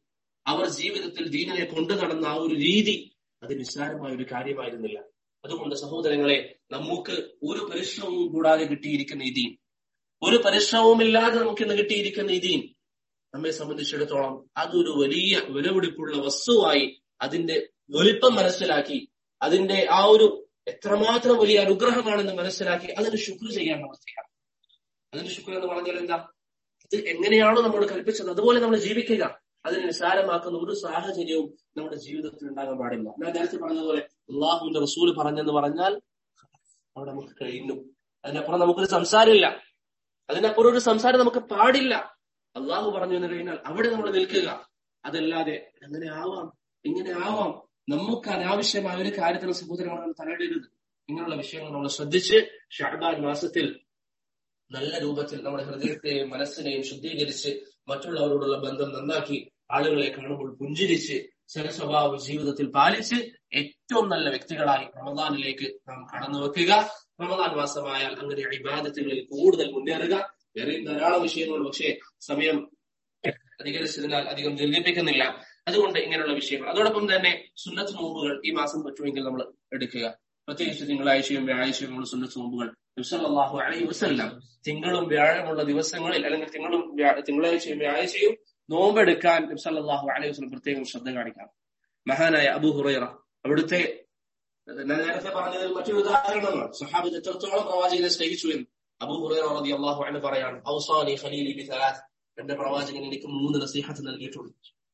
അവർ ജീവിതത്തിൽ ദീനിനെ കൊണ്ടു നടന്ന ആ ഒരു രീതി അത് നിസ്സാരമായ ഒരു കാര്യമായിരുന്നില്ല അതുകൊണ്ട് സഹോദരങ്ങളെ നമുക്ക് ഒരു പരിശ്രമവും കൂടാതെ കിട്ടിയിരിക്കുന്ന ഈ ദീൻ ഒരു പരിശ്രമവുമില്ലാതെ നമുക്ക് ഇന്ന് കിട്ടിയിരിക്കുന്ന ഈ ദീൻ നമ്മെ സംബന്ധിച്ചിടത്തോളം അതൊരു വലിയ വിലപിടിപ്പുള്ള വസ്തുവായി അതിന്റെ വലിപ്പം മനസ്സിലാക്കി അതിന്റെ ആ ഒരു എത്രമാത്രം വലിയ അനുഗ്രഹമാണെന്ന് മനസ്സിലാക്കി അതിന് ശുക്ർ ചെയ്യാൻ നമ്മൾ ചെയ്യണം അതിന് ശുക്ർ എന്ന് പറഞ്ഞാൽ എന്താ ഇത് എങ്ങനെയാണോ നമ്മോട് കൽപ്പിച്ചത് അതുപോലെ നമ്മൾ ജീവിക്കുക അതിനെ നിസ്സാരമാക്കുന്ന ഒരു സാഹചര്യവും നമ്മുടെ ജീവിതത്തിൽ ഉണ്ടാകാൻ പാടില്ല ഞാൻ നേരത്തെ പറഞ്ഞതുപോലെ അള്ളാഹുവിന്റെ റസൂൽ പറഞ്ഞെന്ന് പറഞ്ഞാൽ അവിടെ നമുക്ക് കഴിഞ്ഞു അതിനപ്പുറം നമുക്കൊരു സംസാരമില്ല അതിനപ്പുറം ഒരു സംസാരം നമുക്ക് പാടില്ല അള്ളാഹു പറഞ്ഞു എന്ന് കഴിഞ്ഞാൽ അവിടെ നമ്മൾ നിൽക്കുക അതല്ലാതെ എങ്ങനെ ആവാം ഇങ്ങനെ ആവാം നമുക്ക് അനാവശ്യമായ ഒരു കാര്യത്തിന് സഹോദരങ്ങൾ തലയിടരുത് ഇങ്ങനെയുള്ള വിഷയങ്ങൾ നമ്മൾ ശ്രദ്ധിച്ച് ഷഹബാൻ മാസത്തിൽ നല്ല രൂപത്തിൽ നമ്മുടെ ഹൃദയത്തെയും മനസ്സിനെയും ശുദ്ധീകരിച്ച് മറ്റുള്ളവരോടുള്ള ബന്ധം നന്നാക്കി ആളുകളെ കാണുമ്പോൾ പുഞ്ചിരിച്ച് സ്വഭാവ ജീവിതത്തിൽ പാലിച്ച് ഏറ്റവും നല്ല വ്യക്തികളായി റമദാനിലേക്ക് നാം കടന്നു വെക്കുക റമദാൻ മാസമായാൽ അങ്ങനെ ഇബാദത്തുകളിൽ കൂടുതൽ മുന്നേറുക വേറെയും ധാരാളം വിഷയങ്ങൾ പക്ഷേ സമയം അധികരിച്ചതിനാൽ അധികം ദീർഘിപ്പിക്കുന്നില്ല അതുകൊണ്ട് ഇങ്ങനെയുള്ള വിഷയങ്ങൾ അതോടൊപ്പം തന്നെ സുന്നത്ത് നോമ്പുകൾ ഈ മാസം പറ്റുമെങ്കിൽ നമ്മൾ എടുക്കുക പ്രത്യേകിച്ച് തിങ്കളാഴ്ചയും വ്യാഴാഴ്ചയും നമ്മൾ സുന്നത്ത് നോമ്പുകൾ നബ്സല്ലാഹു അലൈഹി വസ്ല്ലാം തിങ്കളും വ്യാഴമുള്ള ദിവസങ്ങളിൽ അല്ലെങ്കിൽ തിങ്കളും തിങ്കളാഴ്ചയും വ്യാഴാഴ്ചയും നോമ്പെടുക്കാൻ നബ്സല്ലാഹു അലൈഹി വസ്ലം പ്രത്യേകം ശ്രദ്ധ കാണിക്കാം മഹാനായ അബു ഹുറൈറ അവിടുത്തെ ഞാൻ നേരത്തെ പറഞ്ഞതിൽ മറ്റൊരു ഉദാഹരണമാണ് സഹാബത്ത് എത്രത്തോളം പ്രവാചകനെ സ്നേഹിച്ചു എന്ന് അബു ഹുറൈറ റതി അള്ളാഹു അന് പറയാണ് ഔസാനി ഖലീലി ബി സലാത്ത് എന്റെ പ്രവാചകൻ എനിക്ക് മൂന്ന് നസീഹത്ത് നൽകിയിട്ടുണ്ട്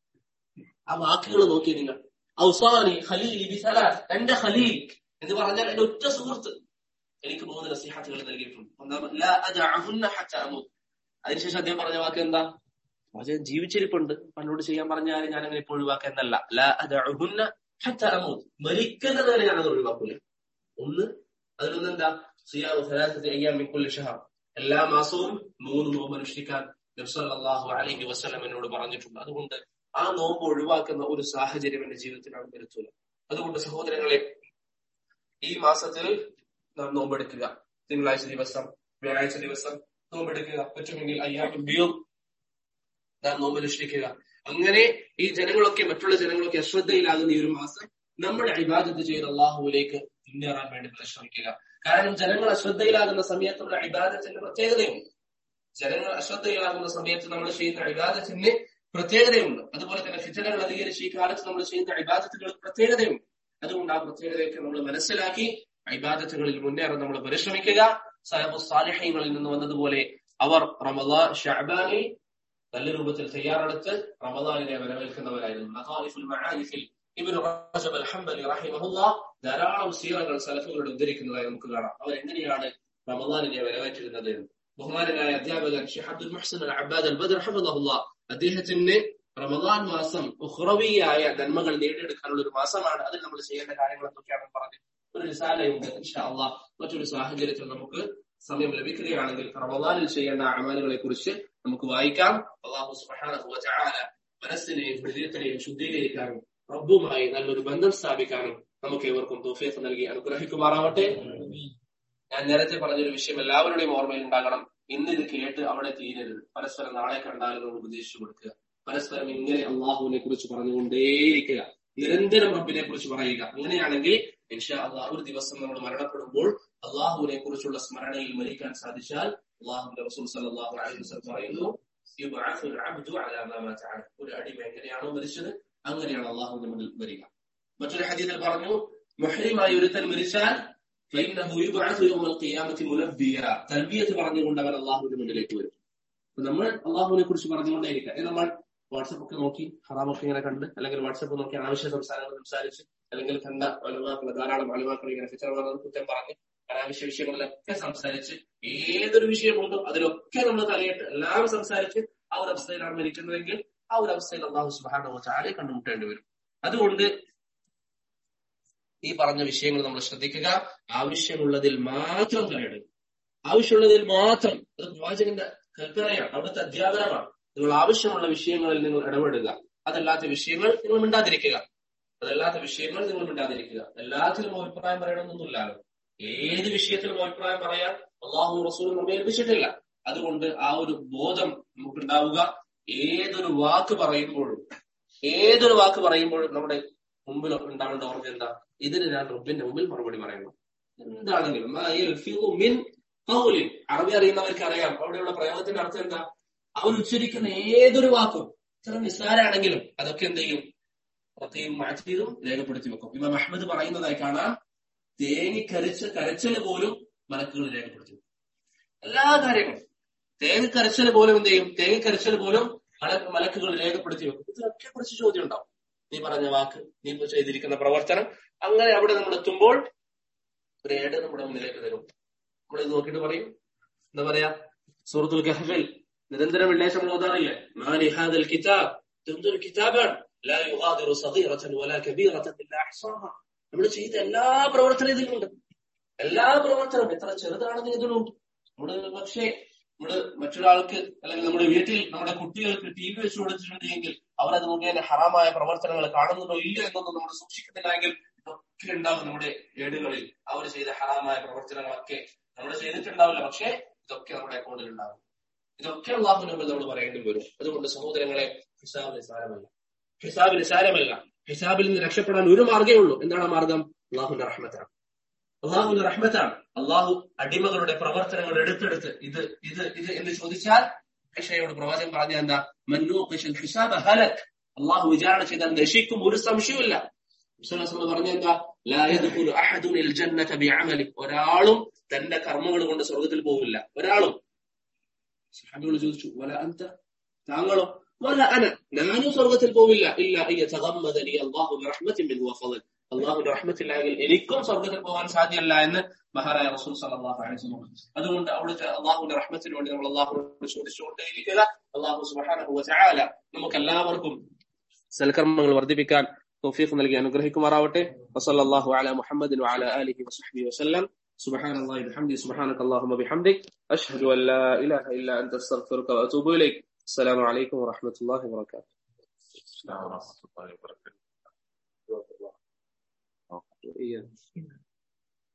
ആ വാക്കുകൾ നോക്കി നിങ്ങൾ ഔസാനി ഖലീലി ബി സലാത്ത് എന്റെ ഖലീൽ എന്ന് പറഞ്ഞാൽ എന്റെ ഒറ്റ സുഹൃത്ത് എനിക്ക് മൂന്ന് നസീഹത്തുകൾ നൽകിയിട്ടുണ്ട് ഒന്നാമത് അതിനുശേഷം അദ്ദേഹം പറഞ്ഞ വാക്ക് എന്താ പ്രവാചകൻ ജീവിച്ചിരിപ്പുണ്ട് പന്നോട് ചെയ്യാൻ പറഞ്ഞാൽ ഞാൻ അങ്ങനെ ഇപ്പോൾ ഒഴിവാക്കുക എന്നല്ല ലാ അദഅഹുന്ന ഹത്ത അമൂത്ത് മരിക്കുന്നത് വരെ ഞാനത് ഒഴിവാക്കൂല ഒന്ന് അതിലൊന്ന് എന്താ സിയാമു സലാസത്തി അയ്യാം മിക്കുൽ ഷഹർ എല്ലാ മാസവും മൂന്ന് നോമ്പ് അനുഷ്ഠിക്കാൻ നബ്സല്ലാഹു അലൈഹി വസ്ലം എന്നോട് പറഞ്ഞിട്ടുണ്ട് അതുകൊണ്ട് ആ നോമ്പ് ഒഴിവാക്കുന്ന ഒരു സാഹചര്യം എന്റെ ജീവിതത്തിൽ നാം വരുത്തൂല അതുകൊണ്ട് സഹോദരങ്ങളെ ഈ മാസത്തിൽ നാം നോമ്പെടുക്കുക തിങ്കളാഴ്ച ദിവസം വ്യാഴാഴ്ച ദിവസം നോമ്പെടുക്കുക പറ്റുമെങ്കിൽ അയ്യാമിയും നാം നോമ്പനുഷ്ഠിക്കുക അങ്ങനെ ഈ ജനങ്ങളൊക്കെ മറ്റുള്ള ജനങ്ങളൊക്കെ അശ്രദ്ധയിലാകുന്ന ഈ ഒരു മാസം നമ്മൾ ഇബാദത്ത് ചെയ്ത് അള്ളാഹുവിലേക്ക് മുന്നേറാൻ വേണ്ടി പരിശ്രമിക്കുക കാരണം ജനങ്ങൾ അശ്രദ്ധയിലാകുന്ന സമയത്ത് നമ്മുടെ ഇബാദത്തിന്റെ പ്രത്യേകതയുണ്ട് ജനങ്ങൾ അശ്രദ്ധയിലാകുന്ന സമയത്ത് നമ്മൾ ചെയ്യുന്ന ഇബാദത്തിന് പ്രത്യേകതയുണ്ട് അതുപോലെ തന്നെ ഫിറ്റനകൾ അധികരിച്ച് ഈ കാലത്ത് നമ്മൾ ചെയ്യുന്ന ഇബാദത്തുകൾക്ക് പ്രത്യേകതയുണ്ട് അതുകൊണ്ട് ആ പ്രത്യേകതയൊക്കെ നമ്മൾ മനസ്സിലാക്കി ഇബാദത്തുകളിൽ മുന്നേറാൻ നമ്മൾ പരിശ്രമിക്കുക സാഹിബ് സാലിഹ്യങ്ങളിൽ നിന്ന് വന്നതുപോലെ അവർ റമദാ ഷഅബാനിൽ നല്ല രൂപത്തിൽ തയ്യാറെടുത്ത് റമദാനിനെ വരവേൽക്കുന്നവരായിരുന്നു ഇബിന് റജബ് അൽ ഹംബലി റഹിമഹുല്ലാ ധാരാളം സീറകൾ സലഫുകളുടെ ഉദ്ധരിക്കുന്നതായി നമുക്ക് കാണാം അവർ എങ്ങനെയാണ് റമദാനിനെ വരവേറ്റിരുന്നത് ബഹുമാനായ അധ്യാപകൻ ഷിഹാബുൽ മുഹ്സൻ അൽ അബ്ബാദ് അൽ ബദർ ഹഫദഹുല്ലാ അദ്ദേഹത്തിന് റമദാൻ മാസം ഉഹ്റവിയായ നന്മകൾ നേടിയെടുക്കാനുള്ള ഒരു മാസമാണ് അതിൽ നമ്മൾ ചെയ്യേണ്ട കാര്യങ്ങൾ എന്തൊക്കെയാണെന്ന് പറഞ്ഞ് ഒരു റിസാലയുണ്ട് ഇൻഷാ മറ്റൊരു സാഹചര്യത്തിൽ നമുക്ക് സമയം ലഭിക്കുകയാണെങ്കിൽ റമദാനിൽ ചെയ്യേണ്ട അമാലുകളെ കുറിച്ച് നമുക്ക് വായിക്കാം അള്ളാഹു സുബ്ഹാനഹു വതആല മനസ്സിനെയും ഹൃദയത്തിനെയും ശുദ്ധീകരിക്കാനും റബ്ബുമായി നല്ലൊരു ബന്ധം സ്ഥാപിക്കാനും നമുക്ക് ഏവർക്കും തോഫീഖ് നൽകി അനുഗ്രഹിക്കുമാറാവട്ടെ ഞാൻ നേരത്തെ പറഞ്ഞൊരു വിഷയം എല്ലാവരുടെയും ഓർമ്മയിൽ ഉണ്ടാകണം ഇന്ന് ഇത് കേട്ട് അവിടെ തീരരുത് പരസ്പരം നാളെ കണ്ടാലും നമ്മൾ ഉപദേശിച്ചു കൊടുക്കുക പരസ്പരം ഇങ്ങനെ അള്ളാഹുവിനെ കുറിച്ച് പറഞ്ഞുകൊണ്ടേയിരിക്കുക നിരന്തരം റബ്ബിനെ കുറിച്ച് പറയുക അങ്ങനെയാണെങ്കിൽ ഇൻഷാ അള്ളാഹ് ഒരു ദിവസം നമ്മൾ മരണപ്പെടുമ്പോൾ അള്ളാഹുവിനെ കുറിച്ചുള്ള സ്മരണയിൽ മരിക്കാൻ സാധിച്ചാൽ അള്ളാഹുവിന്റെ റസൂൽ സല്ലല്ലാഹു അലൈഹി വസല്ലം പറയുന്നു ഒരു അടിമ എങ്ങനെയാണോ മരിച്ചത് അങ്ങനെയാണ് അള്ളാഹുവിന്റെ മുന്നിൽ വരിക മറ്റൊരു ഹദീസിൽ പറഞ്ഞു മുഹരിമായി ഒരുത്തൻ മരിച്ചാൽ തൽബിയത്ത് പറഞ്ഞുകൊണ്ട് അവൻ അള്ളാഹുവിന്റെ മുന്നിലേക്ക് വരും നമ്മൾ അള്ളാഹുവിനെ കുറിച്ച് പറഞ്ഞുകൊണ്ടേയിരിക്കാം നമ്മൾ വാട്സപ്പ് ഒക്കെ നോക്കി ഹറാമൊക്കെ ഇങ്ങനെ കണ്ട് അല്ലെങ്കിൽ വാട്സപ്പ് നോക്കി അനാവശ്യ സംസാരങ്ങൾ സംസാരിച്ച് അല്ലെങ്കിൽ കണ്ട അലുമാക്കൾ ധാരാളം അലുമാക്കൾ ഇങ്ങനെ ഫിച്ചർ പറഞ്ഞത് കുറ്റം പറഞ്ഞ് അനാവശ്യ വിഷയങ്ങളിലൊക്കെ സംസാരിച്ച് ഏതൊരു വിഷയമുണ്ടോ അതിലൊക്കെ നമ്മൾ തലയിട്ട് എല്ലാം സംസാരിച്ച് ആ ഒരു അവസ്ഥയിലാണ് മരിക്കുന്നതെങ്കിൽ ആ ഒരു അവസ്ഥയിൽ അള്ളാഹു സുബാനോ ചാലെ കണ്ടുമുട്ടേണ്ടി വരും അതുകൊണ്ട് ഈ പറഞ്ഞ വിഷയങ്ങൾ നമ്മൾ ശ്രദ്ധിക്കുക ആവശ്യമുള്ളതിൽ മാത്രം തലയിടുക ആവശ്യമുള്ളതിൽ മാത്രം അത് പ്രവാചകന്റെ കൽപ്പനയാണ് അവിടുത്തെ അധ്യാപനമാണ് നിങ്ങൾ ആവശ്യമുള്ള വിഷയങ്ങളിൽ നിങ്ങൾ ഇടപെടുക അതല്ലാത്ത വിഷയങ്ങൾ നിങ്ങൾ മിണ്ടാതിരിക്കുക അതല്ലാത്ത വിഷയങ്ങൾ നിങ്ങൾ മിണ്ടാതിരിക്കുക എല്ലാത്തിലും അഭിപ്രായം പറയണമെന്നൊന്നുമില്ലല്ലോ ഏത് വിഷയത്തിലും അഭിപ്രായം പറയാൻ അള്ളാഹു റസൂലും നമ്മെ ഏൽപ്പിച്ചിട്ടില്ല അതുകൊണ്ട് ആ ഒരു ബോധം നമുക്കുണ്ടാവുക ഏതൊരു വാക്ക് പറയുമ്പോഴും ഏതൊരു വാക്ക് പറയുമ്പോഴും നമ്മുടെ മുമ്പിൽ ഉണ്ടാവേണ്ട ഓർമ്മ എന്താ ഇതിന് ഞാൻ റബ്ബിന്റെ മുമ്പിൽ മറുപടി പറയണം എന്താണെങ്കിലും മാ യൽഫിദു മിൻ ഖൗലിൻ. അറബി അറിയുന്നവർക്ക് അറിയാം അവിടെയുള്ള പ്രയോഗത്തിന്റെ അർത്ഥം എന്താ അവൻ ഉച്ചരിക്കുന്ന ഏതൊരു വാക്കും ഇത്ര നിസ്സാരാണെങ്കിലും അതൊക്കെ എന്ത് ചെയ്യും പ്രത്യേകം മാറ്റിയതും രേഖപ്പെടുത്തി വെക്കും ഇമാം അഹമ്മദ് പറയുന്നതായി കാണാം തേങ്ങി കരച്ച കരച്ചല് പോലും മലക്കുകൾ രേഖപ്പെടുത്തി വെക്കും എല്ലാ കാര്യങ്ങളും തേങ്ങ കരച്ചല് പോലും എന്ത് ചെയ്യും തേങ്ങ കരച്ചല് പോലും മല- മലക്കുകൾ രേഖപ്പെടുത്തി വെക്കും ഇതിലൊക്കെ കുറിച്ച് ചോദ്യം ഉണ്ടാവും നീ പറഞ്ഞ വാക്ക് നീ ഇപ്പൊ ചെയ്തിരിക്കുന്ന പ്രവർത്തനം അങ്ങനെ അവിടെ നമ്മൾ എത്തുമ്പോൾ ഒരു ഏട് നമ്മുടെ മുന്നിലേക്ക് തരും നമ്മൾ ഇത് നോക്കിയിട്ട് പറയും എന്താ പറയാ സൂറത്തുൽ കഹഫിൽ നിരന്തരം വെള്ളിയാഴ്ച നമ്മൾ ഓതാറില്ലേ മാലി ഹാദൽ കിതാബ് ഇതെന്തൊരു കിതാബാണ് ലാ യുഗാദിറു സഗീറതൻ വലാ കബീറതൻ ഇല്ലാ അഹ്സാഹാ നമ്മൾ ചെയ്ത എല്ലാ പ്രവർത്തനവും ഇതിലുണ്ട് എല്ലാ പ്രവർത്തനവും എത്ര ചെറുതാണെന്ന് ഇതിലുണ്ട് നമ്മള് പക്ഷേ നമ്മള് മറ്റൊരാൾക്ക് അല്ലെങ്കിൽ നമ്മുടെ വീട്ടിൽ നമ്മുടെ കുട്ടികൾക്ക് ടി വി വെച്ച് കൊടുത്തിട്ടുണ്ടെങ്കിൽ അവർ അത് മുഖേന ഹറാമായ പ്രവർത്തനങ്ങൾ കാണുന്നുണ്ടോ ഇല്ല എന്നൊന്നും നമ്മൾ സൂക്ഷിക്കുന്നില്ലെങ്കിൽ ഇതൊക്കെ ഉണ്ടാകും നമ്മുടെ ഏടുകളിൽ അവർ ചെയ്ത ഹറാമായ പ്രവർത്തനങ്ങളൊക്കെ നമ്മൾ ചെയ്തിട്ടുണ്ടാവില്ല പക്ഷേ ഇതൊക്കെ നമ്മുടെ അക്കൗണ്ടിൽ ഉണ്ടാകും ഇതൊക്കെ അള്ളാഹുവിന് മുമ്പിൽ നമ്മൾ പറയേണ്ടി വരും അതുകൊണ്ട് സഹോദരങ്ങളെ ഹിസാബ് നിസാരമല്ല ഹിസാബ് നിസാരമല്ല ഹിസാബിൽ നിന്ന് രക്ഷപ്പെടാൻ ഒരു മാർഗ്ഗമേ ഉള്ളൂ എന്താണ് ആ മാർഗം അള്ളാഹുന്റെ റഹ്മത്താണ് അള്ളാഹുവിന്റെ റഹ്മത്താണ് അള്ളാഹു അടിമകളുടെ പ്രവർത്തനങ്ങൾ എടുത്തെടുത്ത് ഇത് ഇത് ഇത് എന്ന് ചോദിച്ചാൽ ഐഷയോട് പ്രവാചകൻ പറഞ്ഞ എന്താ മന്നൂഖിഷൽ ഹിസാബ ഹലക് അള്ളാഹു വിചാരണ ചെയ്താൽ നശിക്കും ഒരു സംശയമില്ല വിശ്വാസം പറഞ്ഞ എന്താ ലാ യദ്ഖുലു അഹദുൻ അൽ ജന്നത ബിഅമലി ഒരാളും തന്റെ കർമ്മങ്ങൾ കൊണ്ട് സ്വർഗ്ഗത്തിൽ പോവില്ല ഒരാളും സഹാബികൾ ചോദിച്ചു വല അന്ത താങ്കളോ വല അന ഞാനും സ്വർഗ്ഗത്തിൽ പോവില്ല ഇല്ല അയ്യ തഗമ്മദനി അല്ലാഹു ബിറഹ്മത്തിൻ മിൻഹു വഫളൻ അള്ളാഹുവിന്റെ റഹ്മത്തിലാകിൽ എനിക്കും സ്വർഗ്ഗത്തിൽ പോകാൻ സാധ്യമല്ല എന്ന് മഹാരായ റസൂൽ സല്ലല്ലാഹു അലൈഹി വസല്ലം അതുകൊണ്ട് അവിടുത്തെ അള്ളാഹുവിന്റെ റഹ്മത്തിന് വേണ്ടി നമ്മൾ അള്ളാഹുവിനോട് ചോദിച്ചുകൊണ്ടേയിരിക്കുക അള്ളാഹു സുബ്ഹാനഹു വതആല നമുക്ക് എല്ലാവർക്കും സൽക്കർമ്മങ്ങൾ വർദ്ധിപ്പിക്കാൻ തൗഫീഖ് നൽകി അനുഗ്രഹിക്കുമാറാവട്ടെ വസല്ലല്ലാഹു അലാ മുഹമ്മദിൻ വഅലാ ആലിഹി വസഹ്ബിഹി വസല്ലം سبحان الله بحمده سبحانك اللهم وبحمدك أشهد أن لا إله إلا أنت أستغفرك وأتوب إليك السلام عليكم ورحمة الله وبركاته السلام ورحمة الله وبركاته وإياك